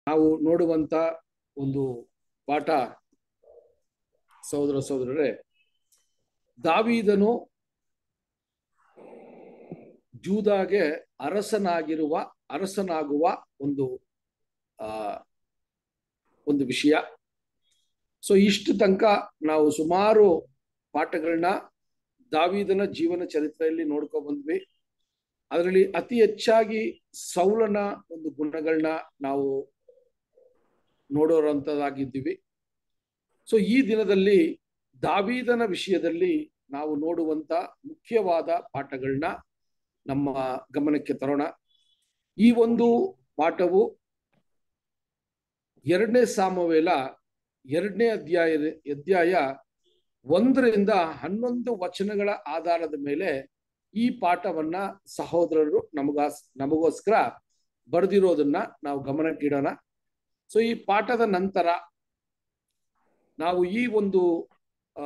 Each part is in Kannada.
ನಾವು ನೋಡುವಂತ ಒಂದು ಪಾಠ ಸಹೋದರ ಸಹೋದರರೇ ದಾವೀದನು ಜೂದಾಗೆ ಅರಸನಾಗಿರುವ ಅರಸನಾಗುವ ಒಂದು ಆ ಒಂದು ವಿಷಯ ಸೊ ಇಷ್ಟು ತನಕ ನಾವು ಸುಮಾರು ಪಾಠಗಳನ್ನ ದಾವೀದನ ಜೀವನ ಚರಿತ್ರೆಯಲ್ಲಿ ನೋಡ್ಕೊ ಬಂದ್ವಿ ಅದರಲ್ಲಿ ಅತಿ ಹೆಚ್ಚಾಗಿ ಸೌಲನ ಒಂದು ಗುಣಗಳನ್ನ ನಾವು ನೋಡೋರಂಥದ್ದಾಗಿದ್ದೀವಿ ಸೊ ಈ ದಿನದಲ್ಲಿ ದಾವೀದನ ವಿಷಯದಲ್ಲಿ ನಾವು ನೋಡುವಂತ ಮುಖ್ಯವಾದ ಪಾಠಗಳನ್ನ ನಮ್ಮ ಗಮನಕ್ಕೆ ತರೋಣ ಈ ಒಂದು ಪಾಠವು ಎರಡನೇ ಸಾಮವೇಲ ಎರಡನೇ ಅಧ್ಯಾಯ ಅಧ್ಯಾಯ ಒಂದರಿಂದ ಹನ್ನೊಂದು ವಚನಗಳ ಆಧಾರದ ಮೇಲೆ ಈ ಪಾಠವನ್ನ ಸಹೋದರರು ನಮಗ ನಮಗೋಸ್ಕರ ಬರೆದಿರೋದನ್ನ ನಾವು ಗಮನಕ್ಕಿಡೋಣ ಸೊ ಈ ಪಾಠದ ನಂತರ ನಾವು ಈ ಒಂದು ಆ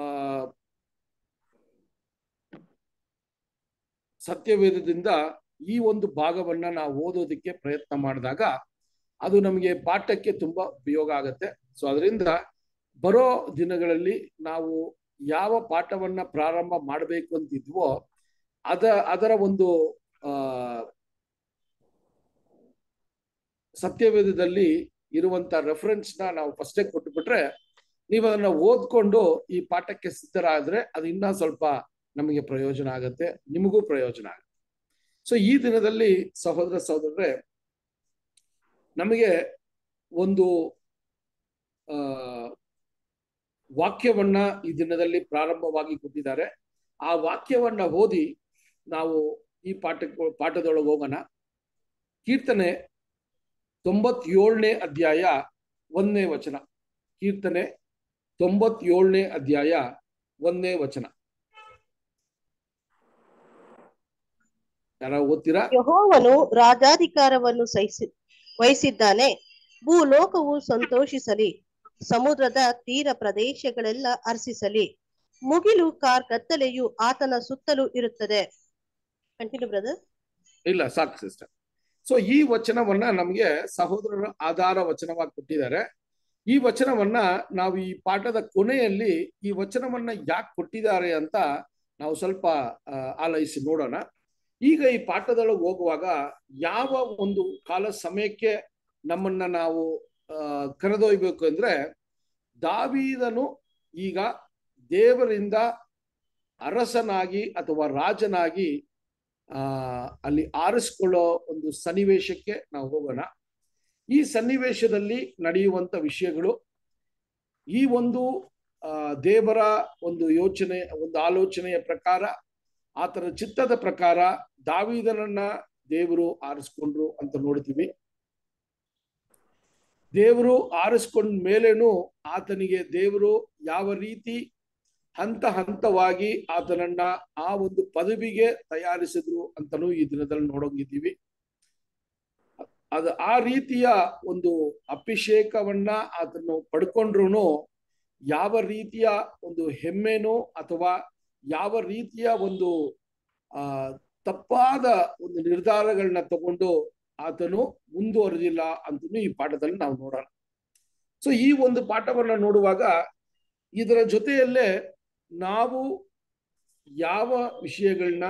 ಸತ್ಯವೇದದಿಂದ ಈ ಒಂದು ಭಾಗವನ್ನ ನಾವು ಓದೋದಕ್ಕೆ ಪ್ರಯತ್ನ ಮಾಡಿದಾಗ ಅದು ನಮಗೆ ಪಾಠಕ್ಕೆ ತುಂಬಾ ಉಪಯೋಗ ಆಗತ್ತೆ ಸೊ ಅದರಿಂದ ಬರೋ ದಿನಗಳಲ್ಲಿ ನಾವು ಯಾವ ಪಾಠವನ್ನ ಪ್ರಾರಂಭ ಮಾಡಬೇಕು ಅಂತಿದ್ವೋ ಅದ ಅದರ ಒಂದು ಆ ಸತ್ಯವೇದದಲ್ಲಿ ಇರುವಂತ ರೆಫರೆನ್ಸ್ ನ ನಾವು ಫಸ್ಟೇ ಕೊಟ್ಟುಬಿಟ್ರೆ ನೀವು ಅದನ್ನ ಓದ್ಕೊಂಡು ಈ ಪಾಠಕ್ಕೆ ಸಿದ್ಧರಾದ್ರೆ ಅದು ಇನ್ನೂ ಸ್ವಲ್ಪ ನಮಗೆ ಪ್ರಯೋಜನ ಆಗತ್ತೆ ನಿಮಗೂ ಪ್ರಯೋಜನ ಆಗುತ್ತೆ ಸೊ ಈ ದಿನದಲ್ಲಿ ಸಹೋದರ ಸಹೋದರರೇ ನಮಗೆ ಒಂದು ಆ ವಾಕ್ಯವನ್ನ ಈ ದಿನದಲ್ಲಿ ಪ್ರಾರಂಭವಾಗಿ ಕೊಟ್ಟಿದ್ದಾರೆ ಆ ವಾಕ್ಯವನ್ನ ಓದಿ ನಾವು ಈ ಪಾಠ ಪಾಠದೊಳಗೆ ಹೋಗೋಣ ಕೀರ್ತನೆ ತೊಂಬತ್ತೇಳನೇ ಅಧ್ಯಾಯ ಒಂದನೇ ವಚನ ಕೀರ್ತನೆ ತೊಂಬತ್ತೇಳನೇ ಅಧ್ಯಾಯ ಒಂದನೇ ವಚನ ಯಾರ ಓದ್ತೀರಾ ಯಹೋವನು ರಾಜಾಧಿಕಾರವನ್ನು ಸಹಿಸಿ ವಹಿಸಿದ್ದಾನೆ ಭೂಲೋಕವು ಸಂತೋಷಿಸಲಿ ಸಮುದ್ರದ ತೀರ ಪ್ರದೇಶಗಳೆಲ್ಲ ಹರ್ಷಿಸಲಿ ಮುಗಿಲು ಕಾರ್ ಕತ್ತಲೆಯು ಆತನ ಸುತ್ತಲೂ ಇರುತ್ತದೆ ಕಂಟಿನ್ಯೂ ಬ್ರದರ್ ಇಲ್ಲ ಸಾಕು ಸಿಸ್ಟರ್ ಸೊ ಈ ವಚನವನ್ನ ನಮಗೆ ಸಹೋದರರ ಆಧಾರ ವಚನವಾಗಿ ಕೊಟ್ಟಿದ್ದಾರೆ ಈ ವಚನವನ್ನ ನಾವು ಈ ಪಾಠದ ಕೊನೆಯಲ್ಲಿ ಈ ವಚನವನ್ನ ಯಾಕೆ ಕೊಟ್ಟಿದ್ದಾರೆ ಅಂತ ನಾವು ಸ್ವಲ್ಪ ಆಲೈಸಿ ನೋಡೋಣ ಈಗ ಈ ಪಾಠದೊಳಗೆ ಹೋಗುವಾಗ ಯಾವ ಒಂದು ಕಾಲ ಸಮಯಕ್ಕೆ ನಮ್ಮನ್ನ ನಾವು ಕರೆದೊಯ್ಬೇಕು ಅಂದ್ರೆ ದಾವೀದನು ಈಗ ದೇವರಿಂದ ಅರಸನಾಗಿ ಅಥವಾ ರಾಜನಾಗಿ ಆ ಅಲ್ಲಿ ಆರಿಸ್ಕೊಳ್ಳೋ ಒಂದು ಸನ್ನಿವೇಶಕ್ಕೆ ನಾವು ಹೋಗೋಣ ಈ ಸನ್ನಿವೇಶದಲ್ಲಿ ನಡೆಯುವಂತ ವಿಷಯಗಳು ಈ ಒಂದು ಆ ದೇವರ ಒಂದು ಯೋಚನೆ ಒಂದು ಆಲೋಚನೆಯ ಪ್ರಕಾರ ಆತನ ಚಿತ್ತದ ಪ್ರಕಾರ ದಾವಿದನನ್ನ ದೇವರು ಆರಿಸ್ಕೊಂಡ್ರು ಅಂತ ನೋಡ್ತೀವಿ ದೇವರು ಆರಿಸ್ಕೊಂಡ ಮೇಲೇನು ಆತನಿಗೆ ದೇವರು ಯಾವ ರೀತಿ ಹಂತ ಹಂತವಾಗಿ ಆತನನ್ನ ಆ ಒಂದು ಪದವಿಗೆ ತಯಾರಿಸಿದ್ರು ಅಂತಲೂ ಈ ದಿನದಲ್ಲಿ ನೋಡೋಂಗಿದ್ದೀವಿ ಅದ ಆ ರೀತಿಯ ಒಂದು ಅಭಿಷೇಕವನ್ನ ಆತನು ಪಡ್ಕೊಂಡ್ರು ಯಾವ ರೀತಿಯ ಒಂದು ಹೆಮ್ಮೆನೋ ಅಥವಾ ಯಾವ ರೀತಿಯ ಒಂದು ಆ ತಪ್ಪಾದ ಒಂದು ನಿರ್ಧಾರಗಳನ್ನ ತಗೊಂಡು ಆತನು ಮುಂದುವರೆದಿಲ್ಲ ಅಂತಲೂ ಈ ಪಾಠದಲ್ಲಿ ನಾವು ನೋಡೋಣ ಸೊ ಈ ಒಂದು ಪಾಠವನ್ನ ನೋಡುವಾಗ ಇದರ ಜೊತೆಯಲ್ಲೇ ನಾವು ಯಾವ ವಿಷಯಗಳನ್ನ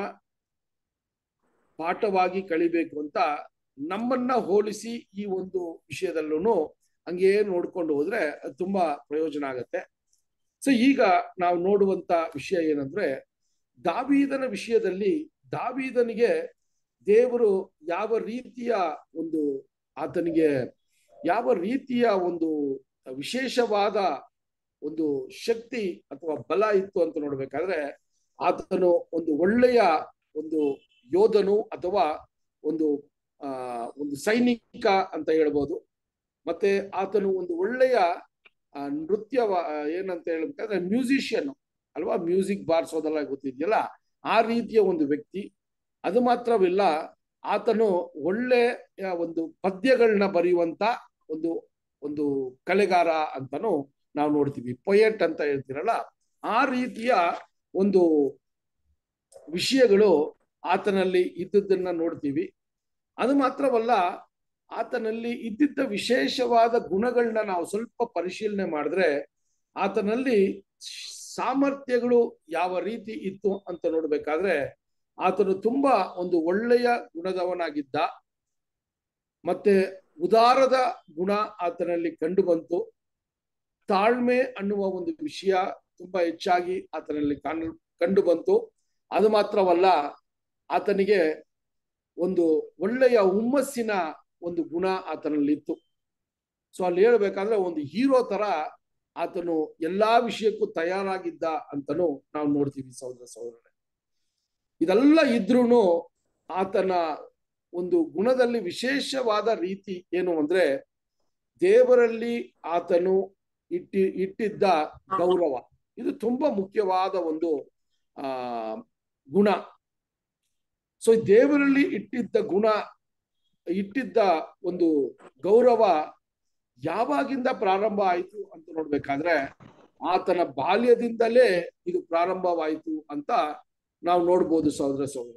ಪಾಠವಾಗಿ ಕಳಿಬೇಕು ಅಂತ ನಮ್ಮನ್ನ ಹೋಲಿಸಿ ಈ ಒಂದು ವಿಷಯದಲ್ಲೂ ಹಂಗೇ ನೋಡ್ಕೊಂಡು ಹೋದ್ರೆ ತುಂಬಾ ಪ್ರಯೋಜನ ಆಗತ್ತೆ ಸೊ ಈಗ ನಾವು ನೋಡುವಂತ ವಿಷಯ ಏನಂದ್ರೆ ದಾವೀದನ ವಿಷಯದಲ್ಲಿ ದಾವೀದನಿಗೆ ದೇವರು ಯಾವ ರೀತಿಯ ಒಂದು ಆತನಿಗೆ ಯಾವ ರೀತಿಯ ಒಂದು ವಿಶೇಷವಾದ ಒಂದು ಶಕ್ತಿ ಅಥವಾ ಬಲ ಇತ್ತು ಅಂತ ನೋಡ್ಬೇಕಾದ್ರೆ ಆತನು ಒಂದು ಒಳ್ಳೆಯ ಒಂದು ಯೋಧನು ಅಥವಾ ಒಂದು ಆ ಒಂದು ಸೈನಿಕ ಅಂತ ಹೇಳ್ಬೋದು ಮತ್ತೆ ಆತನು ಒಂದು ಒಳ್ಳೆಯ ನೃತ್ಯ ಏನಂತ ಹೇಳ್ಬೇಕಾದ್ರೆ ಮ್ಯೂಸಿಷಿಯನ್ ಅಲ್ವಾ ಮ್ಯೂಸಿಕ್ ಬಾರಿಸೋದೆಲ್ಲ ಗೊತ್ತಿದೆಯಲ್ಲ ಆ ರೀತಿಯ ಒಂದು ವ್ಯಕ್ತಿ ಅದು ಮಾತ್ರವಿಲ್ಲ ಆತನು ಒಳ್ಳೆಯ ಒಂದು ಪದ್ಯಗಳನ್ನ ಬರೆಯುವಂತ ಒಂದು ಒಂದು ಕಲೆಗಾರ ಅಂತಾನು ನಾವು ನೋಡ್ತೀವಿ ಪೊಯೆಟ್ ಅಂತ ಹೇಳ್ತೀರಲ್ಲ ಆ ರೀತಿಯ ಒಂದು ವಿಷಯಗಳು ಆತನಲ್ಲಿ ಇದ್ದದ್ದನ್ನ ನೋಡ್ತೀವಿ ಅದು ಮಾತ್ರವಲ್ಲ ಆತನಲ್ಲಿ ಇದ್ದಿದ್ದ ವಿಶೇಷವಾದ ಗುಣಗಳನ್ನ ನಾವು ಸ್ವಲ್ಪ ಪರಿಶೀಲನೆ ಮಾಡಿದ್ರೆ ಆತನಲ್ಲಿ ಸಾಮರ್ಥ್ಯಗಳು ಯಾವ ರೀತಿ ಇತ್ತು ಅಂತ ನೋಡ್ಬೇಕಾದ್ರೆ ಆತನು ತುಂಬಾ ಒಂದು ಒಳ್ಳೆಯ ಗುಣದವನಾಗಿದ್ದ ಮತ್ತೆ ಉದಾರದ ಗುಣ ಆತನಲ್ಲಿ ಕಂಡು ಬಂತು ತಾಳ್ಮೆ ಅನ್ನುವ ಒಂದು ವಿಷಯ ತುಂಬಾ ಹೆಚ್ಚಾಗಿ ಆತನಲ್ಲಿ ಕಾಣ್ ಕಂಡು ಬಂತು ಅದು ಮಾತ್ರವಲ್ಲ ಆತನಿಗೆ ಒಂದು ಒಳ್ಳೆಯ ಹುಮ್ಮಸ್ಸಿನ ಒಂದು ಗುಣ ಆತನಲ್ಲಿತ್ತು ಸೊ ಅಲ್ಲಿ ಹೇಳ್ಬೇಕಾದ್ರೆ ಒಂದು ಹೀರೋ ತರ ಆತನು ಎಲ್ಲಾ ವಿಷಯಕ್ಕೂ ತಯಾರಾಗಿದ್ದ ಅಂತನೂ ನಾವು ನೋಡ್ತೀವಿ ಸಹೋದರ ಸಹೋದರನೇ ಇದೆಲ್ಲ ಇದ್ರೂನು ಆತನ ಒಂದು ಗುಣದಲ್ಲಿ ವಿಶೇಷವಾದ ರೀತಿ ಏನು ಅಂದ್ರೆ ದೇವರಲ್ಲಿ ಆತನು ಇಟ್ಟಿ ಇಟ್ಟಿದ್ದ ಗೌರವ ಇದು ತುಂಬಾ ಮುಖ್ಯವಾದ ಒಂದು ಆ ಗುಣ ಸೊ ದೇವರಲ್ಲಿ ಇಟ್ಟಿದ್ದ ಗುಣ ಇಟ್ಟಿದ್ದ ಒಂದು ಗೌರವ ಯಾವಾಗಿಂದ ಪ್ರಾರಂಭ ಆಯಿತು ಅಂತ ನೋಡ್ಬೇಕಾದ್ರೆ ಆತನ ಬಾಲ್ಯದಿಂದಲೇ ಇದು ಪ್ರಾರಂಭವಾಯಿತು ಅಂತ ನಾವು ನೋಡ್ಬೋದು ಸಹೋದರ ಸಹೋದರ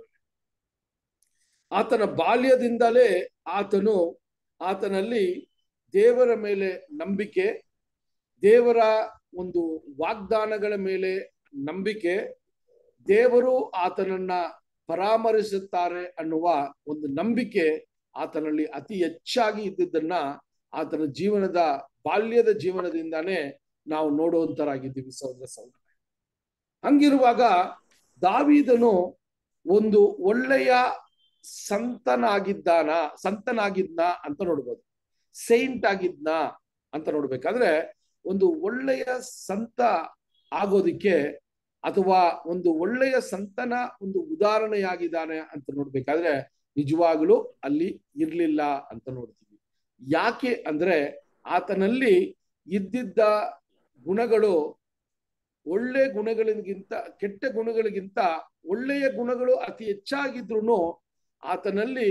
ಆತನ ಬಾಲ್ಯದಿಂದಲೇ ಆತನು ಆತನಲ್ಲಿ ದೇವರ ಮೇಲೆ ನಂಬಿಕೆ ದೇವರ ಒಂದು ವಾಗ್ದಾನಗಳ ಮೇಲೆ ನಂಬಿಕೆ ದೇವರು ಆತನನ್ನ ಪರಾಮರಿಸುತ್ತಾರೆ ಅನ್ನುವ ಒಂದು ನಂಬಿಕೆ ಆತನಲ್ಲಿ ಅತಿ ಹೆಚ್ಚಾಗಿ ಇದ್ದಿದ್ದನ್ನ ಆತನ ಜೀವನದ ಬಾಲ್ಯದ ಜೀವನದಿಂದಾನೇ ನಾವು ನೋಡುವಂತರಾಗಿದ್ದೀವಿ ಸಹೋದರ ಸಹೋದರ ಹಂಗಿರುವಾಗ ದಾವಿದನು ಒಂದು ಒಳ್ಳೆಯ ಸಂತನಾಗಿದ್ದಾನ ಸಂತನಾಗಿದ್ನ ಅಂತ ನೋಡ್ಬೋದು ಸೈಂಟ್ ಆಗಿದ್ನ ಅಂತ ನೋಡ್ಬೇಕಾದ್ರೆ ಒಂದು ಒಳ್ಳೆಯ ಸಂತ ಆಗೋದಿಕ್ಕೆ ಅಥವಾ ಒಂದು ಒಳ್ಳೆಯ ಸಂತನ ಒಂದು ಉದಾಹರಣೆಯಾಗಿದ್ದಾನೆ ಅಂತ ನೋಡ್ಬೇಕಾದ್ರೆ ನಿಜವಾಗ್ಲೂ ಅಲ್ಲಿ ಇರ್ಲಿಲ್ಲ ಅಂತ ನೋಡ್ತೀವಿ ಯಾಕೆ ಅಂದ್ರೆ ಆತನಲ್ಲಿ ಇದ್ದಿದ್ದ ಗುಣಗಳು ಒಳ್ಳೆ ಗುಣಗಳಿಗಿಂತ ಕೆಟ್ಟ ಗುಣಗಳಿಗಿಂತ ಒಳ್ಳೆಯ ಗುಣಗಳು ಅತಿ ಹೆಚ್ಚಾಗಿದ್ರು ಆತನಲ್ಲಿ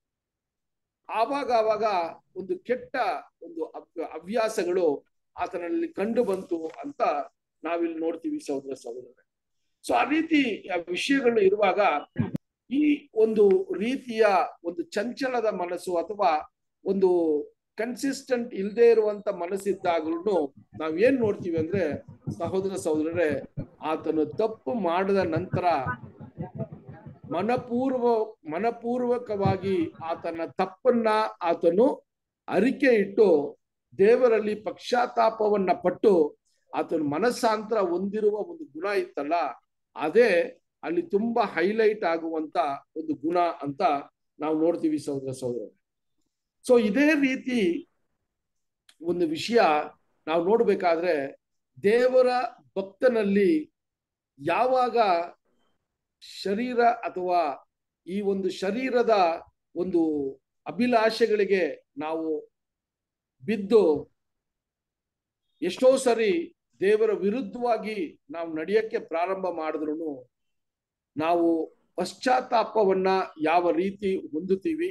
ಆವಾಗ ಆವಾಗ ಒಂದು ಕೆಟ್ಟ ಒಂದು ಹವ್ಯಾಸಗಳು ಆತನಲ್ಲಿ ಕಂಡು ಬಂತು ಅಂತ ನಾವಿಲ್ಲಿ ನೋಡ್ತೀವಿ ಸಹೋದರ ಸಹೋದರ ಸೊ ಆ ರೀತಿ ವಿಷಯಗಳು ಇರುವಾಗ ಈ ಒಂದು ರೀತಿಯ ಒಂದು ಚಂಚಲದ ಮನಸ್ಸು ಅಥವಾ ಒಂದು ಕನ್ಸಿಸ್ಟೆಂಟ್ ಇಲ್ಲದೆ ಇರುವಂತ ಮನಸ್ಸಿದ್ದಾಗ್ಲೂ ನಾವ್ ಏನ್ ನೋಡ್ತೀವಿ ಅಂದ್ರೆ ಸಹೋದರ ಸಹೋದರರೇ ಆತನು ತಪ್ಪು ಮಾಡಿದ ನಂತರ ಮನಪೂರ್ವ ಮನಪೂರ್ವಕವಾಗಿ ಆತನ ತಪ್ಪನ್ನ ಆತನು ಅರಿಕೆ ಇಟ್ಟು ದೇವರಲ್ಲಿ ಪಶ್ಚಾತ್ತಾಪವನ್ನ ಪಟ್ಟು ಆತನ ಮನಸ್ಸಾಂತರ ಹೊಂದಿರುವ ಒಂದು ಗುಣ ಇತ್ತಲ್ಲ ಅದೇ ಅಲ್ಲಿ ತುಂಬಾ ಹೈಲೈಟ್ ಆಗುವಂತ ಒಂದು ಗುಣ ಅಂತ ನಾವು ನೋಡ್ತೀವಿ ಸಹೋದರ ಸಹೋದರ ಸೊ ಇದೇ ರೀತಿ ಒಂದು ವಿಷಯ ನಾವು ನೋಡ್ಬೇಕಾದ್ರೆ ದೇವರ ಭಕ್ತನಲ್ಲಿ ಯಾವಾಗ ಶರೀರ ಅಥವಾ ಈ ಒಂದು ಶರೀರದ ಒಂದು ಅಭಿಲಾಷೆಗಳಿಗೆ ನಾವು ಬಿದ್ದು ಎಷ್ಟೋ ಸರಿ ದೇವರ ವಿರುದ್ಧವಾಗಿ ನಾವು ನಡೆಯಕ್ಕೆ ಪ್ರಾರಂಭ ಮಾಡಿದ್ರು ನಾವು ಪಶ್ಚಾತ್ತಾಪವನ್ನ ಯಾವ ರೀತಿ ಹೊಂದುತ್ತೀವಿ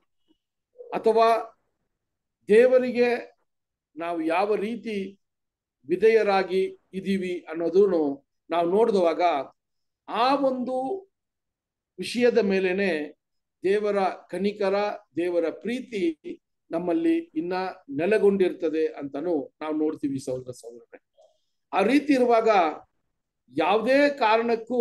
ಅಥವಾ ದೇವರಿಗೆ ನಾವು ಯಾವ ರೀತಿ ವಿಧೇಯರಾಗಿ ಇದ್ದೀವಿ ಅನ್ನೋದನ್ನು ನಾವು ನೋಡಿದವಾಗ ಆ ಒಂದು ವಿಷಯದ ಮೇಲೇನೆ ದೇವರ ಕನಿಕರ ದೇವರ ಪ್ರೀತಿ ನಮ್ಮಲ್ಲಿ ಇನ್ನ ನೆಲೆಗೊಂಡಿರ್ತದೆ ಅಂತನೂ ನಾವು ನೋಡ್ತೀವಿ ಸಹೋದರ ಸಹೋದರರೇ ಆ ರೀತಿ ಇರುವಾಗ ಯಾವುದೇ ಕಾರಣಕ್ಕೂ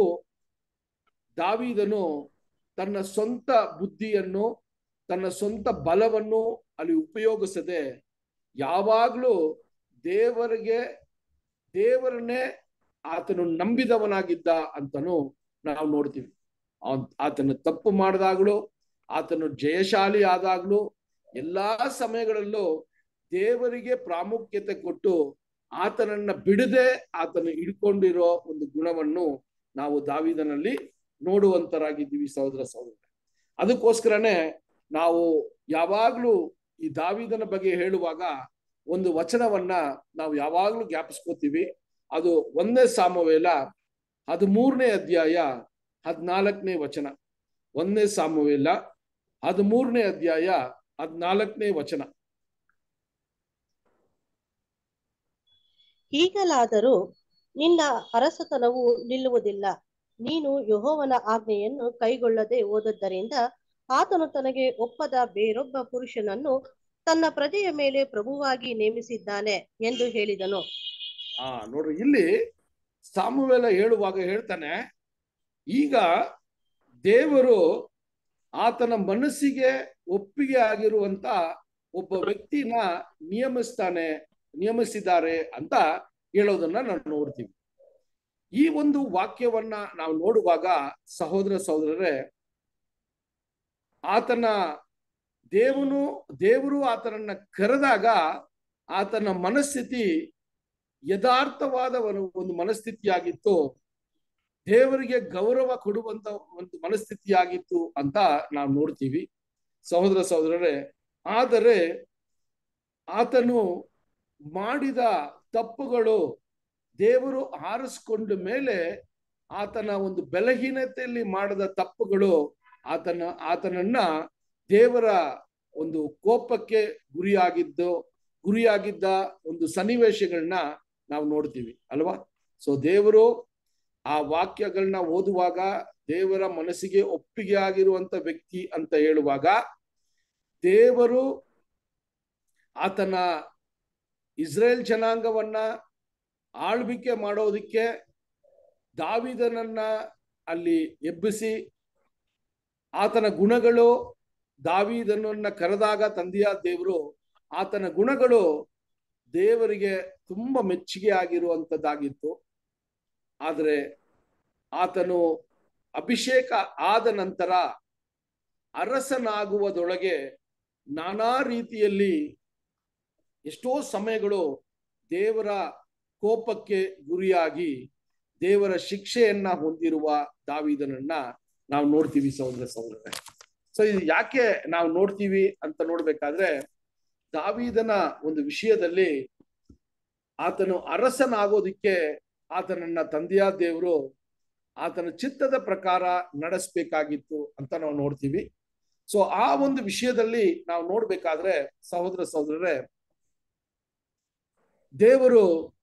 ದಾವಿದನು ತನ್ನ ಸ್ವಂತ ಬುದ್ಧಿಯನ್ನು ತನ್ನ ಸ್ವಂತ ಬಲವನ್ನು ಅಲ್ಲಿ ಉಪಯೋಗಿಸದೆ ಯಾವಾಗ್ಲೂ ದೇವರಿಗೆ ದೇವರನ್ನೇ ಆತನು ನಂಬಿದವನಾಗಿದ್ದ ಅಂತನೂ ನಾವು ನೋಡ್ತೀವಿ ಆತನು ತಪ್ಪು ಮಾಡಿದಾಗ್ಲೂ ಆತನು ಜಯಶಾಲಿ ಆದಾಗ್ಲೂ ಎಲ್ಲಾ ಸಮಯಗಳಲ್ಲೂ ದೇವರಿಗೆ ಪ್ರಾಮುಖ್ಯತೆ ಕೊಟ್ಟು ಆತನನ್ನ ಬಿಡದೆ ಆತನು ಹಿಡ್ಕೊಂಡಿರೋ ಒಂದು ಗುಣವನ್ನು ನಾವು ದಾವಿದನಲ್ಲಿ ನೋಡುವಂತರಾಗಿದ್ದೀವಿ ಸಹೋದರ ಸಹೋದರ ಅದಕ್ಕೋಸ್ಕರನೇ ನಾವು ಯಾವಾಗ್ಲೂ ಈ ದಾವಿದನ ಬಗ್ಗೆ ಹೇಳುವಾಗ ಒಂದು ವಚನವನ್ನ ನಾವು ಯಾವಾಗ್ಲೂ ಜ್ಞಾಪಿಸ್ಕೋತೀವಿ ಅದು ಒಂದೇ ಸಾಮವೇಲ ಹದಿಮೂರನೇ ಅಧ್ಯಾಯ ಹದಿನಾಲ್ಕನೇ ವಚನ ಒಂದೇ ಸಾಮವೇಲ ಹದಿಮೂರನೇ ಅಧ್ಯಾಯ ಹದಿನಾಲ್ಕನೇ ವಚನ ಈಗಲಾದರೂ ನಿನ್ನ ಅರಸತನವು ನಿಲ್ಲುವುದಿಲ್ಲ ನೀನು ಯಹೋವನ ಆಜ್ಞೆಯನ್ನು ಕೈಗೊಳ್ಳದೆ ಹೋದದ್ದರಿಂದ ಆತನು ತನಗೆ ಒಪ್ಪದ ಬೇರೊಬ್ಬ ಪುರುಷನನ್ನು ತನ್ನ ಪ್ರಜೆಯ ಮೇಲೆ ಪ್ರಭುವಾಗಿ ನೇಮಿಸಿದ್ದಾನೆ ಎಂದು ಹೇಳಿದನು ಆ ನೋಡ್ರಿ ಇಲ್ಲಿ ಸಾಮುವೇಲ ಹೇಳುವಾಗ ಹೇಳ್ತಾನೆ ಈಗ ದೇವರು ಆತನ ಮನಸ್ಸಿಗೆ ಒಪ್ಪಿಗೆ ಆಗಿರುವಂತ ಒಬ್ಬ ವ್ಯಕ್ತಿನ ನಿಯಮಿಸ್ತಾನೆ ನಿಯಮಿಸಿದ್ದಾರೆ ಅಂತ ಹೇಳೋದನ್ನ ನಾವು ನೋಡ್ತೀವಿ ಈ ಒಂದು ವಾಕ್ಯವನ್ನ ನಾವು ನೋಡುವಾಗ ಸಹೋದರ ಸಹೋದರರೇ ಆತನ ದೇವನು ದೇವರು ಆತನನ್ನ ಕರೆದಾಗ ಆತನ ಮನಸ್ಥಿತಿ ಯಥಾರ್ಥವಾದ ಒಂದು- ಒಂದು ಮನಸ್ಥಿತಿಯಾಗಿತ್ತು ದೇವರಿಗೆ ಗೌರವ ಕೊಡುವಂತ ಒಂದು ಮನಸ್ಥಿತಿಯಾಗಿತ್ತು ಅಂತ ನಾವು ನೋಡ್ತೀವಿ ಸಹೋದರ ಸಹೋದರರೇ ಆದರೆ ಆತನು ಮಾಡಿದ ತಪ್ಪುಗಳು ದೇವರು ಆರಿಸ್ಕೊಂಡ ಮೇಲೆ ಆತನ ಒಂದು ಬಲಹೀನತೆಯಲ್ಲಿ ಮಾಡಿದ ತಪ್ಪುಗಳು ಆತನ ಆತನನ್ನ ದೇವರ ಒಂದು ಕೋಪಕ್ಕೆ ಗುರಿಯಾಗಿದ್ದು ಗುರಿಯಾಗಿದ್ದ ಒಂದು ಸನ್ನಿವೇಶಗಳನ್ನ ನಾವು ನೋಡ್ತೀವಿ ಅಲ್ವಾ ಸೊ ದೇವರು ಆ ವಾಕ್ಯಗಳನ್ನ ಓದುವಾಗ ದೇವರ ಮನಸ್ಸಿಗೆ ಒಪ್ಪಿಗೆ ಆಗಿರುವಂತ ವ್ಯಕ್ತಿ ಅಂತ ಹೇಳುವಾಗ ದೇವರು ಆತನ ಇಸ್ರೇಲ್ ಜನಾಂಗವನ್ನ ಆಳ್ವಿಕೆ ಮಾಡೋದಕ್ಕೆ ದಾವಿದನನ್ನ ಅಲ್ಲಿ ಎಬ್ಬಿಸಿ ಆತನ ಗುಣಗಳು ದಾವಿದನನ್ನ ಕರೆದಾಗ ತಂದೆಯ ದೇವರು ಆತನ ಗುಣಗಳು ದೇವರಿಗೆ ತುಂಬಾ ಮೆಚ್ಚುಗೆ ಆಗಿರುವಂತದ್ದಾಗಿತ್ತು ಆದರೆ ಆತನು ಅಭಿಷೇಕ ಆದ ನಂತರ ಅರಸನಾಗುವುದೊಳಗೆ ನಾನಾ ರೀತಿಯಲ್ಲಿ ಎಷ್ಟೋ ಸಮಯಗಳು ದೇವರ ಕೋಪಕ್ಕೆ ಗುರಿಯಾಗಿ ದೇವರ ಶಿಕ್ಷೆಯನ್ನ ಹೊಂದಿರುವ ದಾವಿದನನ್ನ ನಾವು ನೋಡ್ತೀವಿ ಸಹೋದರ ಸಹೋದರ ಸೊ ಇದು ಯಾಕೆ ನಾವು ನೋಡ್ತೀವಿ ಅಂತ ನೋಡ್ಬೇಕಾದ್ರೆ ದಾವಿದನ ಒಂದು ವಿಷಯದಲ್ಲಿ ಆತನು ಅರಸನಾಗೋದಿಕ್ಕೆ ಆತನನ್ನ ತಂದೆಯ ದೇವರು ಆತನ ಚಿತ್ತದ ಪ್ರಕಾರ ನಡೆಸ್ಬೇಕಾಗಿತ್ತು ಅಂತ ನಾವು ನೋಡ್ತೀವಿ ಸೊ ಆ ಒಂದು ವಿಷಯದಲ್ಲಿ ನಾವು ನೋಡ್ಬೇಕಾದ್ರೆ ಸಹೋದರ ಸಹೋದರರೇ ದೇವರು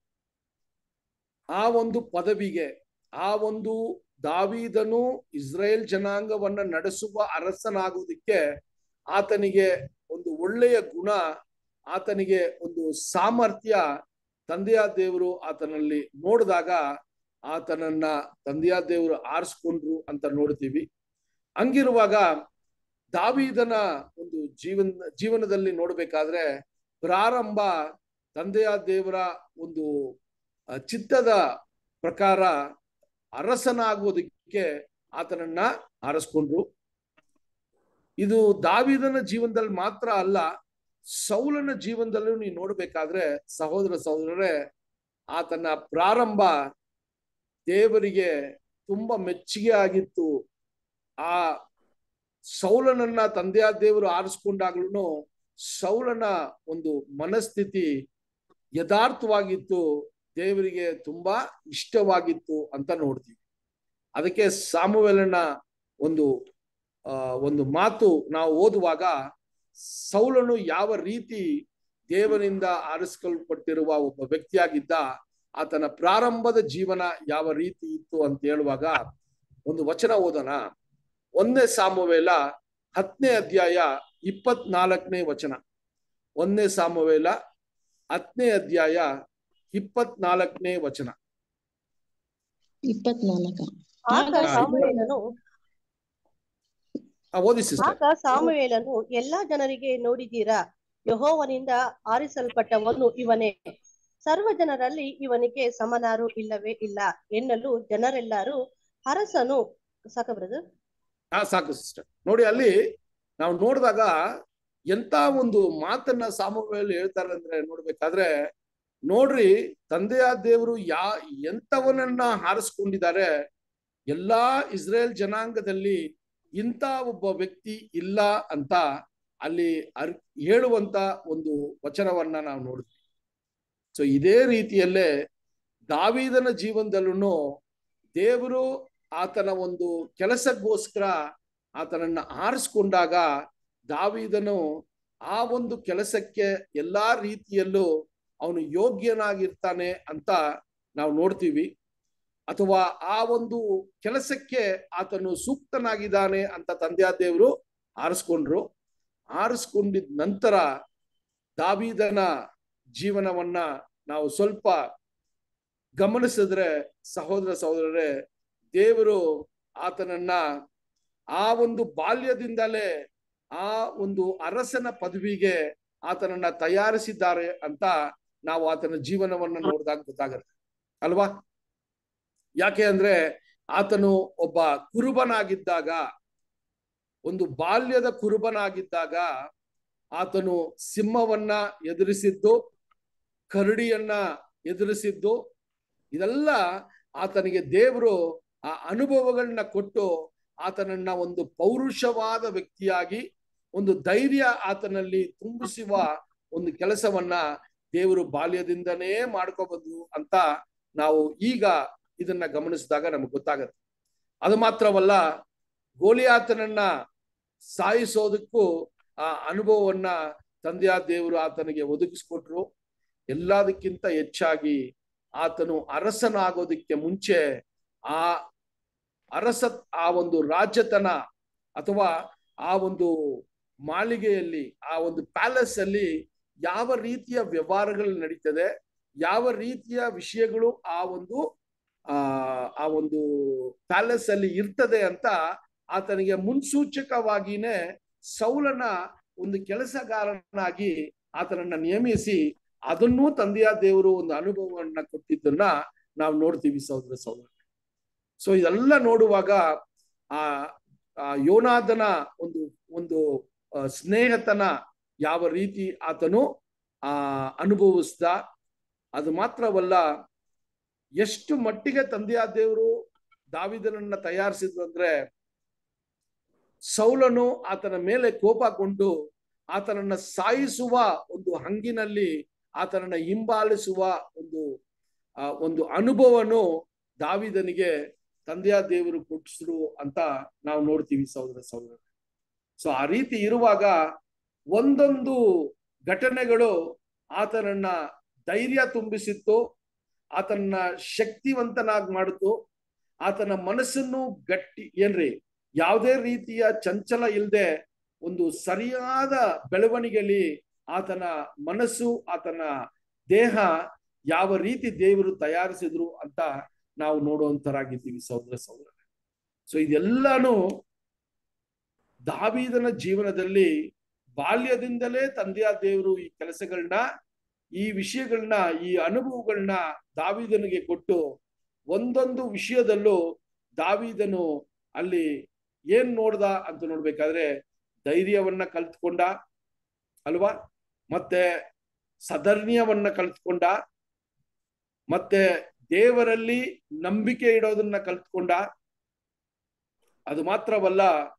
ಆ ಒಂದು ಪದವಿಗೆ ಆ ಒಂದು ದಾವೀದನು ಇಸ್ರೇಲ್ ಜನಾಂಗವನ್ನ ನಡೆಸುವ ಅರಸನಾಗುವುದಕ್ಕೆ ಆತನಿಗೆ ಒಂದು ಒಳ್ಳೆಯ ಗುಣ ಆತನಿಗೆ ಒಂದು ಸಾಮರ್ಥ್ಯ ತಂದೆಯ ದೇವರು ಆತನಲ್ಲಿ ನೋಡಿದಾಗ ಆತನನ್ನ ತಂದೆಯ ದೇವರು ಆರಿಸ್ಕೊಂಡ್ರು ಅಂತ ನೋಡ್ತೀವಿ ಹಂಗಿರುವಾಗ ದಾವೀದನ ಒಂದು ಜೀವನ ಜೀವನದಲ್ಲಿ ನೋಡ್ಬೇಕಾದ್ರೆ ಪ್ರಾರಂಭ ತಂದೆಯ ದೇವರ ಒಂದು ಅಹ್, ಚಿತ್ತದ ಪ್ರಕಾರ ಅರಸನಾಗುವುದಕ್ಕೆ ಆತನನ್ನ ಆರಿಸ್ಕೊಂಡ್ರು ಇದು ದಾವಿದನ ಜೀವನದಲ್ಲಿ ಮಾತ್ರ ಅಲ್ಲ ಸೌಲನ ಜೀವನದಲ್ಲೂ ನೀವು ನೋಡ್ಬೇಕಾದ್ರೆ ಸಹೋದರ ಸಹೋದರರೇ ಆತನ ಪ್ರಾರಂಭ ದೇವರಿಗೆ ತುಂಬಾ ಮೆಚ್ಚುಗೆ ಆಗಿತ್ತು ಆ ಸೌಲನನ್ನ ತಂದೆಯ ದೇವರು ಆರಿಸ್ಕೊಂಡಾಗ್ಲೂ ಸೌಲನ ಒಂದು ಮನಸ್ಥಿತಿ ಯಥಾರ್ಥವಾಗಿತ್ತು ದೇವರಿಗೆ ತುಂಬಾ ಇಷ್ಟವಾಗಿತ್ತು ಅಂತ ನೋಡ್ತೀವಿ ಅದಕ್ಕೆ ಸಾಮುವೆಲನ ಒಂದು ಆ ಒಂದು ಮಾತು ನಾವು ಓದುವಾಗ ಸೌಲನು ಯಾವ ರೀತಿ ದೇವರಿಂದ ಆರಿಸ್ಕೊಳ್ಪಟ್ಟಿರುವ ಒಬ್ಬ ವ್ಯಕ್ತಿಯಾಗಿದ್ದ ಆತನ ಪ್ರಾರಂಭದ ಜೀವನ ಯಾವ ರೀತಿ ಇತ್ತು ಅಂತ ಹೇಳುವಾಗ ಒಂದು ವಚನ ಓದೋಣ ಒಂದನೇ ಸಾಮುವೇಲ ಹತ್ತನೇ ಅಧ್ಯಾಯ ಇಪ್ಪತ್ನಾಲ್ಕನೇ ವಚನ ಒಂದನೇ ಸಾಮುವೇಲ ಹತ್ತನೇ ಅಧ್ಯಾಯ ಇಪ್ಪತ್ನಾಲ್ಕನೇ ವಚನ ಇಪ್ಪತ್ನಾಲ್ಕ ಆಗ ಆಗ ಸಾಮುವೇಲನು ಆ, ಓದಿ ಸಿಸ್ಟರ್ ಆಗ ಸಾಮುವೇಲನು ಎಲ್ಲಾ ಜನರಿಗೆ ನೋಡಿದ್ದೀರಾ ಯಹೋವನಿಂದ ಆರಿಸಲ್ಪಟ್ಟವನು ಇವನೇ ಸರ್ವ ಜನರಲ್ಲಿ ಇವನಿಗೆ ಸಮನಾರು ಇಲ್ಲವೇ ಇಲ್ಲ ಎನ್ನಲು ಜನರೆಲ್ಲರೂ ಅರಸನು ಸಾಕ ಬ್ರದರ್ ಹಾ ಸಾಕು ಸಿಸ್ಟರ್ ನೋಡಿ ಅಲ್ಲಿ ನಾವು ನೋಡಿದಾಗ ಎಂತ ಒಂದು ಮಾತನ್ನ ಸಾಮುವೇಲ್ ಹೇಳ್ತಾರೆ ಅಂದ್ರೆ ನೋಡ್ಬೇಕಾದ್ರೆ ನೋಡ್ರಿ ತಂದೆಯ ದೇವರು ಯಾ ಎಂತವನನ್ನ ಹಾರಿಸ್ಕೊಂಡಿದ್ದಾರೆ ಎಲ್ಲಾ ಇಸ್ರೇಲ್ ಜನಾಂಗದಲ್ಲಿ ಇಂಥ ಒಬ್ಬ ವ್ಯಕ್ತಿ ಇಲ್ಲ ಅಂತ ಅಲ್ಲಿ ಅರ್ ಹೇಳುವಂತ ಒಂದು ವಚನವನ್ನ ನಾವು ನೋಡ್ತೀವಿ ಸೊ ಇದೇ ರೀತಿಯಲ್ಲೇ ದಾವೀದನ ಜೀವನದಲ್ಲೂ ದೇವರು ಆತನ ಒಂದು ಕೆಲಸಕ್ಕೋಸ್ಕರ ಆತನನ್ನ ಆರಿಸ್ಕೊಂಡಾಗ ದಾವೀದನು ಆ ಒಂದು ಕೆಲಸಕ್ಕೆ ಎಲ್ಲಾ ರೀತಿಯಲ್ಲೂ ಅವನು ಯೋಗ್ಯನಾಗಿರ್ತಾನೆ ಅಂತ ನಾವು ನೋಡ್ತೀವಿ ಅಥವಾ ಆ ಒಂದು ಕೆಲಸಕ್ಕೆ ಆತನು ಸೂಕ್ತನಾಗಿದ್ದಾನೆ ಅಂತ ತಂದೆಯ ದೇವರು ಆರಿಸ್ಕೊಂಡ್ರು ಆರಿಸ್ಕೊಂಡಿದ ನಂತರ ದಾವಿದನ ಜೀವನವನ್ನ ನಾವು ಸ್ವಲ್ಪ ಗಮನಿಸಿದ್ರೆ ಸಹೋದರ ಸಹೋದರರೇ ದೇವರು ಆತನನ್ನ ಆ ಒಂದು ಬಾಲ್ಯದಿಂದಲೇ ಆ ಒಂದು ಅರಸನ ಪದವಿಗೆ ಆತನನ್ನ ತಯಾರಿಸಿದ್ದಾರೆ ಅಂತ ನಾವು ಆತನ ಜೀವನವನ್ನ ನೋಡಿದಾಗ ಗೊತ್ತಾಗುತ್ತೆ ಅಲ್ವಾ ಯಾಕೆ ಅಂದ್ರೆ ಆತನು ಒಬ್ಬ ಕುರುಬನಾಗಿದ್ದಾಗ ಒಂದು ಬಾಲ್ಯದ ಕುರುಬನಾಗಿದ್ದಾಗ ಆತನು ಸಿಂಹವನ್ನ ಎದುರಿಸಿದ್ದು ಕರಡಿಯನ್ನ ಎದುರಿಸಿದ್ದು ಇದೆಲ್ಲ ಆತನಿಗೆ ದೇವರು ಆ ಅನುಭವಗಳನ್ನ ಕೊಟ್ಟು ಆತನನ್ನ ಒಂದು ಪೌರುಷವಾದ ವ್ಯಕ್ತಿಯಾಗಿ ಒಂದು ಧೈರ್ಯ ಆತನಲ್ಲಿ ತುಂಬಿಸುವ ಒಂದು ಕೆಲಸವನ್ನ ದೇವರು ಬಾಲ್ಯದಿಂದನೇ ಮಾಡ್ಕೋಬಹುದು ಅಂತ ನಾವು ಈಗ ಇದನ್ನ ಗಮನಿಸಿದಾಗ ನಮಗೆ ಗೊತ್ತಾಗತ್ತೆ ಅದು ಮಾತ್ರವಲ್ಲ ಗೋಲಿಯಾತನನ್ನ ಸಾಯಿಸೋದಕ್ಕೂ ಆ ಅನುಭವವನ್ನ ತಂದೆಯ ದೇವರು ಆತನಿಗೆ ಒದಗಿಸ್ಕೊಟ್ರು ಎಲ್ಲದಕ್ಕಿಂತ ಹೆಚ್ಚಾಗಿ ಆತನು ಅರಸನಾಗೋದಕ್ಕೆ ಮುಂಚೆ ಆ ಅರಸ ಆ ಒಂದು ರಾಜ್ಯತನ ಅಥವಾ ಆ ಒಂದು ಮಾಳಿಗೆಯಲ್ಲಿ ಆ ಒಂದು ಪ್ಯಾಲೇಸ್ ಅಲ್ಲಿ ಯಾವ ರೀತಿಯ ವ್ಯವಹಾರಗಳು ನಡೀತದೆ ಯಾವ ರೀತಿಯ ವಿಷಯಗಳು ಆ ಒಂದು ಆ ಆ ಒಂದು ಪ್ಯಾಲೇಸ್ ಅಲ್ಲಿ ಇರ್ತದೆ ಅಂತ ಆತನಿಗೆ ಮುನ್ಸೂಚಕವಾಗಿನೇ ಸೌಲನ ಒಂದು ಕೆಲಸಗಾರನಾಗಿ ಆತನನ್ನ ನೇಮಿಸಿ ಅದನ್ನೂ ತಂದೆಯ ದೇವರು ಒಂದು ಅನುಭವವನ್ನ ಕೊಟ್ಟಿದ್ದನ್ನ ನಾವು ನೋಡ್ತೀವಿ ಸಹೋದರ ಸಹೋದರ ಸೊ ಇದೆಲ್ಲ ನೋಡುವಾಗ ಆ ಆ ಯೋನಾದನ ಒಂದು ಒಂದು ಸ್ನೇಹತನ ಯಾವ ರೀತಿ ಆತನು ಆ ಅನುಭವಿಸ್ದ ಅದು ಮಾತ್ರವಲ್ಲ ಎಷ್ಟು ಮಟ್ಟಿಗೆ ತಂದೆಯ ದೇವರು ದಾವಿದನನ್ನ ತಯಾರಿಸಿದ್ರು ಅಂದ್ರೆ ಸೌಲನು ಆತನ ಮೇಲೆ ಕೋಪಗೊಂಡು ಆತನನ್ನ ಸಾಯಿಸುವ ಒಂದು ಹಂಗಿನಲ್ಲಿ ಆತನನ್ನ ಹಿಂಬಾಲಿಸುವ ಒಂದು ಆ ಒಂದು ಅನುಭವನು ದಾವಿದನಿಗೆ ತಂದೆಯ ದೇವರು ಕೊಟ್ಟಿಸಿದ್ರು ಅಂತ ನಾವು ನೋಡ್ತೀವಿ ಸಹೋದರ ಸಹೋದರ ಸೊ ಆ ರೀತಿ ಇರುವಾಗ ಒಂದೊಂದು ಘಟನೆಗಳು ಆತನನ್ನ ಧೈರ್ಯ ತುಂಬಿಸಿತ್ತು ಆತನ ಶಕ್ತಿವಂತನಾಗಿ ಮಾಡಿತು ಆತನ ಮನಸ್ಸನ್ನು ಗಟ್ಟಿ ಏನ್ರಿ ಯಾವುದೇ ರೀತಿಯ ಚಂಚಲ ಇಲ್ಲದೆ ಒಂದು ಸರಿಯಾದ ಬೆಳವಣಿಗೆಯಲ್ಲಿ ಆತನ ಮನಸ್ಸು ಆತನ ದೇಹ ಯಾವ ರೀತಿ ದೇವರು ತಯಾರಿಸಿದ್ರು ಅಂತ ನಾವು ನೋಡುವಂತರಾಗಿದ್ದೀವಿ ಸಹೋದರ ಸಹೋದರ ಸೊ ಇದೆಲ್ಲಾನು ದಾವೀದನ ಜೀವನದಲ್ಲಿ ಬಾಲ್ಯದಿಂದಲೇ ತಂದೆಯ ದೇವರು ಈ ಕೆಲಸಗಳನ್ನ ಈ ವಿಷಯಗಳನ್ನ ಈ ಅನುಭವಗಳನ್ನ ದಾವಿದನಿಗೆ ಕೊಟ್ಟು ಒಂದೊಂದು ವಿಷಯದಲ್ಲೂ ದಾವಿದನು ಅಲ್ಲಿ ಏನ್ ನೋಡ್ದ ಅಂತ ನೋಡ್ಬೇಕಾದ್ರೆ ಧೈರ್ಯವನ್ನ ಕಲ್ತ್ಕೊಂಡ ಅಲ್ವಾ ಮತ್ತೆ ಸದರ್ಣ್ಯವನ್ನ ಕಲ್ತ್ಕೊಂಡ ಮತ್ತೆ ದೇವರಲ್ಲಿ ನಂಬಿಕೆ ಇಡೋದನ್ನ ಕಲ್ತ್ಕೊಂಡ ಅದು ಮಾತ್ರವಲ್ಲ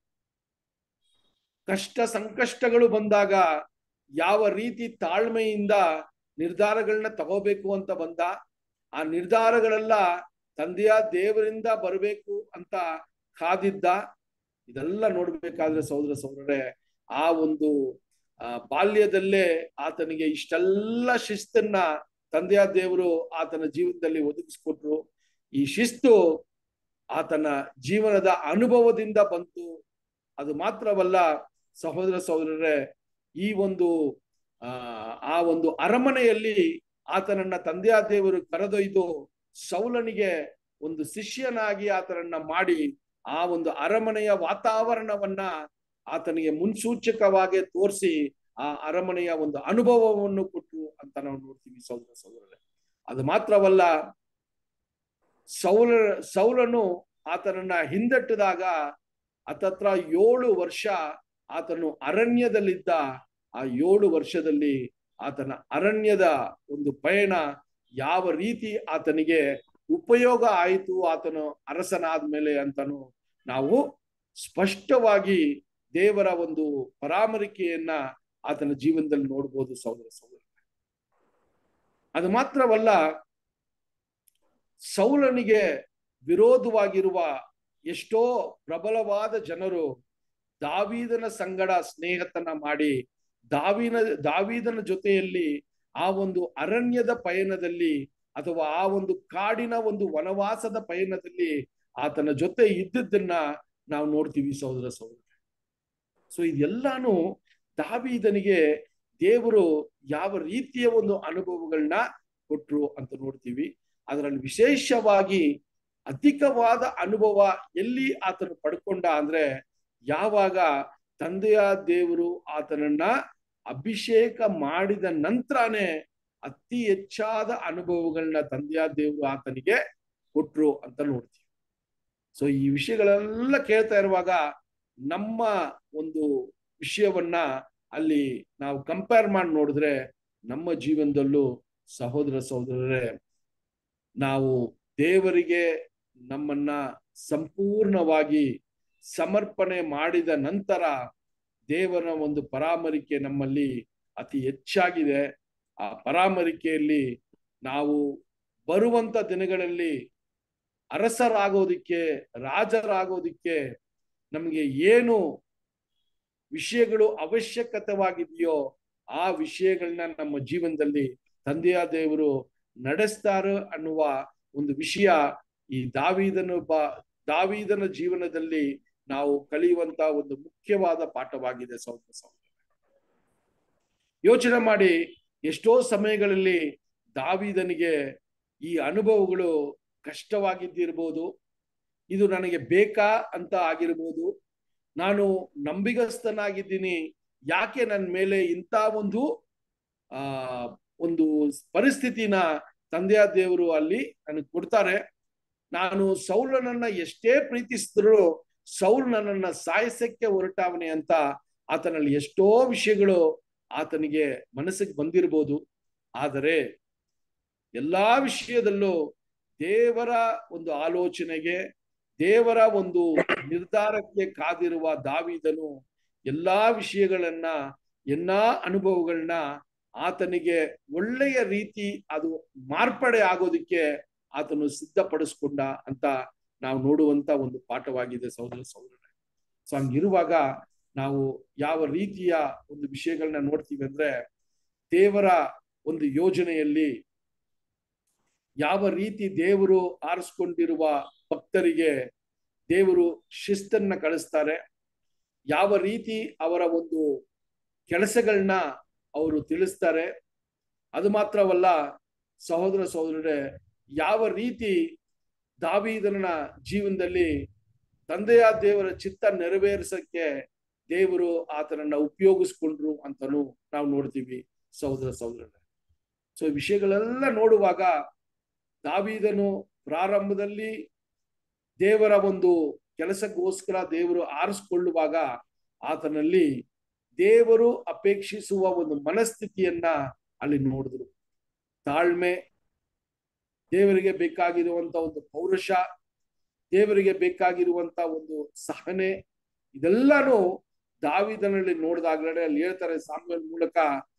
ಕಷ್ಟ ಸಂಕಷ್ಟಗಳು ಬಂದಾಗ ಯಾವ ರೀತಿ ತಾಳ್ಮೆಯಿಂದ ನಿರ್ಧಾರಗಳನ್ನ ತಗೋಬೇಕು ಅಂತ ಬಂದ ಆ ನಿರ್ಧಾರಗಳೆಲ್ಲ ತಂದೆಯ ದೇವರಿಂದ ಬರಬೇಕು ಅಂತ ಕಾದಿದ್ದ ಇದೆಲ್ಲ ನೋಡ್ಬೇಕಾದ್ರೆ ಸಹೋದರ ಸಹೋದರರೇ ಆ ಒಂದು ಆ ಬಾಲ್ಯದಲ್ಲೇ ಆತನಿಗೆ ಇಷ್ಟೆಲ್ಲ ಶಿಸ್ತನ್ನ ತಂದೆಯ ದೇವರು ಆತನ ಜೀವನದಲ್ಲಿ ಒದಗಿಸ್ಕೊಟ್ರು ಈ ಶಿಸ್ತು ಆತನ ಜೀವನದ ಅನುಭವದಿಂದ ಬಂತು ಅದು ಮಾತ್ರವಲ್ಲ ಸಹೋದರ ಸಹೋದರರೇ ಈ ಒಂದು ಆ ಆ ಒಂದು ಅರಮನೆಯಲ್ಲಿ ಆತನನ್ನ ತಂದೆಯ ದೇವರು ಕರೆದೊಯ್ದು ಸೌಲನಿಗೆ ಒಂದು ಶಿಷ್ಯನಾಗಿ ಆತನನ್ನ ಮಾಡಿ ಆ ಒಂದು ಅರಮನೆಯ ವಾತಾವರಣವನ್ನ ಆತನಿಗೆ ಮುನ್ಸೂಚಕವಾಗಿ ತೋರಿಸಿ ಆ ಅರಮನೆಯ ಒಂದು ಅನುಭವವನ್ನು ಕೊಟ್ಟು ಅಂತ ನಾವು ನೋಡ್ತೀವಿ ಸಹೋದರ ಸಹೋದರರೇ ಅದು ಮಾತ್ರವಲ್ಲ ಸೌಲ ಸೌಲನು ಆತನನ್ನ ಹಿಂದಟ್ಟಿದಾಗ ಹತ್ತತ್ರ ಏಳು ವರ್ಷ ಆತನು ಅರಣ್ಯದಲ್ಲಿದ್ದ ಆ ಏಳು ವರ್ಷದಲ್ಲಿ ಆತನ ಅರಣ್ಯದ ಒಂದು ಪಯಣ ಯಾವ ರೀತಿ ಆತನಿಗೆ ಉಪಯೋಗ ಆಯಿತು ಆತನು ಅರಸನಾದ್ಮೇಲೆ ಅಂತನೂ ನಾವು ಸ್ಪಷ್ಟವಾಗಿ ದೇವರ ಒಂದು ಪರಾಮರಿಕೆಯನ್ನ ಆತನ ಜೀವನದಲ್ಲಿ ನೋಡ್ಬೋದು ಸಹೋದರ ಸಹೋದರ ಅದು ಮಾತ್ರವಲ್ಲ ಸೌಲನಿಗೆ ವಿರೋಧವಾಗಿರುವ ಎಷ್ಟೋ ಪ್ರಬಲವಾದ ಜನರು ದಾವೀದನ ಸಂಗಡ ಸ್ನೇಹತನ ಮಾಡಿ ದಾವಿನ ದಾವೀದನ ಜೊತೆಯಲ್ಲಿ ಆ ಒಂದು ಅರಣ್ಯದ ಪಯಣದಲ್ಲಿ ಅಥವಾ ಆ ಒಂದು ಕಾಡಿನ ಒಂದು ವನವಾಸದ ಪಯಣದಲ್ಲಿ ಆತನ ಜೊತೆ ಇದ್ದದ್ದನ್ನ ನಾವು ನೋಡ್ತೀವಿ ಸಹೋದರ ಸಹೋದರ ಸೊ ಇದೆಲ್ಲಾನು ದಾವಿದನಿಗೆ ದೇವರು ಯಾವ ರೀತಿಯ ಒಂದು ಅನುಭವಗಳನ್ನ ಕೊಟ್ರು ಅಂತ ನೋಡ್ತೀವಿ ಅದರಲ್ಲಿ ವಿಶೇಷವಾಗಿ ಅಧಿಕವಾದ ಅನುಭವ ಎಲ್ಲಿ ಆತನು ಪಡ್ಕೊಂಡ ಅಂದ್ರೆ ಯಾವಾಗ ತಂದೆಯ ದೇವರು ಆತನನ್ನ ಅಭಿಷೇಕ ಮಾಡಿದ ನಂತರನೇ ಅತಿ ಹೆಚ್ಚಾದ ಅನುಭವಗಳನ್ನ ತಂದೆಯ ದೇವರು ಆತನಿಗೆ ಕೊಟ್ರು ಅಂತ ನೋಡ್ತೀವಿ ಸೊ ಈ ವಿಷಯಗಳೆಲ್ಲ ಕೇಳ್ತಾ ಇರುವಾಗ ನಮ್ಮ ಒಂದು ವಿಷಯವನ್ನ ಅಲ್ಲಿ ನಾವು ಕಂಪೇರ್ ಮಾಡಿ ನೋಡಿದ್ರೆ ನಮ್ಮ ಜೀವನದಲ್ಲೂ ಸಹೋದರ ಸಹೋದರರೇ ನಾವು ದೇವರಿಗೆ ನಮ್ಮನ್ನ ಸಂಪೂರ್ಣವಾಗಿ ಸಮರ್ಪಣೆ ಮಾಡಿದ ನಂತರ ದೇವರ ಒಂದು ಪರಾಮರಿಕೆ ನಮ್ಮಲ್ಲಿ ಅತಿ ಹೆಚ್ಚಾಗಿದೆ ಆ ಪರಾಮರಿಕೆಯಲ್ಲಿ ನಾವು ಬರುವಂತ ದಿನಗಳಲ್ಲಿ ಅರಸರಾಗೋದಿಕ್ಕೆ ರಾಜರಾಗೋದಿಕ್ಕೆ ನಮಗೆ ಏನು ವಿಷಯಗಳು ಅವಶ್ಯಕತೆವಾಗಿದೆಯೋ ಆ ವಿಷಯಗಳನ್ನ ನಮ್ಮ ಜೀವನದಲ್ಲಿ ತಂದೆಯ ದೇವರು ನಡೆಸ್ತಾರೆ ಅನ್ನುವ ಒಂದು ವಿಷಯ ಈ ದಾವಿದನ ಬ ದಾವಿದನ ಜೀವನದಲ್ಲಿ ನಾವು ಕಲಿಯುವಂತ ಒಂದು ಮುಖ್ಯವಾದ ಪಾಠವಾಗಿದೆ ಸಹೋದರ ಸಹೋದರ ಯೋಚನೆ ಮಾಡಿ ಎಷ್ಟೋ ಸಮಯಗಳಲ್ಲಿ ದಾವಿದನಿಗೆ ಈ ಅನುಭವಗಳು ಕಷ್ಟವಾಗಿದ್ದಿರ್ಬೋದು ಇದು ನನಗೆ ಬೇಕಾ ಅಂತ ಆಗಿರ್ಬೋದು ನಾನು ನಂಬಿಗಸ್ತನಾಗಿದ್ದೀನಿ ಯಾಕೆ ನನ್ನ ಮೇಲೆ ಇಂಥ ಒಂದು ಆ ಒಂದು ಪರಿಸ್ಥಿತಿನ ತಂದೆಯ ದೇವರು ಅಲ್ಲಿ ನನಗೆ ಕೊಡ್ತಾರೆ ನಾನು ಸೌಲನನ್ನ ಎಷ್ಟೇ ಪ್ರೀತಿಸಿದ್ರು ಸೌಲ್ ನನ್ನನ್ನ ಸಾಯಿಸಕ್ಕೆ ಹೊರಟಾವನೆ ಅಂತ ಆತನಲ್ಲಿ ಎಷ್ಟೋ ವಿಷಯಗಳು ಆತನಿಗೆ ಮನಸ್ಸಿಗೆ ಬಂದಿರ್ಬೋದು ಆದರೆ ಎಲ್ಲಾ ವಿಷಯದಲ್ಲೂ ದೇವರ ಒಂದು ಆಲೋಚನೆಗೆ ದೇವರ ಒಂದು ನಿರ್ಧಾರಕ್ಕೆ ಕಾದಿರುವ ದಾವಿದನು ಎಲ್ಲಾ ವಿಷಯಗಳನ್ನ ಎಲ್ಲಾ ಅನುಭವಗಳನ್ನ ಆತನಿಗೆ ಒಳ್ಳೆಯ ರೀತಿ ಅದು ಮಾರ್ಪಡೆ ಆಗೋದಿಕ್ಕೆ ಆತನು ಸಿದ್ಧಪಡಿಸ್ಕೊಂಡ ಅಂತ ನಾವು ನೋಡುವಂತ ಒಂದು ಪಾಠವಾಗಿದೆ ಸಹೋದರ ಸಹೋದರ ಸೊ ಹಂಗಿರುವಾಗ ನಾವು ಯಾವ ರೀತಿಯ ಒಂದು ವಿಷಯಗಳನ್ನ ನೋಡ್ತೀವಿ ಅಂದ್ರೆ ದೇವರ ಒಂದು ಯೋಜನೆಯಲ್ಲಿ ಯಾವ ರೀತಿ ದೇವರು ಆರಿಸ್ಕೊಂಡಿರುವ ಭಕ್ತರಿಗೆ ದೇವರು ಶಿಸ್ತನ್ನ ಕಳಿಸ್ತಾರೆ ಯಾವ ರೀತಿ ಅವರ ಒಂದು ಕೆಲಸಗಳನ್ನ ಅವರು ತಿಳಿಸ್ತಾರೆ ಅದು ಮಾತ್ರವಲ್ಲ ಸಹೋದರ ಸಹೋದರರೇ ಯಾವ ರೀತಿ ದಾವಿದನ ಜೀವನದಲ್ಲಿ ತಂದೆಯ ದೇವರ ಚಿತ್ತ ನೆರವೇರಿಸಕ್ಕೆ ದೇವರು ಆತನನ್ನ ಉಪಯೋಗಿಸ್ಕೊಂಡ್ರು ಅಂತನೂ ನಾವು ನೋಡ್ತೀವಿ ಸಹೋದರ ಸಹೋದರರೇ ಸೊ ವಿಷಯಗಳೆಲ್ಲ ನೋಡುವಾಗ ದಾವಿದನು ಪ್ರಾರಂಭದಲ್ಲಿ ದೇವರ ಒಂದು ಕೆಲಸಕ್ಕೋಸ್ಕರ ದೇವರು ಆರಿಸ್ಕೊಳ್ಳುವಾಗ ಆತನಲ್ಲಿ ದೇವರು ಅಪೇಕ್ಷಿಸುವ ಒಂದು ಮನಸ್ಥಿತಿಯನ್ನ ಅಲ್ಲಿ ನೋಡಿದ್ರು ತಾಳ್ಮೆ ದೇವರಿಗೆ ಬೇಕಾಗಿರುವಂತ ಒಂದು ಪೌರುಷ ದೇವರಿಗೆ ಬೇಕಾಗಿರುವಂತ ಒಂದು ಸಹನೆ ಇದೆಲ್ಲಾನು ದಾವಿದನಲ್ಲಿ ನೋಡಿದಾಗಲೇ ಅಲ್ಲಿ ಹೇಳ್ತಾರೆ ಸಾಮ್ಯದ ಮೂಲಕ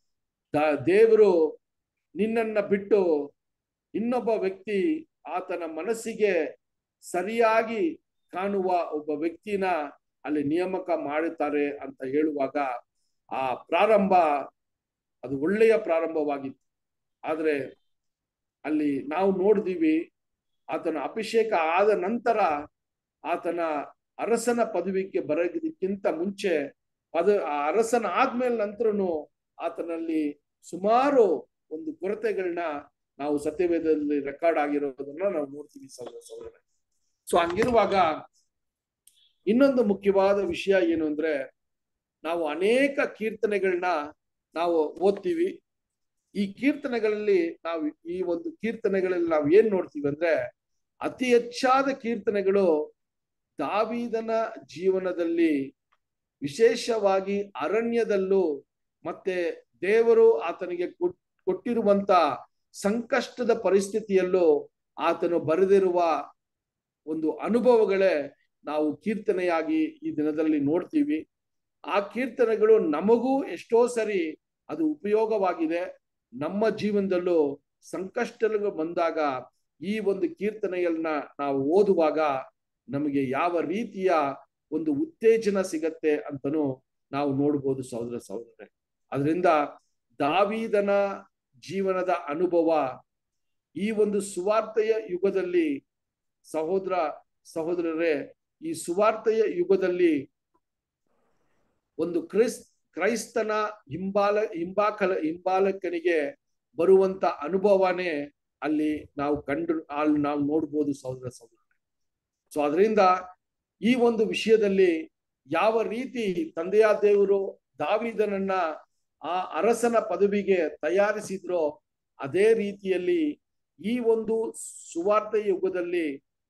ದೇವರು ನಿನ್ನನ್ನ ಬಿಟ್ಟು ಇನ್ನೊಬ್ಬ ವ್ಯಕ್ತಿ ಆತನ ಮನಸ್ಸಿಗೆ ಸರಿಯಾಗಿ ಕಾಣುವ ಒಬ್ಬ ವ್ಯಕ್ತಿನ ಅಲ್ಲಿ ನೇಮಕ ಮಾಡುತ್ತಾರೆ ಅಂತ ಹೇಳುವಾಗ ಆ ಪ್ರಾರಂಭ ಅದು ಒಳ್ಳೆಯ ಪ್ರಾರಂಭವಾಗಿತ್ತು ಆದ್ರೆ ಅಲ್ಲಿ ನಾವು ನೋಡಿದೀವಿ ಆತನ ಅಭಿಷೇಕ ಆದ ನಂತರ ಆತನ ಅರಸನ ಪದವಿಗೆ ಬರೋದಕ್ಕಿಂತ ಮುಂಚೆ ಪದ ಆ ಅರಸನ ಆದ್ಮೇಲೆ ನಂತರನು ಆತನಲ್ಲಿ ಸುಮಾರು ಒಂದು ಕೊರತೆಗಳನ್ನ ನಾವು ಸತ್ಯವೇದದಲ್ಲಿ ರೆಕಾರ್ಡ್ ಆಗಿರೋದನ್ನ ನಾವು ನೋಡ್ತೀವಿ ಸಹೋದರ ಸಹೋದರ ಸೊ ಹಂಗಿರುವಾಗ ಇನ್ನೊಂದು ಮುಖ್ಯವಾದ ವಿಷಯ ಏನು ಅಂದ್ರೆ ನಾವು ಅನೇಕ ಕೀರ್ತನೆಗಳನ್ನ ನಾವು ಓದ್ತೀವಿ ಈ ಕೀರ್ತನೆಗಳಲ್ಲಿ ನಾವು ಈ ಒಂದು ಕೀರ್ತನೆಗಳಲ್ಲಿ ನಾವು ಏನ್ ನೋಡ್ತೀವಿ ಅಂದ್ರೆ ಅತಿ ಹೆಚ್ಚಾದ ಕೀರ್ತನೆಗಳು ದಾವಿದನ ಜೀವನದಲ್ಲಿ ವಿಶೇಷವಾಗಿ ಅರಣ್ಯದಲ್ಲೂ ಮತ್ತೆ ದೇವರು ಆತನಿಗೆ ಕೊಟ್ಟಿರುವಂತ ಸಂಕಷ್ಟದ ಪರಿಸ್ಥಿತಿಯಲ್ಲೂ ಆತನು ಬರೆದಿರುವ ಒಂದು ಅನುಭವಗಳೇ ನಾವು ಕೀರ್ತನೆಯಾಗಿ ಈ ದಿನದಲ್ಲಿ ನೋಡ್ತೀವಿ ಆ ಕೀರ್ತನೆಗಳು ನಮಗೂ ಎಷ್ಟೋ ಸರಿ ಅದು ಉಪಯೋಗವಾಗಿದೆ ನಮ್ಮ ಜೀವನದಲ್ಲೂ ಸಂಕಷ್ಟಗಳು ಬಂದಾಗ ಈ ಒಂದು ಕೀರ್ತನೆಗಳನ್ನ ನಾವು ಓದುವಾಗ ನಮಗೆ ಯಾವ ರೀತಿಯ ಒಂದು ಉತ್ತೇಜನ ಸಿಗತ್ತೆ ಅಂತನೂ ನಾವು ನೋಡ್ಬೋದು ಸಹೋದರ ಸಹೋದರರೇ ಅದರಿಂದ ದಾವೀದನ ಜೀವನದ ಅನುಭವ ಈ ಒಂದು ಸುವಾರ್ತೆಯ ಯುಗದಲ್ಲಿ ಸಹೋದರ ಸಹೋದರರೇ ಈ ಸುವಾರ್ತೆಯ ಯುಗದಲ್ಲಿ ಒಂದು ಕ್ರಿಸ್ ಕ್ರೈಸ್ತನ ಹಿಂಬಾಲ ಹಿಂಬಾಕಲ ಹಿಂಬಾಲಕನಿಗೆ ಬರುವಂತ ಅನುಭವನೇ ಅಲ್ಲಿ ನಾವು ಕಂಡು ಅಲ್ಲಿ ನಾವು ನೋಡ್ಬೋದು ಸಹೋದರ ಸಹೋದರ ಸೊ ಅದರಿಂದ ಈ ಒಂದು ವಿಷಯದಲ್ಲಿ ಯಾವ ರೀತಿ ತಂದೆಯ ದೇವರು ದಾವಿದನನ್ನ ಆ ಅರಸನ ಪದವಿಗೆ ತಯಾರಿಸಿದ್ರೋ ಅದೇ ರೀತಿಯಲ್ಲಿ ಈ ಒಂದು ಸುವಾರ್ಥ ಯುಗದಲ್ಲಿ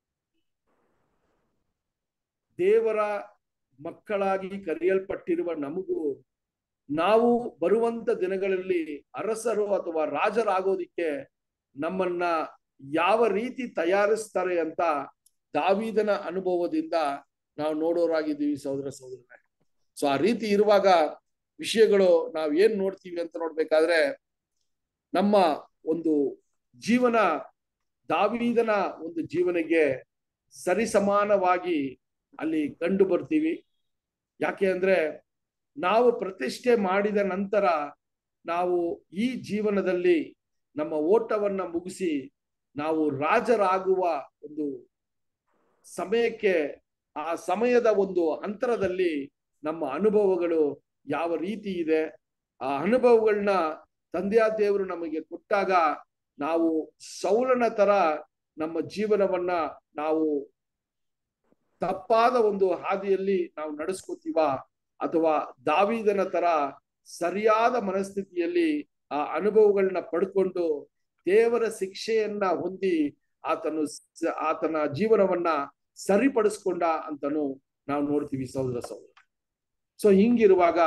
ದೇವರ ಮಕ್ಕಳಾಗಿ ಕರೆಯಲ್ಪಟ್ಟಿರುವ ನಮಗೂ ನಾವು ಬರುವಂತ ದಿನಗಳಲ್ಲಿ ಅರಸರು ಅಥವಾ ರಾಜರಾಗೋದಿಕ್ಕೆ ನಮ್ಮನ್ನ ಯಾವ ರೀತಿ ತಯಾರಿಸ್ತಾರೆ ಅಂತ ದಾವಿದನ ಅನುಭವದಿಂದ ನಾವು ನೋಡೋರಾಗಿದ್ದೀವಿ ಸಹೋದರ ಸಹೋದರನೇ ಸೊ ಆ ರೀತಿ ಇರುವಾಗ ವಿಷಯಗಳು ನಾವ್ ಏನ್ ನೋಡ್ತೀವಿ ಅಂತ ನೋಡ್ಬೇಕಾದ್ರೆ ನಮ್ಮ ಒಂದು ಜೀವನ ದಾವೀದನ ಒಂದು ಜೀವನಿಗೆ ಸರಿಸಮಾನವಾಗಿ ಅಲ್ಲಿ ಕಂಡು ಬರ್ತೀವಿ ಯಾಕೆ ಅಂದ್ರೆ ನಾವು ಪ್ರತಿಷ್ಠೆ ಮಾಡಿದ ನಂತರ ನಾವು ಈ ಜೀವನದಲ್ಲಿ ನಮ್ಮ ಓಟವನ್ನ ಮುಗಿಸಿ ನಾವು ರಾಜರಾಗುವ ಒಂದು ಸಮಯಕ್ಕೆ ಆ ಸಮಯದ ಒಂದು ಅಂತರದಲ್ಲಿ ನಮ್ಮ ಅನುಭವಗಳು ಯಾವ ರೀತಿ ಇದೆ ಆ ಅನುಭವಗಳನ್ನ ತಂದೆಯ ದೇವರು ನಮಗೆ ಕೊಟ್ಟಾಗ ನಾವು ಸೌಲನ ತರ ನಮ್ಮ ಜೀವನವನ್ನ ನಾವು ತಪ್ಪಾದ ಒಂದು ಹಾದಿಯಲ್ಲಿ ನಾವು ನಡೆಸ್ಕೋತೀವ ಅಥವಾ ದಾವಿದನ ತರ ಸರಿಯಾದ ಮನಸ್ಥಿತಿಯಲ್ಲಿ ಆ ಅನುಭವಗಳನ್ನ ಪಡ್ಕೊಂಡು ದೇವರ ಶಿಕ್ಷೆಯನ್ನ ಹೊಂದಿ ಆತನು ಆತನ ಜೀವನವನ್ನ ಸರಿಪಡಿಸ್ಕೊಂಡ ಅಂತನೂ ನಾವು ನೋಡ್ತೀವಿ ಸಹೋದರ ಸಹೋದರ ಸೊ ಹಿಂಗಿರುವಾಗ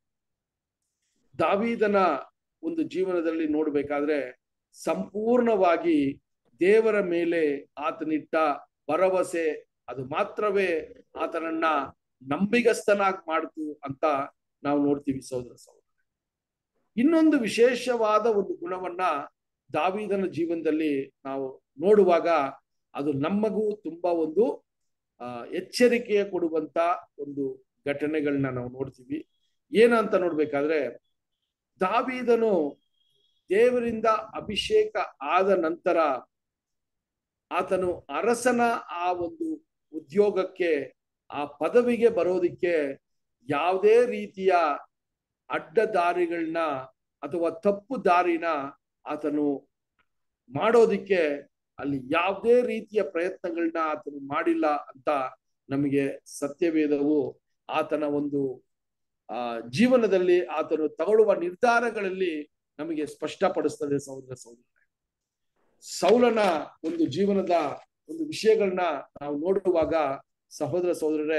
ದಾವೀದನ ಒಂದು ಜೀವನದಲ್ಲಿ ನೋಡ್ಬೇಕಾದ್ರೆ ಸಂಪೂರ್ಣವಾಗಿ ದೇವರ ಮೇಲೆ ಆತನಿಟ್ಟ ಭರವಸೆ ಅದು ಮಾತ್ರವೇ ಆತನನ್ನ ನಂಬಿಗಸ್ತನಾಗಿ ಮಾಡ್ತು ಅಂತ ನಾವು ನೋಡ್ತೀವಿ ಸಹೋದರ ಸಹೋದರ ಇನ್ನೊಂದು ವಿಶೇಷವಾದ ಒಂದು ಗುಣವನ್ನ ದಾವೀದನ ಜೀವನದಲ್ಲಿ ನಾವು ನೋಡುವಾಗ ಅದು ನಮಗೂ ತುಂಬಾ ಒಂದು ಆ ಎಚ್ಚರಿಕೆಯ ಕೊಡುವಂತ ಒಂದು ಘಟನೆಗಳನ್ನ ನಾವು ನೋಡ್ತೀವಿ ಏನಂತ ನೋಡ್ಬೇಕಾದ್ರೆ ದಾವೀದನು ದೇವರಿಂದ ಅಭಿಷೇಕ ಆದ ನಂತರ ಆತನು ಅರಸನ ಆ ಒಂದು ಉದ್ಯೋಗಕ್ಕೆ ಆ ಪದವಿಗೆ ಬರೋದಿಕ್ಕೆ ಯಾವುದೇ ರೀತಿಯ ಅಡ್ಡದಾರಿಗಳನ್ನ ಅಥವಾ ತಪ್ಪು ದಾರಿನ ಆತನು ಮಾಡೋದಿಕ್ಕೆ ಅಲ್ಲಿ ಯಾವುದೇ ರೀತಿಯ ಪ್ರಯತ್ನಗಳನ್ನ ಆತನು ಮಾಡಿಲ್ಲ ಅಂತ ನಮಗೆ ಸತ್ಯವೇದವು ಆತನ ಒಂದು ಆ ಜೀವನದಲ್ಲಿ ಆತನು ತಗೊಳ್ಳುವ ನಿರ್ಧಾರಗಳಲ್ಲಿ ನಮಗೆ ಸ್ಪಷ್ಟಪಡಿಸ್ತದೆ ಸಹೋದರ ಸಹೋದರ ಸೌಲನ ಒಂದು ಜೀವನದ ಒಂದು ವಿಷಯಗಳನ್ನ ನಾವು ನೋಡುವಾಗ ಸಹೋದರ ಸಹೋದರರೇ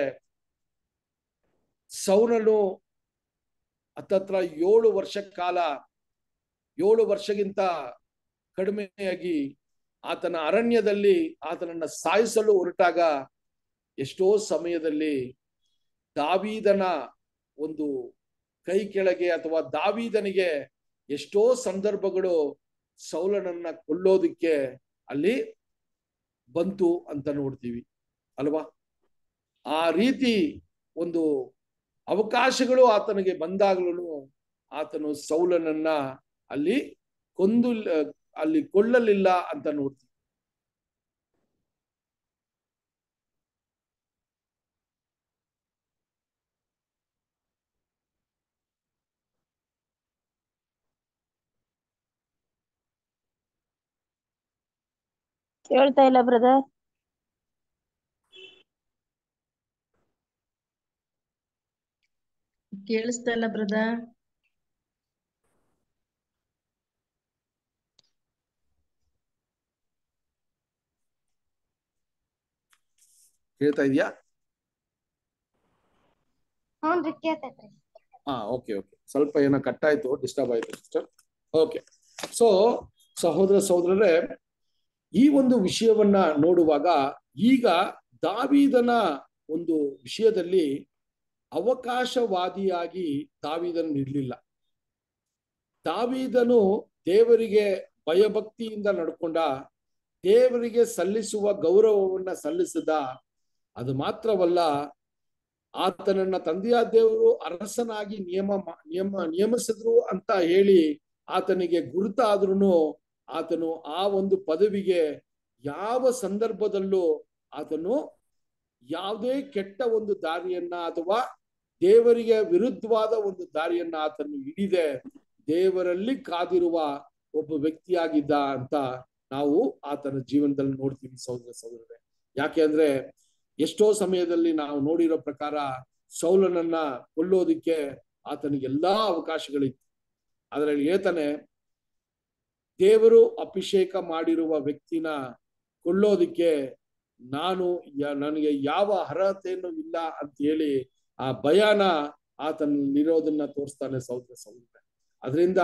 ಸೌಲನು ಹತ್ತತ್ರ ಏಳು ವರ್ಷ ಕಾಲ ಏಳು ವರ್ಷಗಿಂತ ಕಡಿಮೆಯಾಗಿ ಆತನ ಅರಣ್ಯದಲ್ಲಿ ಆತನನ್ನ ಸಾಯಿಸಲು ಹೊರಟಾಗ ಎಷ್ಟೋ ಸಮಯದಲ್ಲಿ ದಾವೀದನ ಒಂದು ಕೈ ಕೆಳಗೆ ಅಥವಾ ದಾವೀದನಿಗೆ ಎಷ್ಟೋ ಸಂದರ್ಭಗಳು ಸೌಲನನ್ನ ಕೊಲ್ಲೋದಿಕ್ಕೆ ಅಲ್ಲಿ ಬಂತು ಅಂತ ನೋಡ್ತೀವಿ ಅಲ್ವಾ ಆ ರೀತಿ ಒಂದು ಅವಕಾಶಗಳು ಆತನಿಗೆ ಬಂದಾಗ್ಲೂ ಆತನು ಸೌಲನನ್ನ ಅಲ್ಲಿ ಕೊಂದು ಅಲ್ಲಿ ಕೊಳ್ಳಲಿಲ್ಲ ಅಂತ ನೋಡ್ತೀವಿ ಕೇಳ್ತಾ ಇಲ್ಲ ಬ್ರದರ್ ಕೇಳಿಸ್ತಾ ಇಲ್ಲ ಬ್ರದರ್ ಹೇಳ್ತಾ ಇದೆಯಾ ಹ್ಞೂನ್ರಿ ಕೇಳ್ತೈತ್ರಿ ಹಾ ಓಕೆ ಓಕೆ ಸ್ವಲ್ಪ ಏನೋ ಕಟ್ ಆಯ್ತು ಡಿಸ್ಟರ್ಬ್ ಆಯ್ತು ಸಿಸ್ಟರ್ ಓಕೆ ಸೊ ಸಹೋದರ ಸಹೋದರರೇ ಈ ಒಂದು ವಿಷಯವನ್ನ ನೋಡುವಾಗ ಈಗ ದಾವೀದನ ಒಂದು ವಿಷಯದಲ್ಲಿ ಅವಕಾಶವಾದಿಯಾಗಿ ದಾವೀದನು ಇರಲಿಲ್ಲ ದಾವೀದನು ದೇವರಿಗೆ ಭಯಭಕ್ತಿಯಿಂದ ನಡ್ಕೊಂಡ ದೇವರಿಗೆ ಸಲ್ಲಿಸುವ ಗೌರವವನ್ನ ಸಲ್ಲಿಸಿದ ಅದು ಮಾತ್ರವಲ್ಲ ಆತನನ್ನ ತಂದೆಯ ದೇವರು ಅರಸನಾಗಿ ನಿಯಮ ನಿಯಮ ನಿಯಮಿಸಿದ್ರು ಅಂತ ಹೇಳಿ ಆತನಿಗೆ ಗುರುತಾದ್ರೂ ಆತನು ಆ ಒಂದು ಪದವಿಗೆ ಯಾವ ಸಂದರ್ಭದಲ್ಲೂ ಆತನು ಯಾವುದೇ ಕೆಟ್ಟ ಒಂದು ದಾರಿಯನ್ನ ಅಥವಾ ದೇವರಿಗೆ ವಿರುದ್ಧವಾದ ಒಂದು ದಾರಿಯನ್ನ ಆತನು ಹಿಡಿದೆ ದೇವರಲ್ಲಿ ಕಾದಿರುವ ಒಬ್ಬ ವ್ಯಕ್ತಿಯಾಗಿದ್ದ ಅಂತ ನಾವು ಆತನ ಜೀವನದಲ್ಲಿ ನೋಡ್ತೀವಿ ಸಹೋದರ ಸಹೋದರರೇ ಯಾಕೆ ಅಂದ್ರೆ ಎಷ್ಟೋ ಸಮಯದಲ್ಲಿ ನಾವು ನೋಡಿರೋ ಪ್ರಕಾರ ಸೌಲನನ್ನ ಕೊಲ್ಲೋದಿಕ್ಕೆ ಆತನಿಗೆ ಎಲ್ಲಾ ಅವಕಾಶಗಳಿತ್ತು ಅದರಲ್ಲಿ ಹೇಳ್ತಾನೆ ದೇವರು ಅಭಿಷೇಕ ಮಾಡಿರುವ ವ್ಯಕ್ತಿನ ಕೊಳ್ಳೋದಿಕ್ಕೆ ನಾನು ಯ- ನನಗೆ ಯಾವ ಅರ್ಹತೆಯನ್ನು ಇಲ್ಲ ಅಂತ ಹೇಳಿ ಆ ಭಯನ ಆತನಲ್ಲಿರೋದನ್ನ ತೋರಿಸ್ತಾನೆ ಸಹೋದರ ಸಹೋದರ ಅದರಿಂದ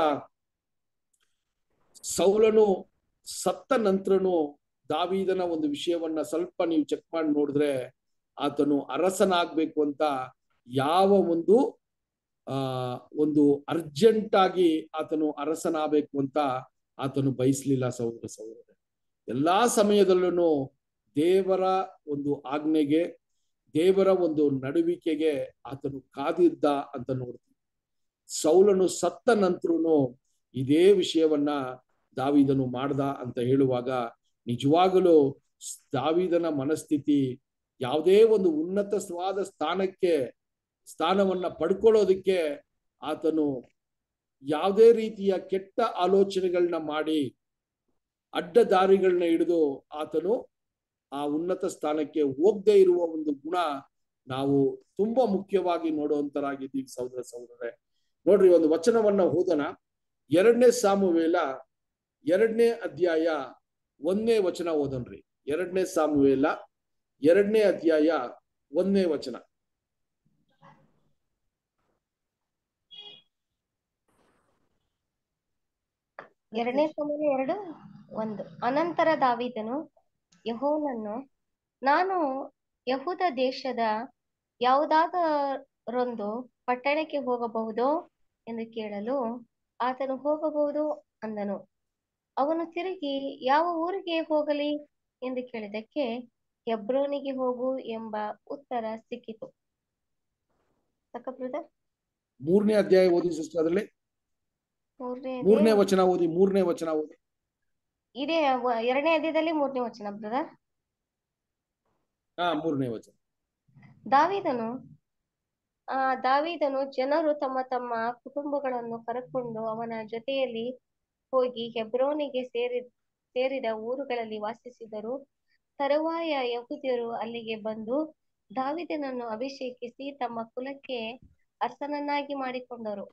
ಸೌಲನು ಸತ್ತ ನಂತರನು ದಾವೀದನ ಒಂದು ವಿಷಯವನ್ನ ಸ್ವಲ್ಪ ನೀವು ಚೆಕ್ ಮಾಡಿ ನೋಡಿದ್ರೆ ಆತನು ಅರಸನಾಗ್ಬೇಕು ಅಂತ ಯಾವ ಒಂದು ಆ ಒಂದು ಅರ್ಜೆಂಟ್ ಆಗಿ ಆತನು ಅರಸನಾಗಬೇಕು ಅಂತ ಆತನು ಬಯಸ್ಲಿಲ್ಲ ಸಹೋದರ ಸಹೋದರ ಎಲ್ಲಾ ಸಮಯದಲ್ಲೂ ದೇವರ ಒಂದು ಆಜ್ಞೆಗೆ ದೇವರ ಒಂದು ನಡುವಿಕೆಗೆ ಆತನು ಕಾದಿದ್ದ ಅಂತ ನೋಡ್ತೀವಿ ಸೌಲನು ಸತ್ತ ನಂತರನು ಇದೇ ವಿಷಯವನ್ನ ದಾವಿದನು ಮಾಡ್ದ ಅಂತ ಹೇಳುವಾಗ ನಿಜವಾಗಲೂ ಸ್- ದಾವೀದನ ಮನಸ್ಥಿತಿ ಯಾವುದೇ ಒಂದು ಉನ್ನತವಾದ ಸ್ಥಾನಕ್ಕೆ ಸ್ಥಾನವನ್ನ ಪಡ್ಕೊಳ್ಳೋದಕ್ಕೆ ಆತನು ಯಾವುದೇ ರೀತಿಯ ಕೆಟ್ಟ ಆಲೋಚನೆಗಳನ್ನ ಮಾಡಿ ಅಡ್ಡ ದಾರಿಗಳನ್ನ ಹಿಡಿದು ಆತನು ಆ ಉನ್ನತ ಸ್ಥಾನಕ್ಕೆ ಹೋಗದೆ ಇರುವ ಒಂದು ಗುಣ ನಾವು ತುಂಬಾ ಮುಖ್ಯವಾಗಿ ನೋಡುವಂತರಾಗಿದ್ದೀವಿ ಸಹೋದರ ಸಹೋದರರೇ ನೋಡ್ರಿ ಒಂದು ವಚನವನ್ನ ಓದೋಣ ಎರಡನೇ ಸಾಮುವೇಲ ಎರಡನೇ ಅಧ್ಯಾಯ ಒಂದನೇ ವಚನ ಓದನ್ರಿ ಎರಡನೇ ಸಾಮುವೇಲ ಎರಡನೇ ಅಧ್ಯಾಯ ಒಂದನೇ ವಚನ ಎರಡನೇ ಸಮಯ ಎರಡು ಒಂದು ಅನಂತರ ದಾವೀದನು ಯೆಹೋವನನ್ನು ನಾನು ಯಹೂದ ದೇಶದ ಯಾವುದಾದರೊಂದು ಪಟ್ಟಣಕ್ಕೆ ಹೋಗಬಹುದೋ ಎಂದು ಕೇಳಲು ಆತನು ಹೋಗಬಹುದು ಅಂದನು ಅವನು ತಿರುಗಿ ಯಾವ ಊರಿಗೆ ಹೋಗಲಿ ಎಂದು ಕೇಳಿದಕ್ಕೆ ಹೆಬ್ರೋನಿಗೆ ಹೋಗು ಎಂಬ ಉತ್ತರ ಸಿಕ್ಕಿತು ಸಾಕ ಬ್ರದರ್ ಮೂರನೇ ಅಧ್ಯಾಯ ಓದಿ ಸಿಸ್ಟರ್ ಅದರಲ್ಲಿ ಮೂರನೇ ಮೂರನೇ ವಚನ ಓದಿ ಮೂರನೇ ವಚನ ಓದಿ ಇದೇ ವ- ಎರಡನೇ ಅಧ್ಯಾಯದಲ್ಲಿ ಮೂರನೇ ವಚನ ಬ್ರದರ್ ಹಾ ಮೂರನೇ ವಚನ ದಾವೀದನು ಆ ದಾವೀದನು ಜನರು ತಮ್ಮ ತಮ್ಮ ಕುಟುಂಬಗಳನ್ನು ಕರೆಕೊಂಡು ಅವನ ಜೊತೆಯಲ್ಲಿ ಹೋಗಿ ಹೆಬ್ರೋನಿಗೆ ಸೇರಿ ಸೇರಿದ ಊರುಗಳಲ್ಲಿ ವಾಸಿಸಿದರು ತರುವಾಯ ಯಹೂದ್ಯರು ಅಲ್ಲಿಗೆ ಬಂದು ದಾವೀದನನ್ನು ಅಭಿಷೇಕಿಸಿ ತಮ್ಮ ಕುಲಕ್ಕೆ ಅರಸನನ್ನಾಗಿ ಮಾಡಿಕೊಂಡರು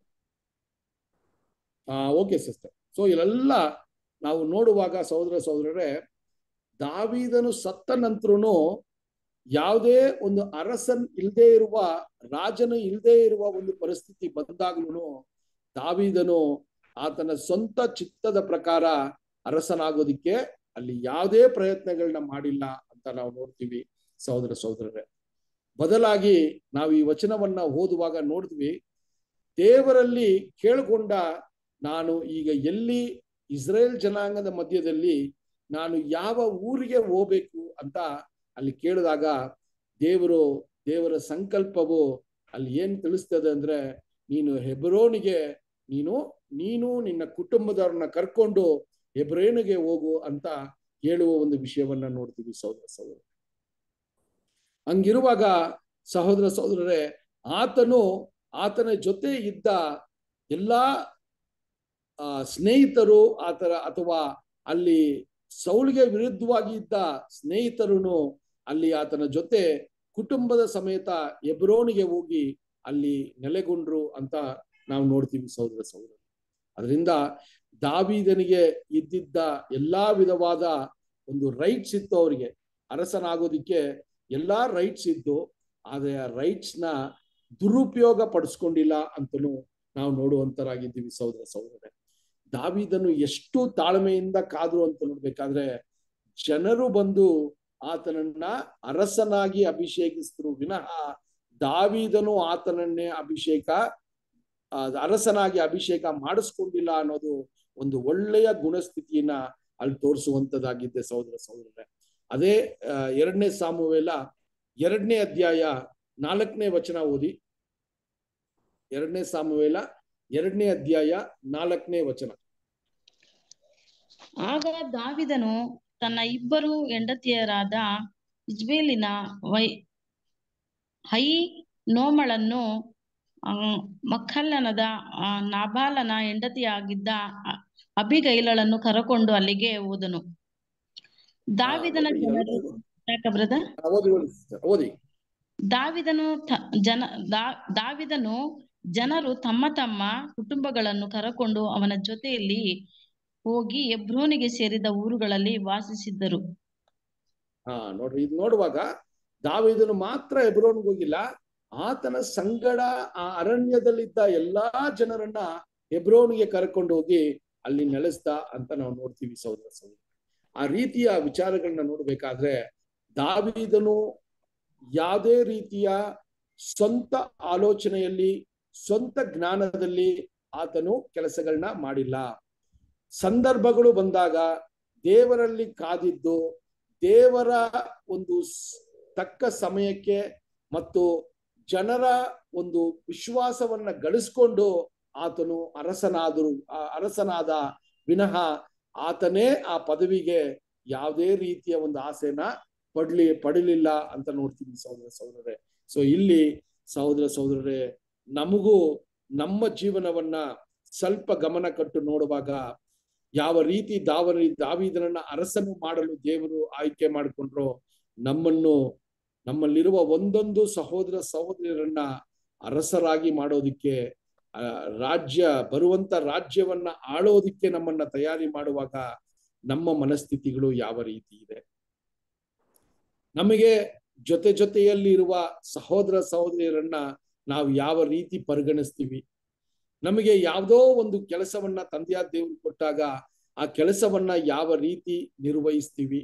ಆ ಓಕೆ ಸಿಸ್ಟರ್ ಸೊ ಇಲ್ಲೆಲ್ಲ ನಾವು ನೋಡುವಾಗ ಸಹೋದರ ಸಹೋದರರೇ ದಾವೀದನು ಸತ್ತ ನಂತರನು ಯಾವುದೇ ಒಂದು ಅರಸನ್ ಇಲ್ಲದೆ ಇರುವ ರಾಜನು ಇಲ್ಲದೆ ಇರುವ ಒಂದು ಪರಿಸ್ಥಿತಿ ಬಂದಾಗ್ಲೂ ದಾವೀದನು ಆತನ ಸ್ವಂತ ಚಿತ್ತದ ಪ್ರಕಾರ ಅರಸನಾಗೋದಿಕ್ಕೆ ಅಲ್ಲಿ ಯಾವುದೇ ಪ್ರಯತ್ನಗಳನ್ನ ಮಾಡಿಲ್ಲ ಅಂತ ನಾವು ನೋಡ್ತೀವಿ ಸಹೋದರ ಸಹೋದರರೇ ಬದಲಾಗಿ ನಾವು ಈ ವಚನವನ್ನ ಓದುವಾಗ ನೋಡಿದ್ವಿ ದೇವರಲ್ಲಿ ಕೇಳಿಕೊಂಡ ನಾನು ಈಗ ಎಲ್ಲಿ ಇಸ್ರೇಲ್ ಜನಾಂಗದ ಮಧ್ಯದಲ್ಲಿ ನಾನು ಯಾವ ಊರಿಗೆ ಹೋಗ್ಬೇಕು ಅಂತ ಅಲ್ಲಿ ಕೇಳಿದಾಗ ದೇವರು ದೇವರ ಸಂಕಲ್ಪವು ಅಲ್ಲಿ ಏನ್ ತಿಳಿಸ್ತದೆ ಅಂದ್ರೆ ನೀನು ಹೆಬ್ರೋನಿಗೆ ನೀನು ನೀನು ನಿನ್ನ ಕುಟುಂಬದವ್ರನ್ನ ಕರ್ಕೊಂಡು ಹೆಬ್ರೇನಿಗೆ ಹೋಗು ಅಂತ ಹೇಳುವ ಒಂದು ವಿಷಯವನ್ನ ನೋಡ್ತೀವಿ ಸಹೋದರ ಸಹೋದರ ಹಂಗಿರುವಾಗ ಸಹೋದರ ಸಹೋದರರೇ ಆತನು ಆತನ ಜೊತೆ ಇದ್ದ ಎಲ್ಲಾ ಆ ಸ್ನೇಹಿತರು ಆತರ ಅಥವಾ ಅಲ್ಲಿ ಸೌಲಿಗೆ ವಿರುದ್ಧವಾಗಿ ಇದ್ದ ಸ್ನೇಹಿತರುನು ಅಲ್ಲಿ ಆತನ ಜೊತೆ ಕುಟುಂಬದ ಸಮೇತ ಎಬ್ರೋನಿಗೆ ಹೋಗಿ ಅಲ್ಲಿ ನೆಲೆಗೊಂಡ್ರು ಅಂತ ನಾವು ನೋಡ್ತೀವಿ ಸಹೋದರ ಸಹೋದರ ಅದರಿಂದ ದಾವೀದನಿಗೆ ಇದ್ದಿದ್ದ ಎಲ್ಲಾ ವಿಧವಾದ ಒಂದು ರೈಟ್ಸ್ ಇತ್ತು ಅವರಿಗೆ ಅರಸನಾಗೋದಿಕ್ಕೆ ಎಲ್ಲಾ ರೈಟ್ಸ್ ಇದ್ದು ಆದ್ರೆ ಆ ರೈಟ್ಸ್ ನ ದುರುಪಯೋಗ ಪಡಿಸ್ಕೊಂಡಿಲ್ಲ ಅಂತಲೂ ನಾವು ನೋಡುವಂತರಾಗಿದ್ದೀವಿ ಸಹೋದರ ಸಹೋದರರೇ ದಾವಿದನು ಎಷ್ಟು ತಾಳ್ಮೆಯಿಂದ ಕಾದ್ರು ಅಂತ ನೋಡ್ಬೇಕಾದ್ರೆ ಜನರು ಬಂದು ಆತನನ್ನ ಅರಸನಾಗಿ ಅಭಿಷೇಕಿಸಿದ್ರು ವಿನಃ ದಾವಿದನು ಆತನನ್ನೇ ಅಭಿಷೇಕ ಆ, ಅರಸನಾಗಿ ಅಭಿಷೇಕ ಮಾಡಿಸ್ಕೊಂಡಿಲ್ಲ ಅನ್ನೋದು ಒಂದು ಒಳ್ಳೆಯ ಗುಣಸ್ಥಿತಿಯನ್ನ ಅಲ್ಲಿ ತೋರಿಸುವಂತದ್ದಾಗಿದ್ದೆ ಸಹೋದರ ಸಹೋದರರೇ ಅದೇ ಆ, ಎರಡನೇ ಸಾಮುವೇಲ ಎರಡನೇ ಅಧ್ಯಾಯ ನಾಲ್ಕನೇ ವಚನ ಓದಿ ಎರಡನೇ ಸಾಮುವೇಲ ಎರಡನೇ ಅಧ್ಯಾಯ ನಾಲ್ಕನೇ ವಚನ ಆಗ ದಾವಿದನು ತನ್ನ ಇಬ್ಬರು ಹೆಂಡತಿಯರಾದ ಇಜ್ಬೇಲಿನ ವೈ ಹೈ ನೋಮಳನ್ನು ಆ, ಮಕ್ಕಲ್ಲನದ ಆ, ನಾಬಾಲನ ಹೆಂಡತಿಯಾಗಿದ್ದ ಅ- ಅಬಿಗೈಲಳನ್ನು ಕರಕೊಂಡು ಅಲ್ಲಿಗೆ ಹೋದನು ದಾವಿದನ ನೋಡಿ, ಜನರು ಎರಡು- ಯಾಕ ಬ್ರದರ್ ಆ, ಓದಿ ಓದಿ sister, ಓದಿ ದಾವಿದನು ತ- ಜನ ದಾ- ದಾವಿದನು ಜನರು ತಮ್ಮ ತಮ್ಮ ಕುಟುಂಬಗಳನ್ನು ಕರಕೊಂಡು ಅವನ ಜೊತೆಯಲ್ಲಿ ಹೋಗಿ ಎಬ್ರೋನಿಗೆ ಸೇರಿದ ಊರುಗಳಲ್ಲಿ ವಾಸಿಸಿದ್ದರು ಹಾ ನೋಡ್ರಿ ಇದು ನೋಡುವಾಗ ದಾವಿದನು ಮಾತ್ರ ಎಬ್ರೋನ್ಗೆ ಹೋಗಿಲ್ಲ ಆತನ ಸಂಗಡ ಆ ಅರಣ್ಯದಲ್ಲಿದ್ದ ಎಲ್ಲಾ ಜನರನ್ನ ಎಬ್ರೋನ್ಗೆ ಕರ್ಕೊಂಡು ಹೋಗಿ ಅಲ್ಲಿ ನೆಲೆಸ್ದ ಅಂತ ನಾವು ನೋಡ್ತೀವಿ ಸಹೋದರ ಸಹೋದರ ಆ ರೀತಿಯ ವಿಚಾರಗಳನ್ನ ನೋಡ್ಬೇಕಾದ್ರೆ ದಾವಿದನು ಯಾವುದೇ ರೀತಿಯ ಸ್ವಂತ ಆಲೋಚನೆಯಲ್ಲಿ ಸ್ವಂತ ಜ್ಞಾನದಲ್ಲಿ ಆತನು ಕೆಲಸಗಳನ್ನ ಮಾಡಿಲ್ಲ ಸಂದರ್ಭಗಳು ಬಂದಾಗ ದೇವರಲ್ಲಿ ಕಾದಿದ್ದು ದೇವರ ಒಂದು ಸ್- ತಕ್ಕ ಸಮಯಕ್ಕೆ ಮತ್ತು ಜನರ ಒಂದು ವಿಶ್ವಾಸವನ್ನ ಗಳಿಸ್ಕೊಂಡು ಆತನು ಅರಸನಾದರು ಆ ಅರಸನಾದ ವಿನಃ ಆತನೇ ಆ ಪದವಿಗೆ ಯಾವುದೇ ರೀತಿಯ ಒಂದು ಆಸೆನ ಪಡ್ಲಿ ಪಡಲಿಲ್ಲ ಅಂತ ನೋಡ್ತೀವಿ ಸಹೋದರ ಸಹೋದರರೇ ಸೊ ಇಲ್ಲಿ ಸಹೋದರ ಸಹೋದರರೇ ನಮಗೂ ನಮ್ಮ ಜೀವನವನ್ನ ಸ್ವಲ್ಪ ಗಮನ ಕೊಟ್ಟು ನೋಡುವಾಗ ಯಾವ ರೀತಿ ದಾವರಿ ದಾವಿದನನ್ನ ಅರಸನು ಮಾಡಲು ದೇವರು ಆಯ್ಕೆ ಮಾಡಿಕೊಂಡ್ರೋ ನಮ್ಮನ್ನು ನಮ್ಮಲ್ಲಿರುವ ಒಂದೊಂದು ಸಹೋದರ ಸಹೋದರಿಯರನ್ನ ಅರಸರಾಗಿ ಮಾಡೋದಿಕ್ಕೆ ಆ, ರಾಜ್ಯ ಬರುವಂತ ರಾಜ್ಯವನ್ನ ಆಳೋದಿಕ್ಕೆ ನಮ್ಮನ್ನ ತಯಾರಿ ಮಾಡುವಾಗ ನಮ್ಮ ಮನಸ್ಥಿತಿಗಳು ಯಾವ ರೀತಿ ಇದೆ ನಮಗೆ ಜೊತೆ ಜೊತೆಯಲ್ಲಿ ಇರುವ ಸಹೋದರ ಸಹೋದರಿಯರನ್ನ ನಾವು ಯಾವ ರೀತಿ ಪರಿಗಣಿಸ್ತೀವಿ ನಮಗೆ ಯಾವುದೋ ಒಂದು ಕೆಲಸವನ್ನ ತಂದೆಯಾದ ದೇವರು ಕೊಟ್ಟಾಗ ಆ ಕೆಲಸವನ್ನ ಯಾವ ರೀತಿ ನಿರ್ವಹಿಸ್ತೀವಿ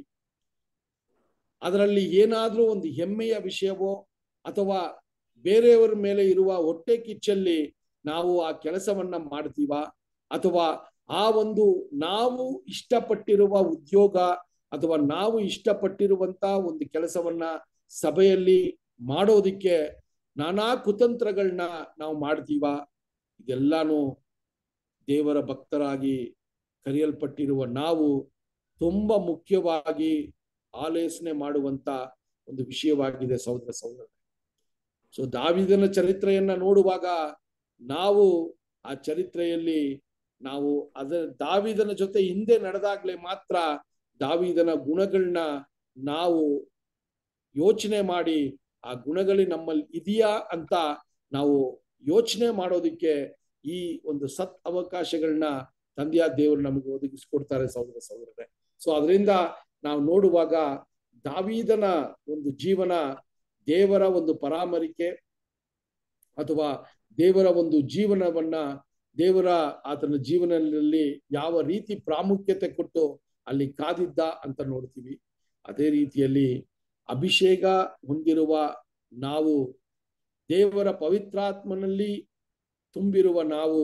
ಅದರಲ್ಲಿ ಏನಾದ್ರೂ ಒಂದು ಹೆಮ್ಮೆಯ ವಿಷಯವೋ ಅಥವಾ ಬೇರೆಯವರ ಮೇಲೆ ಇರುವ ಹೊಟ್ಟೆ ಕಿಚ್ಚಲ್ಲಿ ನಾವು ಆ ಕೆಲಸವನ್ನ ಮಾಡ್ತೀವಾ ಅಥವಾ ಆ ಒಂದು ನಾವು ಇಷ್ಟಪಟ್ಟಿರುವ ಉದ್ಯೋಗ ಅಥವಾ ನಾವು ಇಷ್ಟಪಟ್ಟಿರುವಂತ ಒಂದು ಕೆಲಸವನ್ನ ಸಭೆಯಲ್ಲಿ ಮಾಡೋದಿಕ್ಕೆ ನಾನಾ ಕುತಂತ್ರಗಳನ್ನ ನಾವು ಮಾಡ್ತೀವಾ ಇದೆಲ್ಲಾನು ದೇವರ ಭಕ್ತರಾಗಿ ಕರೆಯಲ್ಪಟ್ಟಿರುವ ನಾವು ತುಂಬಾ ಮುಖ್ಯವಾಗಿ ಆಲೋಚನೆ ಮಾಡುವಂತ ಒಂದು ವಿಷಯವಾಗಿದೆ ಸಹೋದರ ಸಹೋದರ ಸೊ ದಾವಿದನ ಚರಿತ್ರೆಯನ್ನ ನೋಡುವಾಗ ನಾವು ಆ ಚರಿತ್ರೆಯಲ್ಲಿ ನಾವು ಅದರ ದಾವಿದನ ಜೊತೆ ಹಿಂದೆ ನಡೆದಾಗ್ಲೇ ಮಾತ್ರ ದಾವಿದನ ಗುಣಗಳನ್ನ ನಾವು ಯೋಚನೆ ಮಾಡಿ ಆ ಗುಣಗಳು ನಮ್ಮಲ್ಲಿ ಇದೆಯಾ ಅಂತ ನಾವು ಯೋಚನೆ ಮಾಡೋದಿಕ್ಕೆ ಈ ಒಂದು ಸತ್ ಅವಕಾಶಗಳನ್ನ ತಂದೆಯ ದೇವರು ನಮಗೆ ಒದಗಿಸ್ಕೊಡ್ತಾರೆ ಸಹೋದರ ಸಹೋದರರೇ ಸೊ ಅದರಿಂದ ನಾವು ನೋಡುವಾಗ ದಾವೀದನ ಒಂದು ಜೀವನ ದೇವರ ಒಂದು ಪರಾಮರಿಕೆ ಅಥವಾ ದೇವರ ಒಂದು ಜೀವನವನ್ನ ದೇವರ ಆತನ ಜೀವನದಲ್ಲಿ ಯಾವ ರೀತಿ ಪ್ರಾಮುಖ್ಯತೆ ಕೊಟ್ಟು ಅಲ್ಲಿ ಕಾದಿದ್ದ ಅಂತ ನೋಡ್ತೀವಿ ಅದೇ ರೀತಿಯಲ್ಲಿ ಅಭಿಷೇಕ ಹೊಂದಿರುವ ನಾವು ದೇವರ ಪವಿತ್ರಾತ್ಮನಲ್ಲಿ ತುಂಬಿರುವ ನಾವು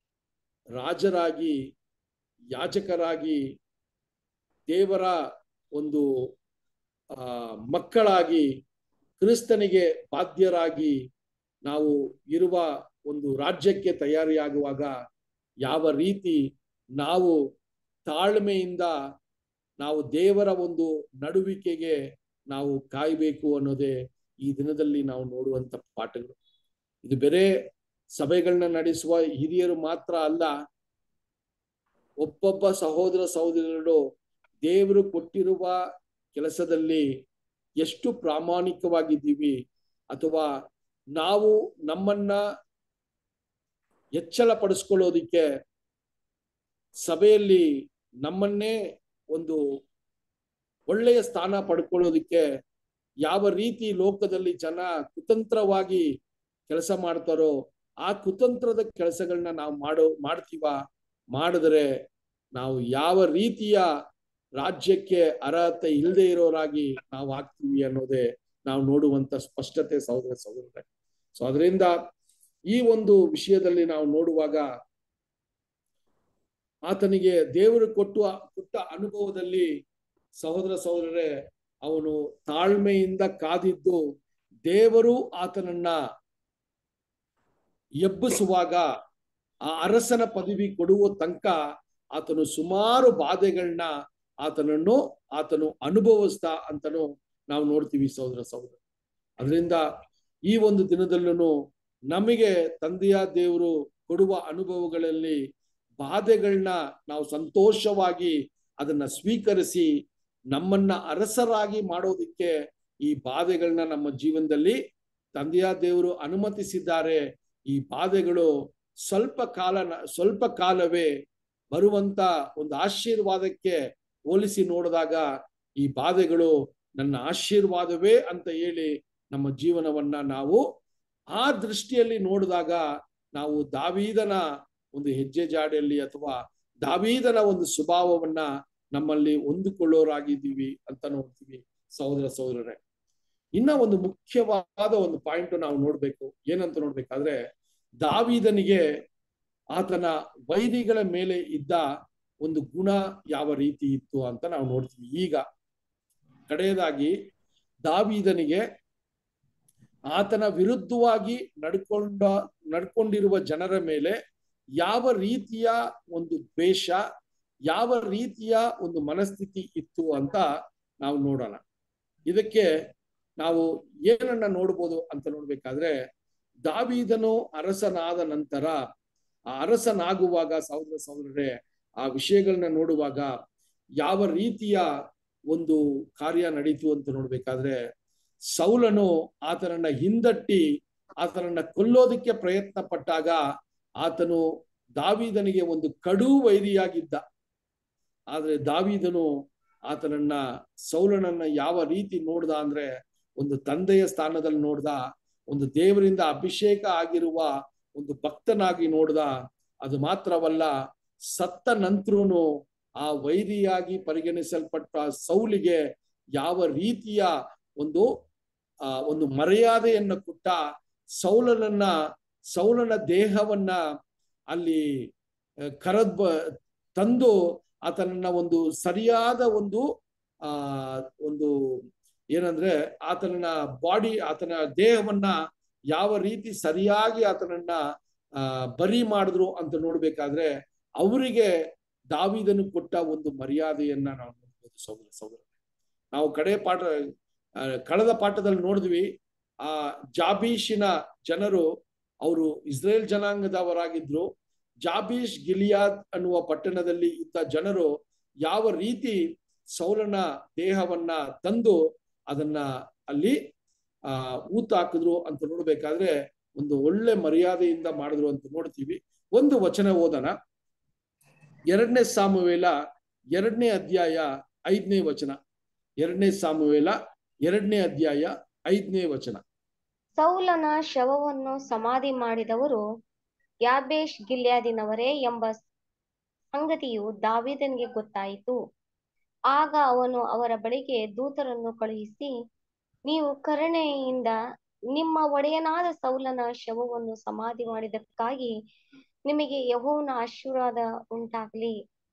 ರಾಜರಾಗಿ ಯಾಜಕರಾಗಿ ದೇವರ ಒಂದು ಆ ಮಕ್ಕಳಾಗಿ ಕ್ರಿಸ್ತನಿಗೆ ಬಾಧ್ಯರಾಗಿ ನಾವು ಇರುವ ಒಂದು ರಾಜ್ಯಕ್ಕೆ ತಯಾರಿಯಾಗುವಾಗ ಯಾವ ರೀತಿ ನಾವು ತಾಳ್ಮೆಯಿಂದ ನಾವು ದೇವರ ಒಂದು ನಡುವಿಕೆಗೆ ನಾವು ಕಾಯಬೇಕು ಅನ್ನೋದೇ ಈ ದಿನದಲ್ಲಿ ನಾವು ನೋಡುವಂತ ಪಾಠಗಳು ಇದು ಬೇರೆ ಸಭೆಗಳನ್ನ ನಡೆಸುವ ಹಿರಿಯರು ಮಾತ್ರ ಅಲ್ಲ ಒಬ್ಬೊಬ್ಬ ಸಹೋದರ ಸಹೋದರರು ದೇವರು ಕೊಟ್ಟಿರುವ ಕೆಲಸದಲ್ಲಿ ಎಷ್ಟು ಪ್ರಾಮಾಣಿಕವಾಗಿದ್ದೀವಿ ಅಥವಾ ನಾವು ನಮ್ಮನ್ನ ಎಚ್ಚರ ಪಡಿಸ್ಕೊಳ್ಳೋದಿಕ್ಕೆ ಸಭೆಯಲ್ಲಿ ನಮ್ಮನ್ನೇ ಒಂದು ಒಳ್ಳೆಯ ಸ್ಥಾನ ಪಡ್ಕೊಳ್ಳೋದಿಕ್ಕೆ ಯಾವ ರೀತಿ ಲೋಕದಲ್ಲಿ ಜನ ಕುತಂತ್ರವಾಗಿ ಕೆಲಸ ಮಾಡ್ತಾರೋ ಆ ಕುತಂತ್ರದ ಕೆಲಸಗಳನ್ನ ನಾವು ಮಾಡೋ ಮಾಡ್ತೀವ ಮಾಡಿದ್ರೆ ನಾವು ಯಾವ ರೀತಿಯ ರಾಜ್ಯಕ್ಕೆ ಅರ್ಹತೆ ಇಲ್ಲದೆ ಇರೋರಾಗಿ ನಾವು ಆಗ್ತೀವಿ ಅನ್ನೋದೇ ನಾವು ನೋಡುವಂತ ಸ್ಪಷ್ಟತೆ ಸಹೋದರ ಸಹೋದರರೇ ಸೊ ಅದರಿಂದ ಈ ಒಂದು ವಿಷಯದಲ್ಲಿ ನಾವು ನೋಡುವಾಗ ಆತನಿಗೆ ದೇವರು ಕೊಟ್ಟು ಕೊಟ್ಟ ಅನುಭವದಲ್ಲಿ ಸಹೋದರ ಸಹೋದರರೇ ಅವನು ತಾಳ್ಮೆಯಿಂದ ಕಾದಿದ್ದು ದೇವರು ಆತನನ್ನ ಎಬ್ಬಿಸುವಾಗ ಆ ಅರಸನ ಪದವಿ ಕೊಡುವ ತನಕ ಆತನು ಸುಮಾರು ಬಾಧೆಗಳನ್ನ ಆತನನ್ನು ಆತನು ಅನುಭವಿಸ್ತಾ ಅಂತನೂ ನಾವು ನೋಡ್ತೀವಿ ಸಹೋದರ ಸಹೋದರ ಅದರಿಂದ ಈ ಒಂದು ದಿನದಲ್ಲೂ ನಮಗೆ ತಂದೆಯ ದೇವರು ಕೊಡುವ ಅನುಭವಗಳಲ್ಲಿ ಬಾಧೆಗಳನ್ನ ನಾವು ಸಂತೋಷವಾಗಿ ಅದನ್ನ ಸ್ವೀಕರಿಸಿ ನಮ್ಮನ್ನ ಅರಸರಾಗಿ ಮಾಡೋದಿಕ್ಕೆ ಈ ಬಾಧೆಗಳನ್ನ ನಮ್ಮ ಜೀವನದಲ್ಲಿ ತಂದೆಯ ದೇವರು ಅನುಮತಿಸಿದ್ದಾರೆ ಈ ಬಾಧೆಗಳು ಸ್ವಲ್ಪ ಕಾಲ ಸ್ವಲ್ಪ ಕಾಲವೇ ಬರುವಂತ ಒಂದು ಆಶೀರ್ವಾದಕ್ಕೆ ಹೋಲಿಸಿ ನೋಡಿದಾಗ ಈ ಬಾಧೆಗಳು ನನ್ನ ಆಶೀರ್ವಾದವೇ ಅಂತ ಹೇಳಿ ನಮ್ಮ ಜೀವನವನ್ನ ನಾವು ಆ ದೃಷ್ಟಿಯಲ್ಲಿ ನೋಡಿದಾಗ ನಾವು ದಾವೀದನ ಒಂದು ಹೆಜ್ಜೆ ಜಾಡಿಯಲ್ಲಿ ಅಥವಾ ದಾವೀದನ ಒಂದು ಸ್ವಭಾವವನ್ನ ನಮ್ಮಲ್ಲಿ ಹೊಂದಿಕೊಳ್ಳೋರಾಗಿದ್ದೀವಿ ಅಂತ ನೋಡ್ತೀವಿ ಸಹೋದರ ಸಹೋದರರೇ ಇನ್ನ ಒಂದು ಮುಖ್ಯವಾದ ಒಂದು ಪಾಯಿಂಟ್ ನಾವು ನೋಡ್ಬೇಕು ಏನಂತ ನೋಡ್ಬೇಕಾದ್ರೆ ದಾವೀದನಿಗೆ ಆತನ ವೈರಿಗಳ ಮೇಲೆ ಇದ್ದ ಒಂದು ಗುಣ ಯಾವ ರೀತಿ ಇತ್ತು ಅಂತ ನಾವು ನೋಡ್ತೀವಿ ಈಗ ಕಡೆಯದಾಗಿ ದಾವೀದನಿಗೆ ಆತನ ವಿರುದ್ಧವಾಗಿ ನಡ್ಕೊಂಡ ನಡ್ಕೊಂಡಿರುವ ಜನರ ಮೇಲೆ ಯಾವ ರೀತಿಯ ಒಂದು ದ್ವೇಷ ಯಾವ ರೀತಿಯ ಒಂದು ಮನಸ್ಥಿತಿ ಇತ್ತು ಅಂತ ನಾವು ನೋಡೋಣ ಇದಕ್ಕೆ ನಾವು ಏನನ್ನ ನೋಡ್ಬೋದು ಅಂತ ನೋಡ್ಬೇಕಾದ್ರೆ ದಾವೀದನು ಅರಸನಾದ ನಂತರ ಆ ಅರಸನಾಗುವಾಗ ಸಹೋದರ ಸಹೋದರರೇ ಆ ವಿಷಯಗಳನ್ನ ನೋಡುವಾಗ ಯಾವ ರೀತಿಯ ಒಂದು ಕಾರ್ಯ ನಡೀತು ಅಂತ ನೋಡ್ಬೇಕಾದ್ರೆ ಸೌಲನು ಆತನನ್ನ ಹಿಂದಟ್ಟಿ ಆತನನ್ನ ಕೊಲ್ಲೋದಕ್ಕೆ ಪ್ರಯತ್ನ ಪಟ್ಟಾಗ ಆತನು ದಾವೀದನಿಗೆ ಒಂದು ಕಡು ವೈರಿಯಾಗಿದ್ದ ಆದ್ರೆ ದಾವೀದನು ಆತನನ್ನ ಸೌಲನನ್ನ ಯಾವ ರೀತಿ ನೋಡ್ದ ಅಂದ್ರೆ ಒಂದು ತಂದೆಯ ಸ್ಥಾನದಲ್ಲಿ ನೋಡ್ದ ಒಂದು ದೇವರಿಂದ ಅಭಿಷೇಕ ಆಗಿರುವ ಒಂದು ಭಕ್ತನಾಗಿ ನೋಡ್ದ ಅದು ಮಾತ್ರವಲ್ಲ ಸತ್ತ ನಂತರನು ಆ ವೈರಿಯಾಗಿ ಪರಿಗಣಿಸಲ್ಪಟ್ಟ ಸೌಲಿಗೆ ಯಾವ ರೀತಿಯ ಒಂದು ಆ ಒಂದು ಮರ್ಯಾದೆಯನ್ನು ಕೊಟ್ಟ ಸೌಲನನ್ನ ಸೌಲನ ದೇಹವನ್ನ ಅಲ್ಲಿ ಕರದ್ ತಂದು ಆತನನ್ನ ಒಂದು ಸರಿಯಾದ ಒಂದು ಆ ಒಂದು ಏನಂದ್ರೆ ಆತನ ಬಾಡಿ ಆತನ ದೇಹವನ್ನ ಯಾವ ರೀತಿ ಸರಿಯಾಗಿ ಆತನನ್ನ ಆ ಬರಿ ಮಾಡಿದ್ರು ಅಂತ ನೋಡ್ಬೇಕಾದ್ರೆ ಅವರಿಗೆ ದಾವಿದನು ಕೊಟ್ಟ ಒಂದು ಮರ್ಯಾದೆಯನ್ನ ನಾವು ನೋಡ್ಬೋದು ಸಹೋದರ ಸಹೋದರ ನಾವು ಕಡೆ ಪಾಠ ಕಳೆದ ಪಾಠದಲ್ಲಿ ನೋಡಿದ್ವಿ ಆ ಜಾಬೀಶಿನ ಜನರು ಅವರು ಇಸ್ರೇಲ್ ಜನಾಂಗದವರಾಗಿದ್ರು ಜಾಬೀಶ್ ಗಿಲಿಯಾದ್ ಅನ್ನುವ ಪಟ್ಟಣದಲ್ಲಿ ಇದ್ದ ಜನರು ಯಾವ ರೀತಿ ಸೌಲನ ದೇಹವನ್ನ ತಂದು ಅದನ್ನ ಅಲ್ಲಿ ಆ ಊತ ಹಾಕಿದ್ರು ಅಂತ ನೋಡ್ಬೇಕಾದ್ರೆ ಒಂದು ಒಳ್ಳೆ ಮರ್ಯಾದೆಯಿಂದ ಮಾಡಿದ್ರು ಅಂತ ನೋಡ್ತೀವಿ ಒಂದು ವಚನ ಓದೋಣ ಎರಡನೇ ಸಾಮುವೇಲ ಎರಡನೇ ಅಧ್ಯಾಯ ಐದನೇ ವಚನ ಎರಡನೇ ಸಾಮುವೇಲ ಎರಡನೇ ಅಧ್ಯಾಯ ಐದನೇ ವಚನ ಸೌಲನ ಶವವನ್ನು ಸಮಾಧಿ ಮಾಡಿದವರು ಯಾಬೇಶ್ ಗಿಲ್ಯಾದಿನವರೇ ಎಂಬ ಸಂಗತಿಯು ದಾವಿದನಿಗೆ ಗೊತ್ತಾಯಿತು ಆಗ ಅವನು ಅವರ ಬಳಿಗೆ ದೂತರನ್ನು ಕಳುಹಿಸಿ ನೀವು ಕರುಣೆಯಿಂದ ನಿಮ್ಮ ಒಡೆಯನಾದ ಸೌಲನ ಶವವನ್ನು ಸಮಾಧಿ ಮಾಡಿದಕ್ಕಾಗಿ ನಿಮಗೆ ಯಹೋವನ ಆಶೀರ್ವಾದ ಉಂಟಾಗಲಿ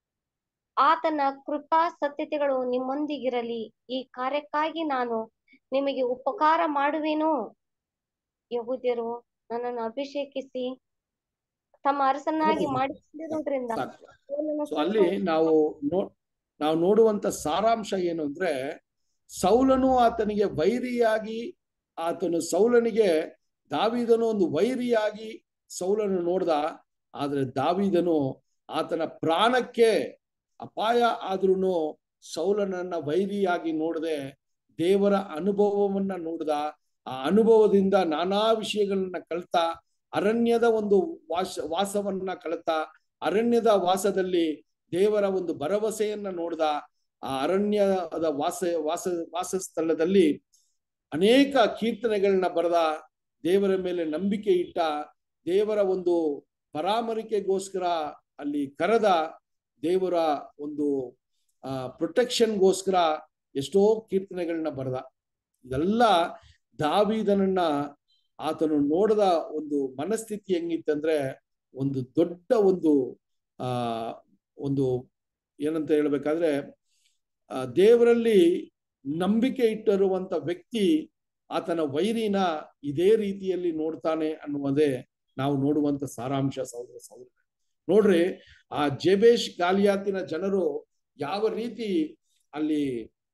ಆತನ ಕೃಪಾ ಸತ್ಯತೆಗಳು ನಿಮ್ಮೊಂದಿಗಿರಲಿ ಈ ಕಾರ್ಯಕ್ಕಾಗಿ ನಾನು ನಿಮಗೆ ಉಪಕಾರ ಮಾಡುವೆನು ಯಹೂದ್ಯರು ನನ್ನನ್ನು ಅಭಿಷೇಕಿಸಿ ತಮ್ಮ ಅರಸನಾಗಿ ಮಾಡಿಕೊಂಡಿರುವುದರಿಂದ ಸೊ ಅಲ್ಲಿ ನಾವು ನೋ ನಾವು ನೋಡುವಂತ ಸಾರಾಂಶ ಏನು ಅಂದ್ರೆ ಸೌಲನು ಆತನಿಗೆ ವೈರಿಯಾಗಿ ಆತನು ಸೌಲನಿಗೆ ದಾವಿದನು ಒಂದು ವೈರಿಯಾಗಿ ಸೌಲನು ನೋಡ್ದ ಆದ್ರೆ ದಾವಿದನು ಆತನ ಪ್ರಾಣಕ್ಕೆ ಅಪಾಯ ಆದ್ರೂ ಸೌಲನನ್ನ ವೈರಿಯಾಗಿ ನೋಡದೆ ದೇವರ ಅನುಭವವನ್ನ ನೋಡ್ದ ಆ ಅನುಭವದಿಂದ ನಾನಾ ವಿಷಯಗಳನ್ನ ಕಲ್ತ ಅರಣ್ಯದ ಒಂದು ವಾಸ ವಾಸವನ್ನ ಕಲಿತ ಅರಣ್ಯದ ವಾಸದಲ್ಲಿ ದೇವರ ಒಂದು ಭರವಸೆಯನ್ನ ನೋಡ್ದ ಆ ಅರಣ್ಯದ ವಾಸ ವಾಸ ವಾಸಸ್ಥಳದಲ್ಲಿ ಅನೇಕ ಕೀರ್ತನೆಗಳನ್ನ ಬರೆದ ದೇವರ ಮೇಲೆ ನಂಬಿಕೆ ಇಟ್ಟ ದೇವರ ಒಂದು ಪರಾಮರಿಕೆಗೋಸ್ಕರ ಅಲ್ಲಿ ಕರೆದ ದೇವರ ಒಂದು ಆ ಪ್ರೊಟೆಕ್ಷನ್ಗೋಸ್ಕರ ಎಷ್ಟೋ ಕೀರ್ತನೆಗಳನ್ನ ಬರೆದ ಇದೆಲ್ಲ ದಾವಿದನನ್ನ ಆತನು ನೋಡದ ಒಂದು ಮನಸ್ಥಿತಿ ಹೆಂಗಿತ್ತಂದ್ರೆ ಒಂದು ದೊಡ್ಡ ಒಂದು ಆ ಒಂದು ಏನಂತ ಹೇಳ್ಬೇಕಾದ್ರೆ ಆ ದೇವರಲ್ಲಿ ನಂಬಿಕೆ ಇಟ್ಟಿರುವಂತ ವ್ಯಕ್ತಿ ಆತನ ವೈರಿನ ಇದೇ ರೀತಿಯಲ್ಲಿ ನೋಡ್ತಾನೆ ಅನ್ನುವುದೇ ನಾವು ನೋಡುವಂತ ಸಾರಾಂಶ ಸಹೋದರ ಸಹೋದರ ನೋಡ್ರಿ ಆ ಜೇಬೇಶ್ ಗಾಲಿಯಾತಿನ ಜನರು ಯಾವ ರೀತಿ ಅಲ್ಲಿ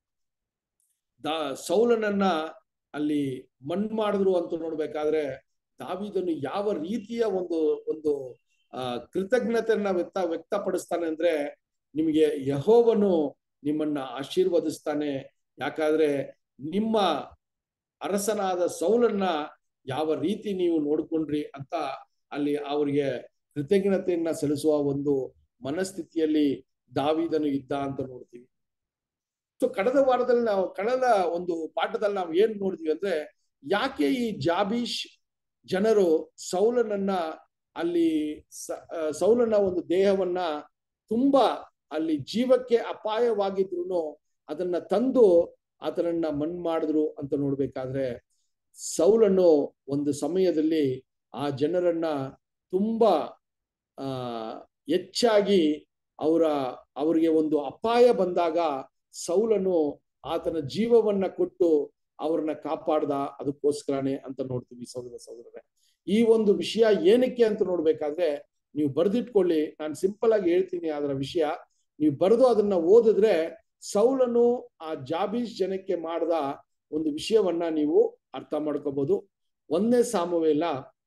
ದಾ ಸೌಲನನ್ನ ಅಲ್ಲಿ ಮಣ್ ಮಾಡಿದ್ರು ಅಂತ ನೋಡ್ಬೇಕಾದ್ರೆ ದಾವಿದನು ಯಾವ ರೀತಿಯ ಒಂದು ಒಂದು ಆ ಕೃತಜ್ಞತೆಯನ್ನ ವ್ಯಕ್ತ ವ್ಯಕ್ತಪಡಿಸ್ತಾನೆ ಅಂದ್ರೆ ನಿಮಗೆ ಯಹೋವನು ನಿಮ್ಮನ್ನ ಆಶೀರ್ವದಿಸ್ತಾನೆ ಯಾಕಾದ್ರೆ ನಿಮ್ಮ ಅರಸನಾದ ಸೌಲನ್ನ ಯಾವ ರೀತಿ ನೀವು ನೋಡ್ಕೊಂಡ್ರಿ ಅಂತ ಅಲ್ಲಿ ಅವರಿಗೆ ಕೃತಜ್ಞತೆಯನ್ನ ಸಲ್ಲಿಸುವ ಒಂದು ಮನಸ್ಥಿತಿಯಲ್ಲಿ ದಾವಿದನು ಇದ್ದ ಅಂತ ನೋಡ್ತೀವಿ ಸೊ ಕಳೆದ ವಾರದಲ್ಲಿ ನಾವು ಕಳೆದ ಒಂದು ಪಾಠದಲ್ಲಿ ನಾವು ಏನ್ ನೋಡಿದ್ವಿ ಅಂದ್ರೆ ಯಾಕೆ ಈ ಜಾಬೀಶ್ ಜನರು ಸೌಲನನ್ನ ಅಲ್ಲಿ ಸೌಲನ ಒಂದು ದೇಹವನ್ನ ತುಂಬಾ ಅಲ್ಲಿ ಜೀವಕ್ಕೆ ಅಪಾಯವಾಗಿದ್ರು ಅದನ್ನ ತಂದು ಆತನನ್ನ ಮಣ್ ಮಾಡಿದ್ರು ಅಂತ ನೋಡ್ಬೇಕಾದ್ರೆ ಸೌಲನು ಒಂದು ಸಮಯದಲ್ಲಿ ಆ ಜನರನ್ನ ತುಂಬಾ ಆ ಹೆಚ್ಚಾಗಿ ಅವರ ಅವರಿಗೆ ಒಂದು ಅಪಾಯ ಬಂದಾಗ ಸೌಲನು ಆತನ ಜೀವವನ್ನ ಕೊಟ್ಟು ಅವ್ರನ್ನ ಕಾಪಾಡ್ದ ಅದಕ್ಕೋಸ್ಕರನೇ ಅಂತ ನೋಡ್ತೀವಿ ಸಹೋದರ ಸಹೋದರರೇ ಈ ಒಂದು ವಿಷಯ ಏನಕ್ಕೆ ಅಂತ ನೋಡ್ಬೇಕಾದ್ರೆ ನೀವು ಬರೆದಿಟ್ಕೊಳ್ಳಿ ನಾನು ಸಿಂಪಲ್ ಆಗಿ ಹೇಳ್ತೀನಿ ಅದರ ವಿಷಯ ನೀವು ಬರೆದು ಅದನ್ನ ಓದಿದ್ರೆ ಸೌಲನು ಆ ಜಾಬೀಸ್ ಜನಕ್ಕೆ ಮಾಡ್ದ ಒಂದು ವಿಷಯವನ್ನ ನೀವು ಅರ್ಥ ಮಾಡ್ಕೋಬಹುದು ಒಂದನೇ ಸಾಮವೇಲ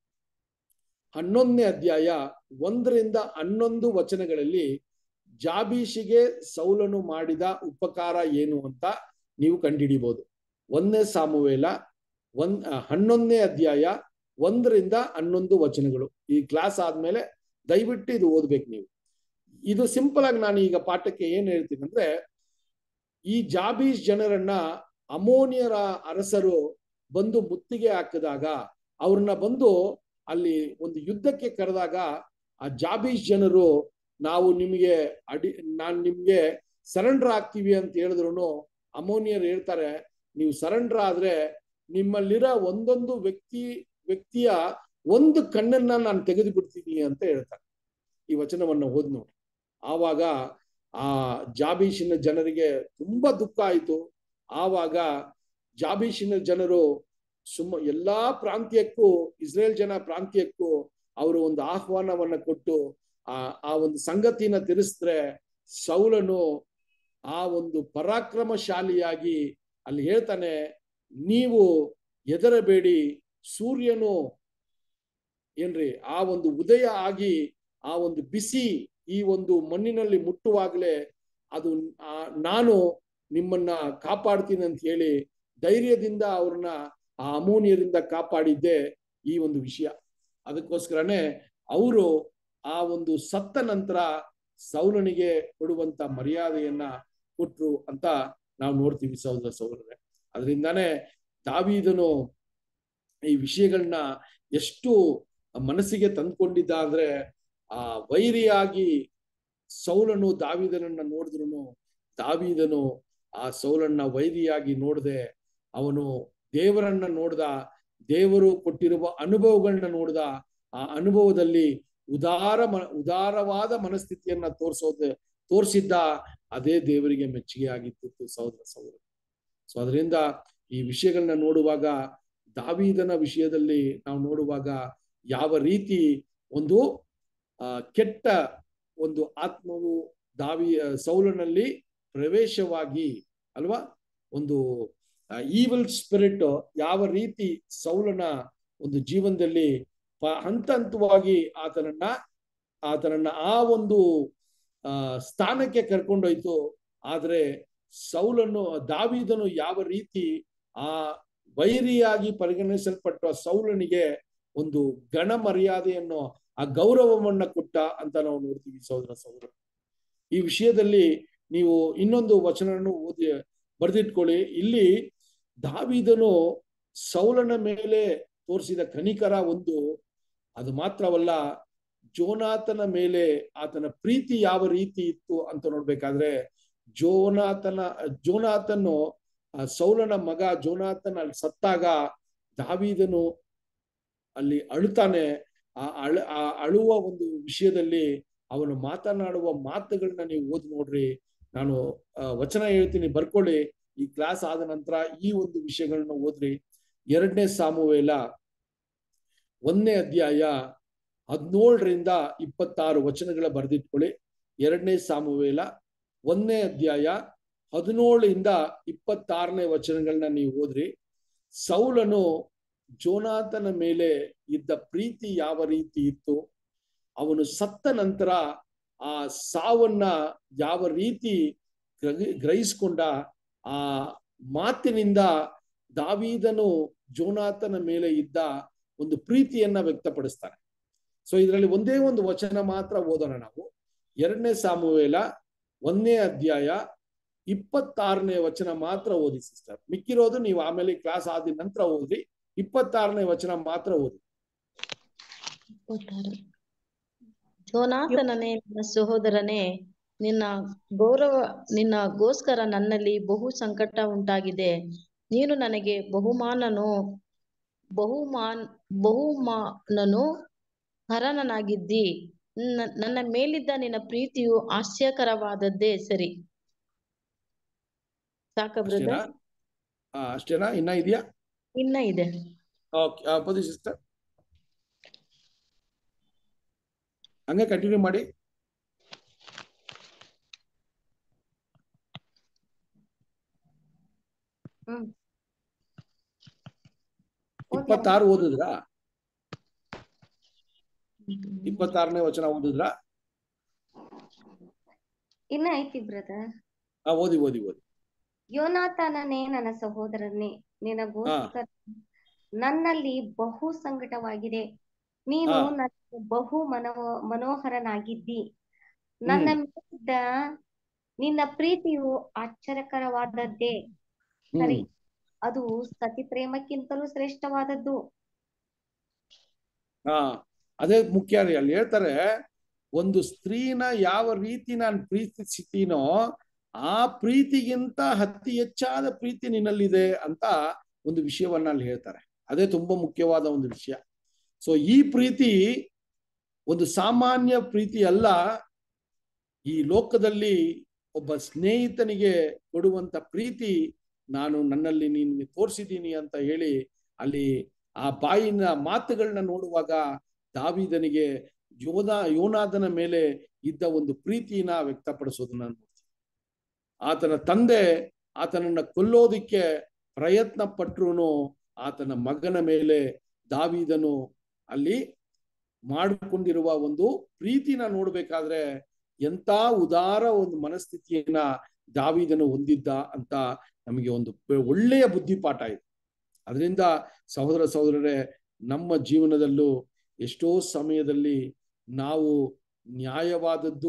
ಹನ್ನೊಂದನೇ ಅಧ್ಯಾಯ ಒಂದರಿಂದ ಹನ್ನೊಂದು ವಚನಗಳಲ್ಲಿ ಜಾಬೀಶಿಗೆ ಸೌಲನು ಮಾಡಿದ ಉಪಕಾರ ಏನು ಅಂತ ನೀವು ಕಂಡುಹಿಡಿಬಹುದು ಒಂದನೇ ಸಾಮುವೇಲ ಒಂದ್ ಹನ್ನೊಂದನೇ ಅಧ್ಯಾಯ ಒಂದರಿಂದ ಹನ್ನೊಂದು ವಚನಗಳು ಈ ಕ್ಲಾಸ್ ಆದ್ಮೇಲೆ ದಯವಿಟ್ಟು ಇದು ಓದ್ಬೇಕು ನೀವು ಇದು ಸಿಂಪಲ್ ಆಗಿ ನಾನು ಈಗ ಪಾಠಕ್ಕೆ ಏನ್ ಹೇಳ್ತೀನಿ ಅಂದ್ರೆ ಈ ಜಾಬೀಸ್ ಜನರನ್ನ ಅಮೋನಿಯರ ಅರಸರು ಬಂದು ಮುತ್ತಿಗೆ ಹಾಕಿದಾಗ ಅವ್ರನ್ನ ಬಂದು ಅಲ್ಲಿ ಒಂದು ಯುದ್ಧಕ್ಕೆ ಕರೆದಾಗ ಆ ಜಾಬೀಸ್ ಜನರು ನಾವು ನಿಮಗೆ ಅಡಿ ನಾನ್ ನಿಮ್ಗೆ ಸರೆಂಡರ್ ಆಗ್ತೀವಿ ಅಂತ ಹೇಳಿದ್ರು ಅಮೋನಿಯರ್ ಹೇಳ್ತಾರೆ ನೀವು ಸರೆಂಡರ್ ಆದ್ರೆ ನಿಮ್ಮಲ್ಲಿರೋ ಒಂದೊಂದು ವ್ಯಕ್ತಿ ವ್ಯಕ್ತಿಯ ಒಂದು ಕಣ್ಣನ್ನ ನಾನು ತೆಗೆದು ಬಿಡ್ತೀನಿ ಅಂತ ಹೇಳ್ತಾರೆ ಈ ವಚನವನ್ನ ಓದ್ ನೋಡಿ ಆವಾಗ ಆ ಜಾಬೀಶಿನ ಜನರಿಗೆ ತುಂಬಾ ದುಃಖ ಆಯ್ತು ಆವಾಗ ಜಾಬೀಶಿನ ಜನರು ಸುಮ್ಮ ಎಲ್ಲಾ ಪ್ರಾಂತ್ಯಕ್ಕೂ ಇಸ್ರೇಲ್ ಜನ ಪ್ರಾಂತ್ಯಕ್ಕೂ ಅವರು ಒಂದು ಆಹ್ವಾನವನ್ನ ಕೊಟ್ಟು ಆ ಆ ಒಂದು ಸಂಗತಿನ ತಿಳಿಸಿದ್ರೆ ಸೌಲನು ಆ ಒಂದು ಪರಾಕ್ರಮಶಾಲಿಯಾಗಿ ಅಲ್ಲಿ ಹೇಳ್ತಾನೆ ನೀವು ಎದರಬೇಡಿ ಸೂರ್ಯನು ಏನ್ರಿ ಆ ಒಂದು ಉದಯ ಆಗಿ ಆ ಒಂದು ಬಿಸಿ ಈ ಒಂದು ಮಣ್ಣಿನಲ್ಲಿ ಮುಟ್ಟುವಾಗಲೇ ಅದು ನಾನು ನಿಮ್ಮನ್ನ ಕಾಪಾಡ್ತೀನಿ ಅಂತ ಹೇಳಿ ಧೈರ್ಯದಿಂದ ಅವ್ರನ್ನ ಆ ಅಮೋನಿಯರಿಂದ ಕಾಪಾಡಿದ್ದೆ ಈ ಒಂದು ವಿಷಯ ಅದಕ್ಕೋಸ್ಕರನೇ ಅವರು ಆ ಒಂದು ಸತ್ತ ನಂತರ ಸೌಲನಿಗೆ ಕೊಡುವಂತ ಮರ್ಯಾದೆಯನ್ನ ಕೊಟ್ರು ಅಂತ ನಾವು ನೋಡ್ತೀವಿ ಸಹೋದರ ಸಹೋದರರೇ ಅದರಿಂದಾನೇ ದಾವೀದನು ಈ ವಿಷಯಗಳನ್ನ ಎಷ್ಟು ಮನಸ್ಸಿಗೆ ತಂದ್ಕೊಂಡಿದ್ದ ಅಂದ್ರೆ ಆ ವೈರಿಯಾಗಿ ಸೌಲನು ದಾವಿದನನ್ನ ನೋಡಿದ್ರು ದಾವಿದನು ಆ ಸೌಲನ್ನ ವೈರಿಯಾಗಿ ನೋಡದೆ ಅವನು ದೇವರನ್ನ ನೋಡ್ದ ದೇವರು ಕೊಟ್ಟಿರುವ ಅನುಭವಗಳನ್ನ ನೋಡ್ದ ಆ ಅನುಭವದಲ್ಲಿ ಉದಾರ ಮ ಉದಾರವಾದ ಮನಸ್ಥಿತಿಯನ್ನ ತೋರಿಸೋದು ತೋರಿಸಿದ್ದ ಅದೇ ದೇವರಿಗೆ ಮೆಚ್ಚುಗೆ ಆಗಿತ್ತು ಸಹೋದರ ಸಹೋದರ ಸೊ ಅದರಿಂದ ಈ ವಿಷಯಗಳನ್ನ ನೋಡುವಾಗ ದಾವೀದನ ವಿಷಯದಲ್ಲಿ ನಾವು ನೋಡುವಾಗ ಯಾವ ರೀತಿ ಒಂದು ಆ ಕೆಟ್ಟ ಒಂದು ಆತ್ಮವು ದಾವಿ ಸೌಲನಲ್ಲಿ ಪ್ರವೇಶವಾಗಿ ಅಲ್ವಾ ಒಂದು ಈವಲ್ ಸ್ಪಿರಿಟ್ ಯಾವ ರೀತಿ ಸೌಲನ ಒಂದು ಜೀವನದಲ್ಲಿ ಹಂತ ಹಂತವಾಗಿ ಆತನನ್ನ ಆತನನ್ನ ಆ ಒಂದು ಆ ಸ್ಥಾನಕ್ಕೆ ಕರ್ಕೊಂಡೋಯ್ತು ಆದ್ರೆ ಸೌಲನ್ನು ದಾವಿದನು ಯಾವ ರೀತಿ ಆ ವೈರಿಯಾಗಿ ಪರಿಗಣಿಸಲ್ಪಟ್ಟ ಸೌಲನಿಗೆ ಒಂದು ಗಣ ಮರ್ಯಾದೆಯನ್ನು ಆ ಗೌರವವನ್ನ ಕೊಟ್ಟ ಅಂತ ನಾವು ನೋಡ್ತೀವಿ ಸಹೋದರ ಸಹೋದರ ಈ ವಿಷಯದಲ್ಲಿ ನೀವು ಇನ್ನೊಂದು ವಚನವನ್ನು ಓದಿ ಬರೆದಿಟ್ಕೊಳ್ಳಿ ಇಲ್ಲಿ ದಾವಿದನು ಸೌಲನ ಮೇಲೆ ತೋರಿಸಿದ ಕನಿಕರ ಒಂದು ಅದು ಮಾತ್ರವಲ್ಲ ಜೋನಾತನ ಮೇಲೆ ಆತನ ಪ್ರೀತಿ ಯಾವ ರೀತಿ ಇತ್ತು ಅಂತ ನೋಡ್ಬೇಕಾದ್ರೆ ಜೋನಾತನ ಜೋನಾತನು ಸೌಲನ ಮಗ ಜೋನಾತನ ಅಲ್ಲಿ ಸತ್ತಾಗ ದಾವಿದನು ಅಲ್ಲಿ ಅಳುತ್ತಾನೆ ಆ ಅಳ ಆ ಅಳುವ ಒಂದು ವಿಷಯದಲ್ಲಿ ಅವನು ಮಾತನಾಡುವ ಮಾತುಗಳನ್ನ ನೀವು ಓದಿ ನೋಡ್ರಿ ನಾನು ವಚನ ಹೇಳ್ತೀನಿ ಬರ್ಕೊಳ್ಳಿ ಈ ಕ್ಲಾಸ್ ಆದ ನಂತರ ಈ ಒಂದು ವಿಷಯಗಳನ್ನ ಓದ್ರಿ ಎರಡನೇ ಸಾಮುವೇಲ ಒಂದನೇ ಅಧ್ಯಾಯ ಹದಿನೇಳರಿಂದ ಇಪ್ಪತ್ತಾರು ವಚನಗಳ ಬರೆದಿಟ್ಕೊಳ್ಳಿ ಎರಡನೇ ಸಾಮುವೇಲ ಒಂದನೇ ಅಧ್ಯಾಯ ಹದಿನೇಳರಿಂದ ಇಪ್ಪತ್ತಾರನೇ ವಚನಗಳನ್ನ ನೀವು ಓದ್ರಿ ಸೌಲನು ಜೋನಾಥನ ಮೇಲೆ ಇದ್ದ ಪ್ರೀತಿ ಯಾವ ರೀತಿ ಇತ್ತು ಅವನು ಸತ್ತ ನಂತರ ಆ ಸಾವನ್ನ ಯಾವ ರೀತಿ ಗ್ರಹಿ- ಗ್ರಹಿಸ್ಕೊಂಡ ಆ ಮಾತಿನಿಂದ ದಾವೀದನು ಜೋನಾಥನ ಮೇಲೆ ಇದ್ದ ಒಂದು ಪ್ರೀತಿಯನ್ನ ವ್ಯಕ್ತಪಡಿಸ್ತಾನೆ ಸೊ ಇದರಲ್ಲಿ ಒಂದೇ ಒಂದು ವಚನ ಮಾತ್ರ ಓದೋಣ ನಾವು ಎರಡನೇ ಸಾಮುವೇಲ ಒಂದನೇ ಅಧ್ಯಾಯ ಇಪ್ಪತ್ತಾರನೇ ವಚನ ಮಾತ್ರ ಓದಿ ಸಿಸ್ಟರ್ ಮಿಕ್ಕಿರೋದು ನೀವು ಆಮೇಲೆ ಕ್ಲಾಸ್ ಆದ ನಂತರ ಓದಿ ಇಪ್ಪತ್ತಾರನೇ ವಚನ ಮಾತ್ರ ಓದಿ ಇಪ್ಪತ್ತಾರು. ಜೋನಾಥನನೇ ನನ್ನ ಸಹೋದರನೇ ನಿನ್ನ ಗೌರವ ನಿನ್ನಗೋಸ್ಕರ ನನ್ನಲ್ಲಿ ಬಹು ಸಂಕಟ ಉಂಟಾಗಿದೆ ನೀನು ನನಗೆ ಬಹುಮಾನನು ಬಹುಮಾನ್ ಬಹುಮಾನನು ಹರನನಾಗಿದ್ದಿ ನನ್ನ ನನ್ನ ಮೇಲಿದ್ದ ನಿನ್ನ ಪ್ರೀತಿಯು ಹಾಸ್ಯಕರವಾದದ್ದೇ ಸರಿ ಸಾಕ ಅಷ್ಟೇನಾ ಬ್ರದರ್ ಆ, ಅಷ್ಟೇನಾ ಇನ್ನ ಇದೆಯಾ ಇನ್ನ ಇದೆ ಓಕೆ ಬದಿ ಸಿಸ್ಟರ್ ಹಂಗೆ ಕಂಟಿನ್ಯೂ ಮಾಡಿ ಹ್ಮ್ ಇಪ್ಪತ್ತಾರು ಓದಿದ್ರಾ ಇಪ್ಪತ್ತಾರನೇ ವಚನ ಓದಿದ್ರಾ ಇನ್ನ ಐತಿ ಬ್ರದರ್ ಆ ಓದಿ ಓದಿ ಓದಿ ಯೋನಾಥನನೇ ನನ್ನ ಸಹೋದರನೇ ನಿನಗೋಸ್ಕರ ನನ್ನಲ್ಲಿ ಬಹು ಸಂಕಟವಾಗಿದೆ ನೀನು ಹಾ. ನನಗೆ ಬಹು ಮನೋ ಮನೋಹರನಾಗಿದ್ದಿ ನನ್ನ ಮೇಲಿದ್ದ ನಿನ್ನ ಪ್ರೀತಿಯು ಆಶ್ಚರ್ಯಕರವಾದದ್ದೇ ಸರಿ ಹ್ಮ್ ಅದು ಸತಿ ಪ್ರೇಮಕ್ಕಿಂತಲೂ ಶ್ರೇಷ್ಠವಾದದ್ದು ಹಾ ಅದೇ ಮುಖ್ಯ ರೀ ಅಲ್ಲಿ ಹೇಳ್ತಾರೆ ಒಂದು ಸ್ತ್ರೀನ ಯಾವ ರೀತಿ ನಾನು ಪ್ರೀತಿಸ್ತೀನೋ ಆ ಪ್ರೀತಿಗಿಂತ ಅತಿ ಹೆಚ್ಚಾದ ಪ್ರೀತಿ ನಿನ್ನಲ್ಲಿದೆ ಅಂತ ಒಂದು ವಿಷಯವನ್ನ ಅಲ್ಲಿ ಹೇಳ್ತಾರೆ ಅದೇ ತುಂಬಾ ಮುಖ್ಯವಾದ ಒಂದು ವಿಷಯ ಸೊ ಈ ಪ್ರೀತಿ ಒಂದು ಸಾಮಾನ್ಯ ಪ್ರೀತಿ ಅಲ್ಲ ಈ ಲೋಕದಲ್ಲಿ ಒಬ್ಬ ಸ್ನೇಹಿತನಿಗೆ ಕೊಡುವಂತ ಪ್ರೀತಿ ನಾನು ನನ್ನಲ್ಲಿ ನಿನ್ಗೆ ತೋರಿಸಿದ್ದೀನಿ ಅಂತ ಹೇಳಿ ಅಲ್ಲಿ ಆ ಬಾಯಿನ ಮಾತುಗಳನ್ನ ನೋಡುವಾಗ ದಾವಿದನಿಗೆ ಯೋನ ಯೋನಾದನ ಮೇಲೆ ಇದ್ದ ಒಂದು ಪ್ರೀತಿನ ವ್ಯಕ್ತಪಡಿಸೋದನ್ನ ನೋಡ್ತೀವಿ ಆತನ ತಂದೆ ಆತನನ್ನ ಕೊಲ್ಲೋದಿಕ್ಕೆ ಪ್ರಯತ್ನ ಪಟ್ರು ಆತನ ಮಗನ ಮೇಲೆ ದಾವಿದನು ಅಲ್ಲಿ ಮಾಡಿಕೊಂಡಿರುವ ಒಂದು ಪ್ರೀತಿನ ನೋಡ್ಬೇಕಾದ್ರೆ ಎಂತ ಉದಾರ ಒಂದು ಮನಸ್ಥಿತಿಯನ್ನ ದಾವಿದನು ಹೊಂದಿದ್ದ ಅಂತ ನಮಗೆ ಒಂದು ಬೆ- ಒಳ್ಳೆಯ ಬುದ್ಧಿಪಾಠ ಇದೆ ಅದರಿಂದ ಸಹೋದರ ಸಹೋದರರೇ ನಮ್ಮ ಜೀವನದಲ್ಲೂ ಎಷ್ಟೋ ಸಮಯದಲ್ಲಿ ನಾವು ನ್ಯಾಯವಾದದ್ದು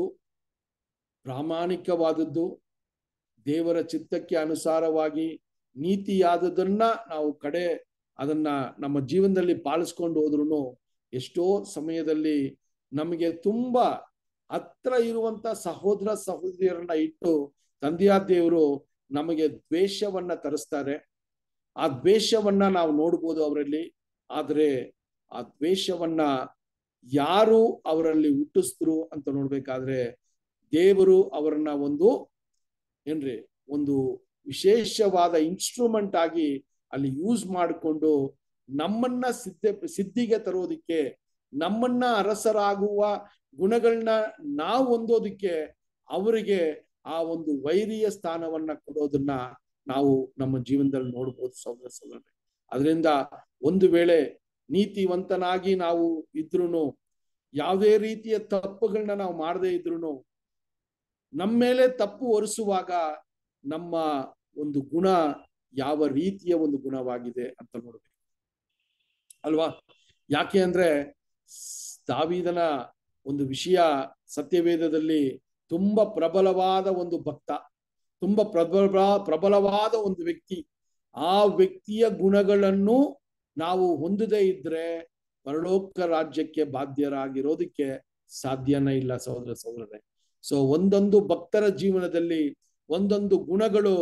ಪ್ರಾಮಾಣಿಕವಾದದ್ದು ದೇವರ ಚಿತ್ತಕ್ಕೆ ಅನುಸಾರವಾಗಿ ನೀತಿಯಾದದನ್ನ ನಾವು ಕಡೆ ಅದನ್ನ ನಮ್ಮ ಜೀವನದಲ್ಲಿ ಪಾಲಿಸ್ಕೊಂಡು ಹೋದ್ರು ಎಷ್ಟೋ ಸಮಯದಲ್ಲಿ ನಮಗೆ ತುಂಬಾ ಹತ್ರ ಇರುವಂತ ಸಹೋದರ ಸಹೋದರಿಯರನ್ನ ಇಟ್ಟು ತಂದೆಯಾದ ದೇವರು ನಮಗೆ ದ್ವೇಷವನ್ನ ತರಿಸ್ತಾರೆ ಆ ದ್ವೇಷವನ್ನ ನಾವು ನೋಡ್ಬೋದು ಅವರಲ್ಲಿ ಆದ್ರೆ ಆ ದ್ವೇಷವನ್ನ ಯಾರು ಅವರಲ್ಲಿ ಹುಟ್ಟಿಸಿದ್ರು ಅಂತ ನೋಡ್ಬೇಕಾದ್ರೆ ದೇವರು ಅವರನ್ನ ಒಂದು ಏನ್ರಿ ಒಂದು ವಿಶೇಷವಾದ ಇನ್ಸ್ಟ್ರೂಮೆಂಟ್ ಆಗಿ ಅಲ್ಲಿ ಯೂಸ್ ಮಾಡಿಕೊಂಡು ನಮ್ಮನ್ನ ಸಿದ್ಧ ಸಿದ್ಧಿಗೆ ತರೋದಿಕ್ಕೆ ನಮ್ಮನ್ನ ಅರಸರಾಗುವ ಗುಣಗಳನ್ನ ನಾವು ಹೊಂದೋದಿಕ್ಕೆ ಅವರಿಗೆ ಆ ಒಂದು ವೈರಿಯ ಸ್ಥಾನವನ್ನ ಕೊಡೋದನ್ನ ನಾವು ನಮ್ಮ ಜೀವನದಲ್ಲಿ ನೋಡ್ಬೋದು ಸಹೋದರ ಸಹೋದರರೇ ಅದರಿಂದ ಒಂದು ವೇಳೆ ನೀತಿವಂತನಾಗಿ ನಾವು ಇದ್ರುನು ಯಾವುದೇ ರೀತಿಯ ತಪ್ಪುಗಳನ್ನ ನಾವು ಮಾಡದೇ ಇದ್ರುನು ನಮ್ಮ ಮೇಲೆ ತಪ್ಪು ಹೊರಿಸುವಾಗ ನಮ್ಮ ಒಂದು ಗುಣ ಯಾವ ರೀತಿಯ ಒಂದು ಗುಣವಾಗಿದೆ ಅಂತ ನೋಡ್ಬೇಕು ಅಲ್ವಾ ಯಾಕೆ ಅಂದ್ರೆ ಸ್- ದಾವೀದನ ಒಂದು ವಿಷಯ ಸತ್ಯವೇದದಲ್ಲಿ ತುಂಬಾ ಪ್ರಬಲವಾದ ಒಂದು ಭಕ್ತ ತುಂಬಾ ಪ್ರಬಲ ಪ್ರಬಲವಾದ ಒಂದು ವ್ಯಕ್ತಿ ಆ ವ್ಯಕ್ತಿಯ ಗುಣಗಳನ್ನು ನಾವು ಹೊಂದದೇ ಇದ್ರೆ ಪರಲೋಕ ರಾಜ್ಯಕ್ಕೆ ಬಾಧ್ಯರಾಗಿರೋದಕ್ಕೆ ಸಾಧ್ಯನೇ ಇಲ್ಲ ಸಹೋದರ ಸಹೋದರರೇ ಸೊ ಒಂದೊಂದು ಭಕ್ತರ ಜೀವನದಲ್ಲಿ ಒಂದೊಂದು ಗುಣಗಳು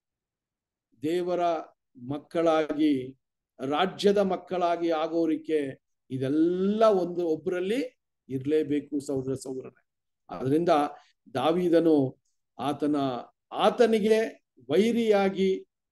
ದೇವರ ಮಕ್ಕಳಾಗಿ ರಾಜ್ಯದ ಮಕ್ಕಳಾಗಿ ಆಗೋರಿಕೆ ಇದೆಲ್ಲ ಒಂದು ಒಬ್ಬರಲ್ಲಿ ಇರ್ಲೇಬೇಕು ಸಹೋದರ ಸಹೋದರರೇ ಅದರಿಂದ ದಾವಿದನು ಆತನ ಆತನಿಗೆ ವೈರಿಯಾಗಿ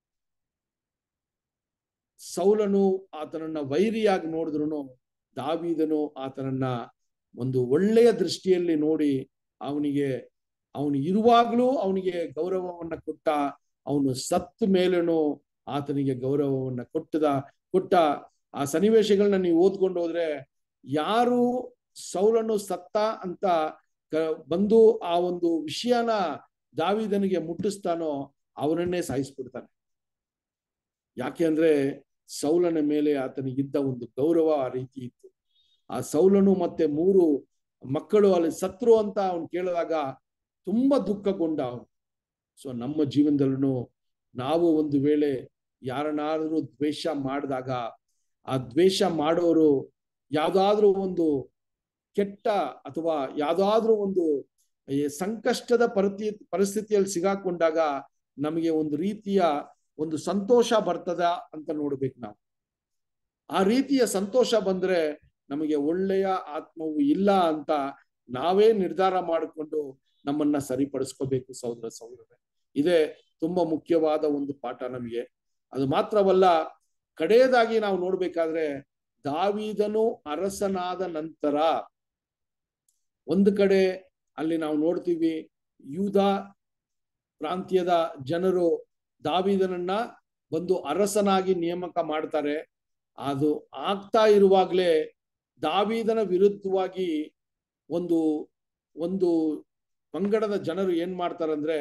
ಸೌಲನು ಆತನನ್ನ ವೈರಿಯಾಗಿ ನೋಡಿದ್ರು ದಾವಿದನು ಆತನನ್ನ ಒಂದು ಒಳ್ಳೆಯ ದೃಷ್ಟಿಯಲ್ಲಿ ನೋಡಿ ಅವನಿಗೆ ಅವನು ಇರುವಾಗ್ಲೂ ಅವನಿಗೆ ಗೌರವವನ್ನ ಕೊಟ್ಟ ಅವನು ಸತ್ತ ಮೇಲೇನು ಆತನಿಗೆ ಗೌರವವನ್ನ ಕೊಟ್ಟದ ಕೊಟ್ಟ ಆ ಸನ್ನಿವೇಶಗಳನ್ನ ನೀವು ಓದ್ಕೊಂಡು ಹೋದ್ರೆ ಯಾರು ಸೌಲನು ಸತ್ತ ಅಂತ ಕ- ಬಂದು ಆ ಒಂದು ವಿಷಯನ ದಾವಿದನಿಗೆ ಮುಟ್ಟಿಸ್ತಾನೋ ಅವನನ್ನೇ ಸಾಯಿಸ್ಬಿಡ್ತಾನೆ ಯಾಕೆ ಅಂದ್ರೆ ಸೌಲನ ಮೇಲೆ ಆತನಿಗಿದ್ದ ಒಂದು ಗೌರವ ಆ ರೀತಿ ಇತ್ತು ಆ ಸೌಲನು ಮತ್ತೆ ಮೂರು ಮಕ್ಕಳು ಅಲ್ಲಿ ಸತ್ರು ಅಂತ ಅವನು ಕೇಳಿದಾಗ ತುಂಬಾ ದುಃಖಗೊಂಡ ಅವನು ಸೊ ನಮ್ಮ ಜೀವನದಲ್ಲೂ ನಾವು ಒಂದು ವೇಳೆ ಯಾರನ್ನಾದ್ರೂ ದ್ವೇಷ ಮಾಡಿದಾಗ ಆ ದ್ವೇಷ ಮಾಡೋರು ಯಾವ್ದಾದ್ರೂ ಒಂದು ಕೆಟ್ಟ ಅಥವಾ ಯಾವ್ದಾದ್ರೂ ಒಂದು ಈ ಸಂಕಷ್ಟದ ಪರಿಸ್ಥಿ ಪರಿಸ್ಥಿತಿಯಲ್ಲಿ ಸಿಗಾಕೊಂಡಾಗ ನಮಗೆ ಒಂದು ರೀತಿಯ ಒಂದು ಸಂತೋಷ ಬರ್ತದ ಅಂತ ನೋಡ್ಬೇಕು ನಾವು ಆ ರೀತಿಯ ಸಂತೋಷ ಬಂದ್ರೆ ನಮಗೆ ಒಳ್ಳೆಯ ಆತ್ಮವು ಇಲ್ಲ ಅಂತ ನಾವೇ ನಿರ್ಧಾರ ಮಾಡಿಕೊಂಡು ನಮ್ಮನ್ನ ಸರಿಪಡಿಸ್ಕೋಬೇಕು ಸಹೋದರ ಸಹೋದರರೇ ಇದೇ ತುಂಬಾ ಮುಖ್ಯವಾದ ಒಂದು ಪಾಠ ನಮಗೆ ಅದು ಮಾತ್ರವಲ್ಲ ಕಡೆಯದಾಗಿ ನಾವು ನೋಡ್ಬೇಕಾದ್ರೆ ದಾವೀದನು ಅರಸನಾದ ನಂತರ ಒಂದು ಕಡೆ ಅಲ್ಲಿ ನಾವು ನೋಡ್ತೀವಿ ಯೂದ ಪ್ರಾಂತ್ಯದ ಜನರು ದಾವಿದನನ್ನ ಬಂದು ಅರಸನಾಗಿ ನೇಮಕ ಮಾಡ್ತಾರೆ ಅದು ಆಗ್ತಾ ಇರುವಾಗ್ಲೇ ದಾವೀದನ ವಿರುದ್ಧವಾಗಿ ಒಂದು ಒಂದು ಪಂಗಡದ ಜನರು ಏನ್ ಮಾಡ್ತಾರಂದ್ರೆ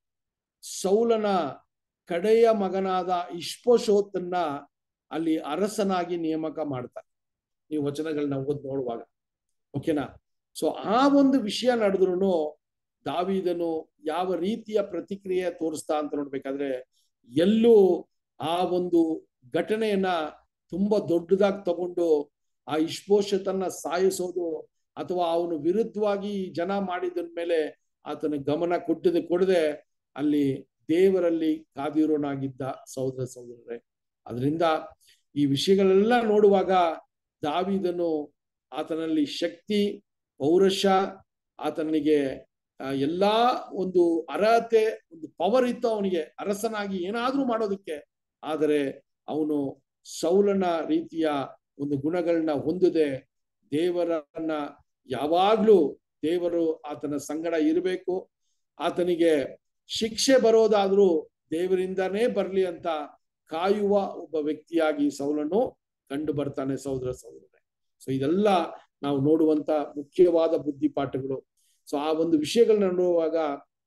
ಸೌಲನ ಕಡೆಯ ಮಗನಾದ ಇಷ್ಪೋಶೋತನ್ನ ಅಲ್ಲಿ ಅರಸನಾಗಿ ನೇಮಕ ಮಾಡ್ತಾರೆ ನೀವು ವಚನಗಳನ್ನ ಓದ್ ನೋಡುವಾಗ ಓಕೆನಾ ಸೊ ಆ ಒಂದು ವಿಷಯ ನಡೆದ್ರು ದಾವಿದನು ಯಾವ ರೀತಿಯ ಪ್ರತಿಕ್ರಿಯೆ ತೋರಿಸ್ತಾ ಅಂತ ನೋಡ್ಬೇಕಾದ್ರೆ ಎಲ್ಲೂ ಆ ಒಂದು ಘಟನೆಯನ್ನ ತುಂಬಾ ದೊಡ್ಡದಾಗಿ ತಗೊಂಡು ಆ ಇಷ್ಪೋಷತನ್ನ ಸಾಯಿಸೋದು ಅಥವಾ ಅವನು ವಿರುದ್ಧವಾಗಿ ಈ ಜನ ಮಾಡಿದ ಮೇಲೆ ಆತನ ಗಮನ ಕೊಟ್ಟದೆ ಕೊಡದೆ ಅಲ್ಲಿ ದೇವರಲ್ಲಿ ಕಾದಿರೋನಾಗಿದ್ದ ಸಹೋದರ ಸಹೋದರರೇ ಅದರಿಂದ ಈ ವಿಷಯಗಳೆಲ್ಲ ನೋಡುವಾಗ ದಾವಿದನು ಆತನಲ್ಲಿ ಶಕ್ತಿ ಪೌರುಷ ಆತನಿಗೆ ಆ, ಎಲ್ಲಾ ಒಂದು ಅರ್ಹತೆ ಒಂದು ಪವರ್ ಇತ್ತು ಅವನಿಗೆ ಅರಸನಾಗಿ ಏನಾದ್ರೂ ಮಾಡೋದಕ್ಕೆ ಆದರೆ ಅವನು ಸೌಲನ ರೀತಿಯ ಒಂದು ಗುಣಗಳನ್ನ ಹೊಂದದೆ ದೇವರನ್ನ ಯಾವಾಗ್ಲೂ ದೇವರು ಆತನ ಸಂಗಡ ಇರಬೇಕು ಆತನಿಗೆ ಶಿಕ್ಷೆ ಬರೋದಾದ್ರೂ ದೇವರಿಂದಾನೇ ಬರ್ಲಿ ಅಂತ ಕಾಯುವ ಒಬ್ಬ ವ್ಯಕ್ತಿಯಾಗಿ ಸೌಲನು ಕಂಡು ಬರ್ತಾನೆ ಸಹೋದರ ಸಹೋದರರೇ ಸೊ ಇದೆಲ್ಲ ನಾವು ನೋಡುವಂತ ಮುಖ್ಯವಾದ ಬುದ್ಧಿಪಾಠಗಳು ಸೊ ಆ ಒಂದು ವಿಷಯಗಳನ್ನ ನೋಡುವಾಗ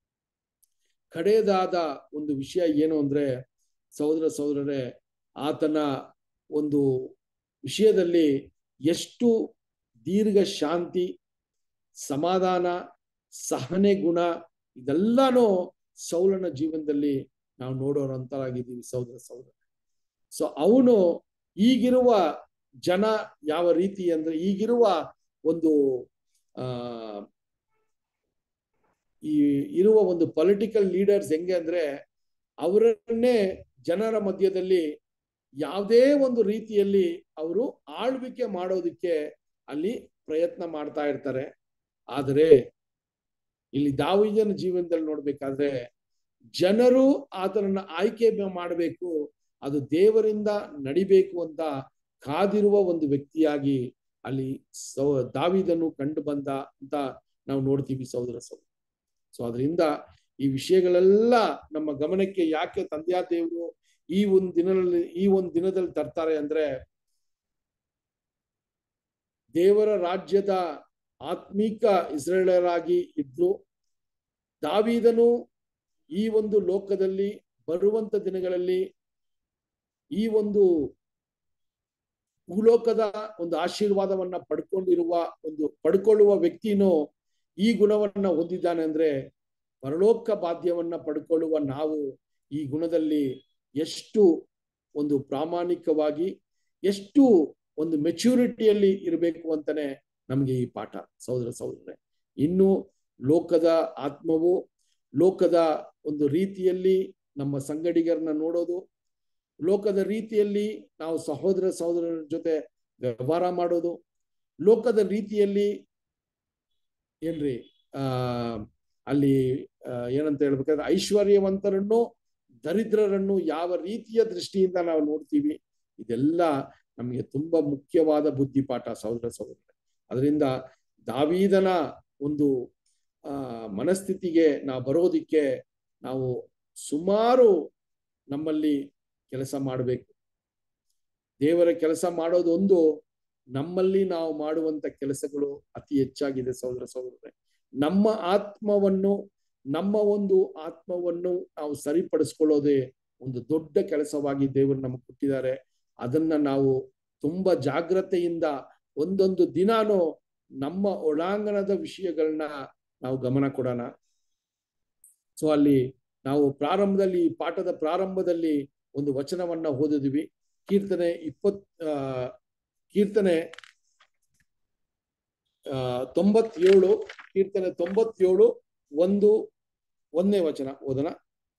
ಕಡೆಯದಾದ ಒಂದು ವಿಷಯ ಏನು ಅಂದ್ರೆ ಸಹೋದರ ಸಹೋದರರೇ ಆತನ ಒಂದು ವಿಷಯದಲ್ಲಿ ಎಷ್ಟು ದೀರ್ಘ ಶಾಂತಿ ಸಮಾಧಾನ ಸಹನೆ ಗುಣ ಇದೆಲ್ಲಾನು ಸೌಲನ ಜೀವನದಲ್ಲಿ ನಾವು ನೋಡೋರಂತರಾಗಿದ್ದೀವಿ ಸಹೋದರ ಸಹೋದರ ಸೊ ಅವನು ಈಗಿರುವ ಜನ ಯಾವ ರೀತಿ ಅಂದ್ರೆ ಈಗಿರುವ ಒಂದು ಆ ಈ ಇರುವ ಒಂದು ಪೊಲಿಟಿಕಲ್ ಲೀಡರ್ಸ್ ಹೆಂಗೆ ಅಂದ್ರೆ ಅವರನ್ನೇ ಜನರ ಮಧ್ಯದಲ್ಲಿ ಯಾವುದೇ ಒಂದು ರೀತಿಯಲ್ಲಿ ಅವರು ಆಳ್ವಿಕೆ ಮಾಡೋದಕ್ಕೆ ಅಲ್ಲಿ ಪ್ರಯತ್ನ ಮಾಡ್ತಾ ಇರ್ತಾರೆ ಆದರೆ ಇಲ್ಲಿ ದಾವಿದನ ಜೀವನದಲ್ಲಿ ನೋಡ್ಬೇಕಾದ್ರೆ ಜನರು ಆತನನ್ನ ಆಯ್ಕೆ ಮಾಡಬೇಕು ಅದು ದೇವರಿಂದ ನಡಿಬೇಕು ಅಂತ ಕಾದಿರುವ ಒಂದು ವ್ಯಕ್ತಿಯಾಗಿ ಅಲ್ಲಿ ಸೌ ದಾವಿದನು ಕಂಡು ಬಂದ ಅಂತ ನಾವು ನೋಡ್ತೀವಿ ಸಹೋದರ ಸಹೋದರ ಸೊ ಅದರಿಂದ ಈ ವಿಷಯಗಳೆಲ್ಲ ನಮ್ಮ ಗಮನಕ್ಕೆ ಯಾಕೆ ತಂದೆಯ ದೇವರು ಈ ಒಂದು ದಿನದಲ್ಲಿ ಈ ಒಂದು ದಿನದಲ್ಲಿ ತರ್ತಾರೆ ಅಂದ್ರೆ ದೇವರ ರಾಜ್ಯದ ಆತ್ಮೀಕ ಇಸ್ರೇಲರಾಗಿ ಇದ್ರು ದಾವೀದನು ಈ ಒಂದು ಲೋಕದಲ್ಲಿ ಬರುವಂತ ದಿನಗಳಲ್ಲಿ ಈ ಒಂದು ಭೂಲೋಕದ ಒಂದು ಆಶೀರ್ವಾದವನ್ನ ಪಡ್ಕೊಂಡಿರುವ ಒಂದು ಪಡ್ಕೊಳ್ಳುವ ವ್ಯಕ್ತಿನೂ ಈ ಗುಣವನ್ನ ಹೊಂದಿದ್ದಾನೆ ಅಂದ್ರೆ ಪರಲೋಕ ಬಾಧ್ಯವನ್ನ ಪಡ್ಕೊಳ್ಳುವ ನಾವು ಈ ಗುಣದಲ್ಲಿ ಎಷ್ಟು ಒಂದು ಪ್ರಾಮಾಣಿಕವಾಗಿ ಎಷ್ಟು ಒಂದು ಮೆಚ್ಯೂರಿಟಿಯಲ್ಲಿ ಇರಬೇಕು ಅಂತಾನೆ ನಮಗೆ ಈ ಪಾಠ ಸಹೋದರ ಸಹೋದರರೇ ಇನ್ನು ಲೋಕದ ಆತ್ಮವು ಲೋಕದ ಒಂದು ರೀತಿಯಲ್ಲಿ ನಮ್ಮ ಸಂಗಡಿಗರನ್ನ ನೋಡೋದು ಲೋಕದ ರೀತಿಯಲ್ಲಿ ನಾವು ಸಹೋದರ ಸಹೋದರರ ಜೊತೆ ವ್ಯವಹಾರ ಮಾಡೋದು ಲೋಕದ ರೀತಿಯಲ್ಲಿ ಏನ್ರಿ ಆ ಅಲ್ಲಿ ಆ, ಏನಂತ ಹೇಳ್ಬೇಕಾದ್ರೆ ಐಶ್ವರ್ಯವಂತರನ್ನು ದರಿದ್ರರನ್ನು ಯಾವ ರೀತಿಯ ದೃಷ್ಟಿಯಿಂದ ನಾವು ನೋಡ್ತೀವಿ ಇದೆಲ್ಲ ನಮಗೆ ತುಂಬಾ ಮುಖ್ಯವಾದ ಬುದ್ಧಿಪಾಠ ಸಹೋದರ ಸಹೋದರ ಅದರಿಂದ ದಾವೀದನ ಒಂದು ಆ ಮನಸ್ಥಿತಿಗೆ ನಾವು ಬರೋದಿಕ್ಕೆ ನಾವು ಸುಮಾರು ನಮ್ಮಲ್ಲಿ ಕೆಲಸ ಮಾಡಬೇಕು ದೇವರ ಕೆಲಸ ಮಾಡೋದು ಒಂದು ನಮ್ಮಲ್ಲಿ ನಾವು ಮಾಡುವಂತ ಕೆಲಸಗಳು ಅತಿ ಹೆಚ್ಚಾಗಿದೆ ಸಹೋದರ ಸಹೋದರರೇ ನಮ್ಮ ಆತ್ಮವನ್ನು ನಮ್ಮ ಒಂದು ಆತ್ಮವನ್ನು ನಾವು ಸರಿಪಡಿಸ್ಕೊಳ್ಳೋದೇ ಒಂದು ದೊಡ್ಡ ಕೆಲಸವಾಗಿ ದೇವರು ನಮಗೆ ಕೊಟ್ಟಿದ್ದಾರೆ ಅದನ್ನ ನಾವು ತುಂಬಾ ಜಾಗ್ರತೆಯಿಂದ ಒಂದೊಂದು ದಿನಾನು ನಮ್ಮ ಒಳಾಂಗಣದ ವಿಷಯಗಳನ್ನ ನಾವು ಗಮನ ಕೊಡೋಣ ಸೊ ಅಲ್ಲಿ ನಾವು ಪ್ರಾರಂಭದಲ್ಲಿ ಈ ಪಾಠದ ಪ್ರಾರಂಭದಲ್ಲಿ ಒಂದು ವಚನವನ್ನ ಓದಿದ್ವಿ ಕೀರ್ತನೆ ಇಪ್ಪತ್ ಆ ಕೀರ್ತನೆ ಆ ತೊಂಬತ್ತೇಳು ಕೀರ್ತನೆ ತೊಂಬತ್ತೇಳು ಒಂದು ಒಂದನೇ ವಚನ ಓದನ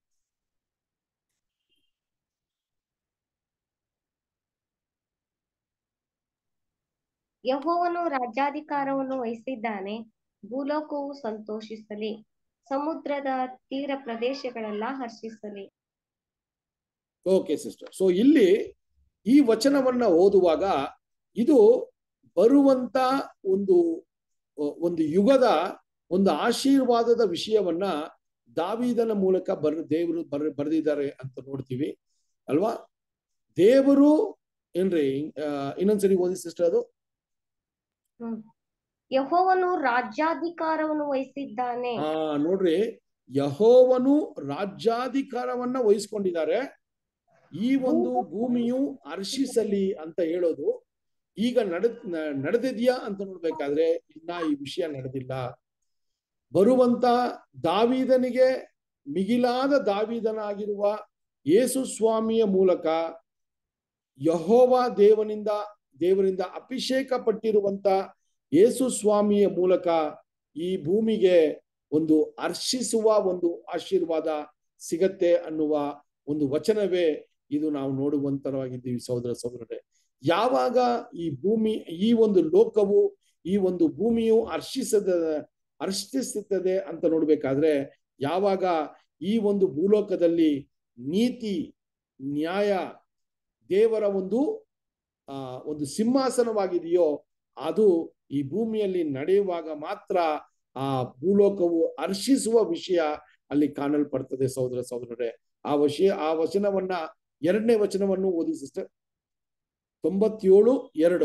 ಯಹೋವನು ರಾಜ್ಯಾಧಿಕಾರವನ್ನು ವಹಿಸಿದ್ದಾನೆ ಭೂಲೋಕವು ಸಂತೋಷಿಸಲಿ ಸಮುದ್ರದ ತೀರ ಪ್ರದೇಶಗಳೆಲ್ಲ ಹರ್ಷಿಸಲಿ ಓಕೆ ಸಿಸ್ಟರ್ ಸೊ ಇಲ್ಲಿ ಈ ವಚನವನ್ನ ಓದುವಾಗ ಇದು ಬರುವಂತ ಒಂದು ಒಂದು ಯುಗದ ಒಂದು ಆಶೀರ್ವಾದದ ವಿಷಯವನ್ನ ದಾವಿದನ ಮೂಲಕ ಬರ್ ದೇವರು ಬರ್ ಬರೆದಿದ್ದಾರೆ ಅಂತ ನೋಡ್ತೀವಿ ಅಲ್ವಾ ದೇವರು ಏನ್ರಿ ಆ, ಇನ್ನೊಂದ್ಸರಿ ಓದಿ ಸಿಸ್ಟರ್ ಅದು ಯಹೋವನು ರಾಜ್ಯಾಧಿಕಾರವನ್ನು ವಹಿಸಿದ್ದಾನೆ ಆ ನೋಡ್ರಿ ಯಹೋವನು ರಾಜ್ಯಾಧಿಕಾರವನ್ನ ವಹಿಸ್ಕೊಂಡಿದ್ದಾರೆ ಈ ಒಂದು ಭೂಮಿಯು ಹರ್ಷಿಸಲಿ ಅಂತ ಹೇಳೋದು ಈಗ ನಡ ನಡೆದಿದ್ಯಾ ಅಂತ ನೋಡ್ಬೇಕಾದ್ರೆ ಇನ್ನ ಈ ವಿಷಯ ನಡೆದಿಲ್ಲ ಬರುವಂತ ದಾವೀದನಿಗೆ ಮಿಗಿಲಾದ ದಾವೀದನಾಗಿರುವ ಯೇಸು ಸ್ವಾಮಿಯ ಮೂಲಕ ಯಹೋವ ದೇವನಿಂದ ದೇವರಿಂದ ಅಭಿಷೇಕ ಪಟ್ಟಿರುವಂತ ಯೇಸು ಸ್ವಾಮಿಯ ಮೂಲಕ ಈ ಭೂಮಿಗೆ ಒಂದು ಹರ್ಷಿಸುವ ಒಂದು ಆಶೀರ್ವಾದ ಸಿಗತ್ತೆ ಅನ್ನುವ ಒಂದು ವಚನವೇ ಇದು ನಾವು ನೋಡುವಂತರವಾಗಿದ್ದೀವಿ ಸಹೋದರ ಸಹೋದರರೇ ಯಾವಾಗ ಈ ಭೂಮಿ ಈ ಒಂದು ಲೋಕವು ಈ ಒಂದು ಭೂಮಿಯು ಹರ್ಷಿಸದ ಹರ್ಷಿಸುತ್ತದೆ ಅಂತ ನೋಡ್ಬೇಕಾದ್ರೆ ಯಾವಾಗ ಈ ಒಂದು ಭೂಲೋಕದಲ್ಲಿ ನೀತಿ ನ್ಯಾಯ ದೇವರ ಒಂದು ಆ ಒಂದು ಸಿಂಹಾಸನವಾಗಿದೆಯೋ ಅದು ಈ ಭೂಮಿಯಲ್ಲಿ ನಡೆಯುವಾಗ ಮಾತ್ರ ಆ ಭೂಲೋಕವು ಹರ್ಷಿಸುವ ವಿಷಯ ಅಲ್ಲಿ ಕಾಣಲ್ಪಡ್ತದೆ ಸಹೋದರ ಸಹೋದರರೇ ಆ ವಿಷಯ ಆ ವಚನವನ್ನ ಎರಡನೇ ವಚನವನ್ನು ಓದಿ ಸಿಸ್ಟರ್ ತೊಂಬತ್ತೇಳು ಎರಡು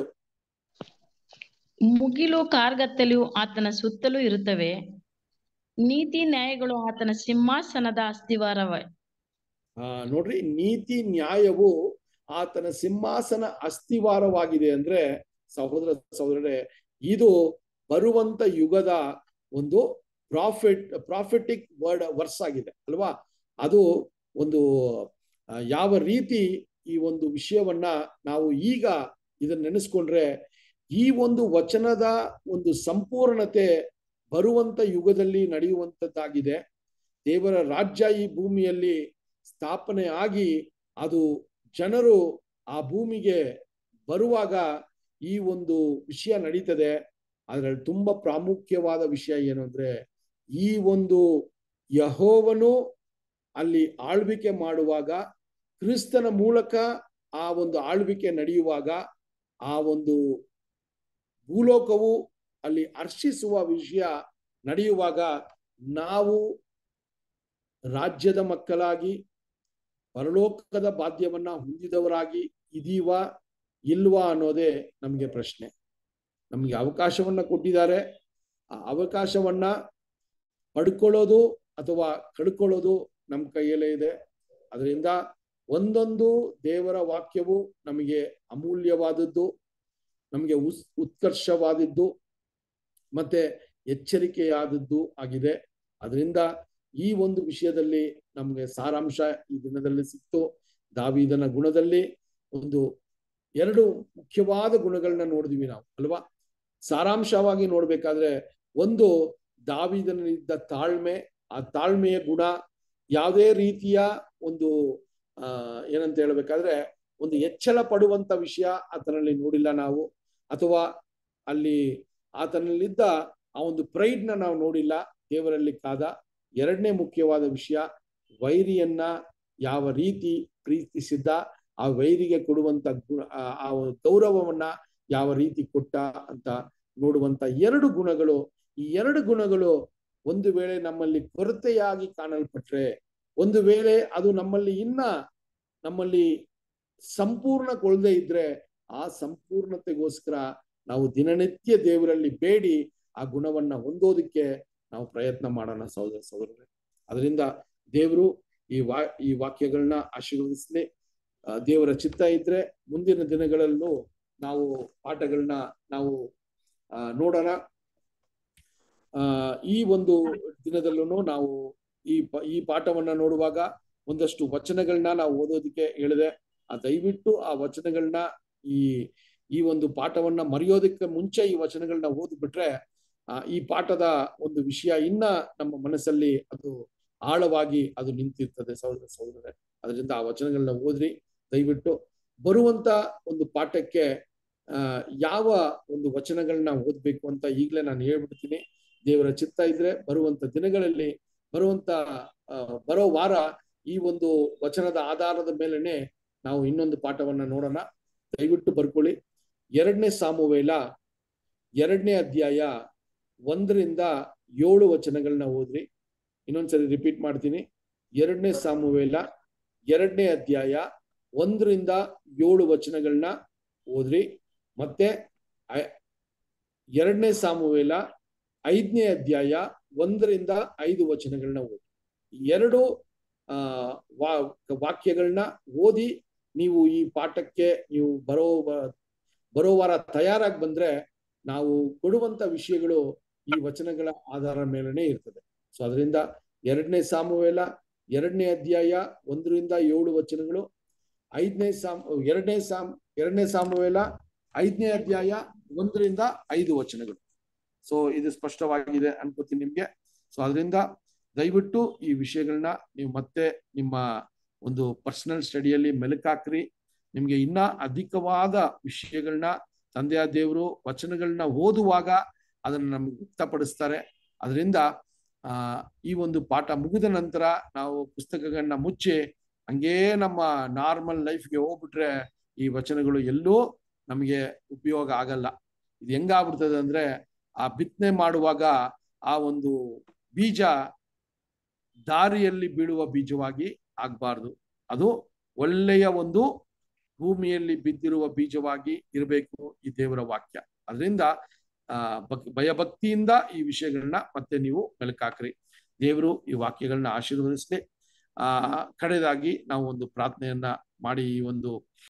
ಮುಗಿಲು ಕಾರ್ಗತ್ತಲೆಯು ಆತನ ಸುತ್ತಲೂ ಇರುತ್ತವೆ ನೀತಿ ನ್ಯಾಯಗಳು ಆತನ ಸಿಂಹಾಸನದ ಅಸ್ತಿವಾರವ ಆ ನೋಡ್ರಿ ನೀತಿ ನ್ಯಾಯವು ಆತನ ಸಿಂಹಾಸನ ಅಸ್ಥಿವಾರವಾಗಿದೆ ಅಂದ್ರೆ ಸಹೋದರ ಸಹೋದರರೇ ಇದು ಬರುವಂತ ಯುಗದ ಒಂದು ಪ್ರಾಫಿಟ್ ಪ್ರಾಫಿಟಿಕ್ ವರ್ಡ್ ವರ್ಸ್ ಆಗಿದೆ ಅಲ್ವಾ ಅದು ಒಂದು ಆ, ಯಾವ ರೀತಿ ಈ ಒಂದು ವಿಷಯವನ್ನ ನಾವು ಈಗ ಇದನ್ನ ನೆನೆಸ್ಕೊಂಡ್ರೆ ಈ ಒಂದು ವಚನದ ಒಂದು ಸಂಪೂರ್ಣತೆ ಬರುವಂತ ಯುಗದಲ್ಲಿ ನಡೆಯುವಂತದ್ದಾಗಿದೆ ದೇವರ ರಾಜ್ಯ ಈ ಭೂಮಿಯಲ್ಲಿ ಸ್ಥಾಪನೆ ಆಗಿ ಅದು ಜನರು ಆ ಭೂಮಿಗೆ ಬರುವಾಗ ಈ ಒಂದು ವಿಷಯ ನಡೀತದೆ ಅದರಲ್ಲಿ ತುಂಬಾ ಪ್ರಾಮುಖ್ಯವಾದ ವಿಷಯ ಏನು ಅಂದ್ರೆ ಈ ಒಂದು ಯಹೋವನು ಅಲ್ಲಿ ಆಳ್ವಿಕೆ ಮಾಡುವಾಗ ಕ್ರಿಸ್ತನ ಮೂಲಕ ಆ ಒಂದು ಆಳ್ವಿಕೆ ನಡೆಯುವಾಗ ಆ ಒಂದು ಭೂಲೋಕವು ಅಲ್ಲಿ ಹರ್ಷಿಸುವ ವಿಷಯ ನಡೆಯುವಾಗ ನಾವು ರಾಜ್ಯದ ಮಕ್ಕಳಾಗಿ ಪರಲೋಕದ ಬಾಧ್ಯವನ್ನ ಹೊಂದಿದವರಾಗಿ ಇದೀವ ಇಲ್ವಾ ಅನ್ನೋದೇ ನಮಗೆ ಪ್ರಶ್ನೆ ನಮಗೆ ಅವಕಾಶವನ್ನ ಕೊಟ್ಟಿದ್ದಾರೆ ಆ ಅವಕಾಶವನ್ನ ಪಡ್ಕೊಳ್ಳೋದು ಅಥವಾ ಕಳ್ಕೊಳ್ಳೋದು ನಮ್ಮ ಕೈಯಲ್ಲೇ ಇದೆ ಅದರಿಂದ ಒಂದೊಂದು ದೇವರ ವಾಕ್ಯವು ನಮಗೆ ಅಮೂಲ್ಯವಾದದ್ದು ನಮಗೆ ಉಸ್ ಉತ್ಕರ್ಷವಾದದ್ದು ಮತ್ತೆ ಎಚ್ಚರಿಕೆಯಾದದ್ದು ಆಗಿದೆ ಅದರಿಂದ ಈ ಒಂದು ವಿಷಯದಲ್ಲಿ ನಮಗೆ ಸಾರಾಂಶ ಈ ದಿನದಲ್ಲಿ ಸಿಕ್ತು ದಾವಿದನ ಗುಣದಲ್ಲಿ ಒಂದು ಎರಡು ಮುಖ್ಯವಾದ ಗುಣಗಳನ್ನ ನೋಡಿದ್ವಿ ನಾವು ಅಲ್ವಾ ಸಾರಾಂಶವಾಗಿ ನೋಡ್ಬೇಕಾದ್ರೆ ಒಂದು ದಾವಿದನಿದ್ದ ತಾಳ್ಮೆ ಆ ತಾಳ್ಮೆಯ ಗುಣ ಯಾವುದೇ ರೀತಿಯ ಒಂದು ಆ ಏನಂತ ಹೇಳ್ಬೇಕಾದ್ರೆ ಒಂದು ಎಚ್ಚರ ಪಡುವಂತ ವಿಷಯ ಆತನಲ್ಲಿ ನೋಡಿಲ್ಲ ನಾವು ಅಥವಾ ಅಲ್ಲಿ ಆತನಲ್ಲಿದ್ದ ಆ ಒಂದು ಪ್ರೈಡ್ನ ನಾವು ನೋಡಿಲ್ಲ ದೇವರಲ್ಲಿ ಕಾದ ಎರಡನೇ ಮುಖ್ಯವಾದ ವಿಷಯ ವೈರಿಯನ್ನ ಯಾವ ರೀತಿ ಪ್ರೀತಿಸಿದ್ದ ಆ ವೈರಿಗೆ ಕೊಡುವಂತ ಗುಣ ಆ- ಆ ಒಂದು ಗೌರವವನ್ನ ಯಾವ ರೀತಿ ಕೊಟ್ಟ ಅಂತ ನೋಡುವಂತ ಎರಡು ಗುಣಗಳು ಈ ಎರಡು ಗುಣಗಳು ಒಂದು ವೇಳೆ ನಮ್ಮಲ್ಲಿ ಕೊರತೆಯಾಗಿ ಕಾಣಲ್ಪಟ್ರೆ ಒಂದು ವೇಳೆ ಅದು ನಮ್ಮಲ್ಲಿ ಇನ್ನ ನಮ್ಮಲ್ಲಿ ಸಂಪೂರ್ಣಗೊಳ್ಳದೆ ಇದ್ರೆ ಆ ಸಂಪೂರ್ಣತೆಗೋಸ್ಕರ ನಾವು ದಿನನಿತ್ಯ ದೇವರಲ್ಲಿ ಬೇಡಿ ಆ ಗುಣವನ್ನ ಹೊಂದೋದಕ್ಕೆ ನಾವು ಪ್ರಯತ್ನ ಮಾಡೋಣ ಸಹೋದರ ಸಹೋದರರೇ ಅದರಿಂದ ದೇವರು ಈ ವಾ ಈ ವಾಕ್ಯಗಳನ್ನ ಆಶೀರ್ವದಿಸಲಿ ಆ, ದೇವರ ಚಿತ್ತ ಇದ್ರೆ ಮುಂದಿನ ದಿನಗಳಲ್ಲೂ ನಾವು ಪಾಠಗಳನ್ನ ನಾವು ಆ, ನೋಡೋಣ ಆ ಈ ಒಂದು ದಿನದಲ್ಲೂ ನಾವು ಈ ಪ- ಈ ಪಾಠವನ್ನ ನೋಡುವಾಗ ಒಂದಷ್ಟು ವಚನಗಳನ್ನ ನಾವು ಓದೋದಕ್ಕೆ ಹೇಳಿದೆ ಆ ದಯವಿಟ್ಟು ಆ ವಚನಗಳನ್ನ ಈ ಈ ಒಂದು ಪಾಠವನ್ನ ಮರೆಯೋದಕ್ಕೆ ಮುಂಚೆ ಈ ವಚನಗಳನ್ನ ಓದ್ಬಿಟ್ರೆ ಆ ಈ ಪಾಠದ ಒಂದು ವಿಷಯ ಇನ್ನ ನಮ್ಮ ಮನಸ್ಸಲ್ಲಿ ಅದು ಆಳವಾಗಿ ಅದು ನಿಂತಿರ್ತದೆ ಸಹೋದರ ಸಹೋದರರೇ ಅದರಿಂದ ಆ ವಚನಗಳನ್ನ ಓದ್ರಿ ದಯವಿಟ್ಟು ಬರುವಂತ ಒಂದು ಪಾಠಕ್ಕೆ ಆ ಯಾವ ಒಂದು ವಚನಗಳನ್ನ ಓದ್ಬೇಕು ಅಂತ ಈಗಲೇ ನಾನು ಹೇಳ್ಬಿಡ್ತೀನಿ ದೇವರ ಚಿತ್ತ ಇದ್ರೆ ಬರುವಂತ ದಿನಗಳಲ್ಲಿ ಬರುವಂತ ಆ, ಬರೋ ವಾರ ಈ ಒಂದು ವಚನದ ಆಧಾರದ ಮೇಲೆನೆ ನಾವು ಇನ್ನೊಂದು ಪಾಠವನ್ನ ನೋಡೋಣ ದಯವಿಟ್ಟು ಬರ್ಕೊಳ್ಳಿ ಎರಡನೇ ಸಾಮುವೇಲ ಎರಡನೇ ಅಧ್ಯಾಯ ಒಂದರಿಂದ ಏಳು ವಚನಗಳನ್ನ ಓದ್ರಿ ಇನ್ನೊಂದ್ಸರಿ ರಿಪೀಟ್ ಮಾಡ್ತೀನಿ ಎರಡನೇ ಸಾಮುವೇಲ ಎರಡನೇ ಅಧ್ಯಾಯ ಒಂದರಿಂದ ಏಳು ವಚನಗಳನ್ನ ಓದ್ರಿ ಮತ್ತೆ ಐ- ಎರಡನೇ ಸಾಮುವೇಲ ಐದನೇ ಅಧ್ಯಾಯ ಒಂದರಿಂದ ಐದು ವಚನಗಳನ್ನ ಓದಿ ಎರಡು ಆ ವಾ ವಾಕ್ಯಗಳನ್ನ ಓದಿ ನೀವು ಈ ಪಾಠಕ್ಕೆ ನೀವು ಬರೋ ವ- ಬರೋ ವಾರ ತಯಾರಾಗಿ ಬಂದ್ರೆ ನಾವು ಕೊಡುವಂತ ವಿಷಯಗಳು ಈ ವಚನಗಳ ಆಧಾರ ಮೇಲೆನೆ ಇರ್ತದೆ ಸೊ ಅದರಿಂದ ಎರಡನೇ ಸಾಮುವೇಲ ಎರಡನೇ ಅಧ್ಯಾಯ ಒಂದರಿಂದ ಏಳು ವಚನಗಳು ಐದನೇ ಸಾಮ್ ಎರಡನೇ ಸಾಮ್ ಎರಡನೇ ಸಾಮುವೇಲ ಐದನೇ ಅಧ್ಯಾಯ ಒಂದರಿಂದ ಐದು ವಚನಗಳು ಸೊ ಇದು ಸ್ಪಷ್ಟವಾಗಿದೆ ಅನ್ಕೋತೀನಿ ನಿಮ್ಗೆ ಸೊ ಅದರಿಂದ ದಯವಿಟ್ಟು ಈ ವಿಷಯಗಳನ್ನ ನೀವು ಮತ್ತೆ ನಿಮ್ಮ ಒಂದು ಪರ್ಸನಲ್ ಸ್ಟಡಿಯಲ್ಲಿ ಮೆಲುಕಾಕ್ರಿ ನಿಮ್ಗೆ ಇನ್ನ ಅಧಿಕವಾದ ವಿಷಯಗಳನ್ನ ತಂದೆಯ ದೇವರು ವಚನಗಳನ್ನ ಓದುವಾಗ ಅದನ್ನ ನಮ್ಗೆ ವ್ಯಕ್ತಪಡಿಸ್ತಾರೆ ಅದರಿಂದ ಆ ಈ ಒಂದು ಪಾಠ ಮುಗಿದ ನಂತರ ನಾವು ಪುಸ್ತಕಗಳನ್ನ ಮುಚ್ಚಿ ಹಂಗೇ ನಮ್ಮ ನಾರ್ಮಲ್ ಲೈಫ್ಗೆ ಹೋಗ್ಬಿಟ್ರೆ ಈ ವಚನಗಳು ಎಲ್ಲೂ ನಮಗೆ ಉಪಯೋಗ ಆಗಲ್ಲ ಇದು ಹೆಂಗಾಗ್ಬಿಡ್ತದೆ ಅಂದ್ರೆ ಆ ಬಿತ್ತನೆ ಮಾಡುವಾಗ ಆ ಒಂದು ಬೀಜ ದಾರಿಯಲ್ಲಿ ಬೀಳುವ ಬೀಜವಾಗಿ ಆಗ್ಬಾರ್ದು ಅದು ಒಳ್ಳೆಯ ಒಂದು ಭೂಮಿಯಲ್ಲಿ ಬಿದ್ದಿರುವ ಬೀಜವಾಗಿ ಇರಬೇಕು ಈ ದೇವರ ವಾಕ್ಯ ಅದರಿಂದ ಆ ಭಕ್ ಭಯಭಕ್ತಿಯಿಂದ ಈ ವಿಷಯಗಳನ್ನ ಮತ್ತೆ ನೀವು ಮೆಲುಕಾಕ್ರಿ ದೇವರು ಈ ವಾಕ್ಯಗಳನ್ನ ಆಶೀರ್ವದಿಸ್ಲಿ ಆ ಕಡೆದಾಗಿ ನಾವು ಒಂದು ಪ್ರಾರ್ಥನೆಯನ್ನ ಮಾಡಿ ಈ ಒಂದು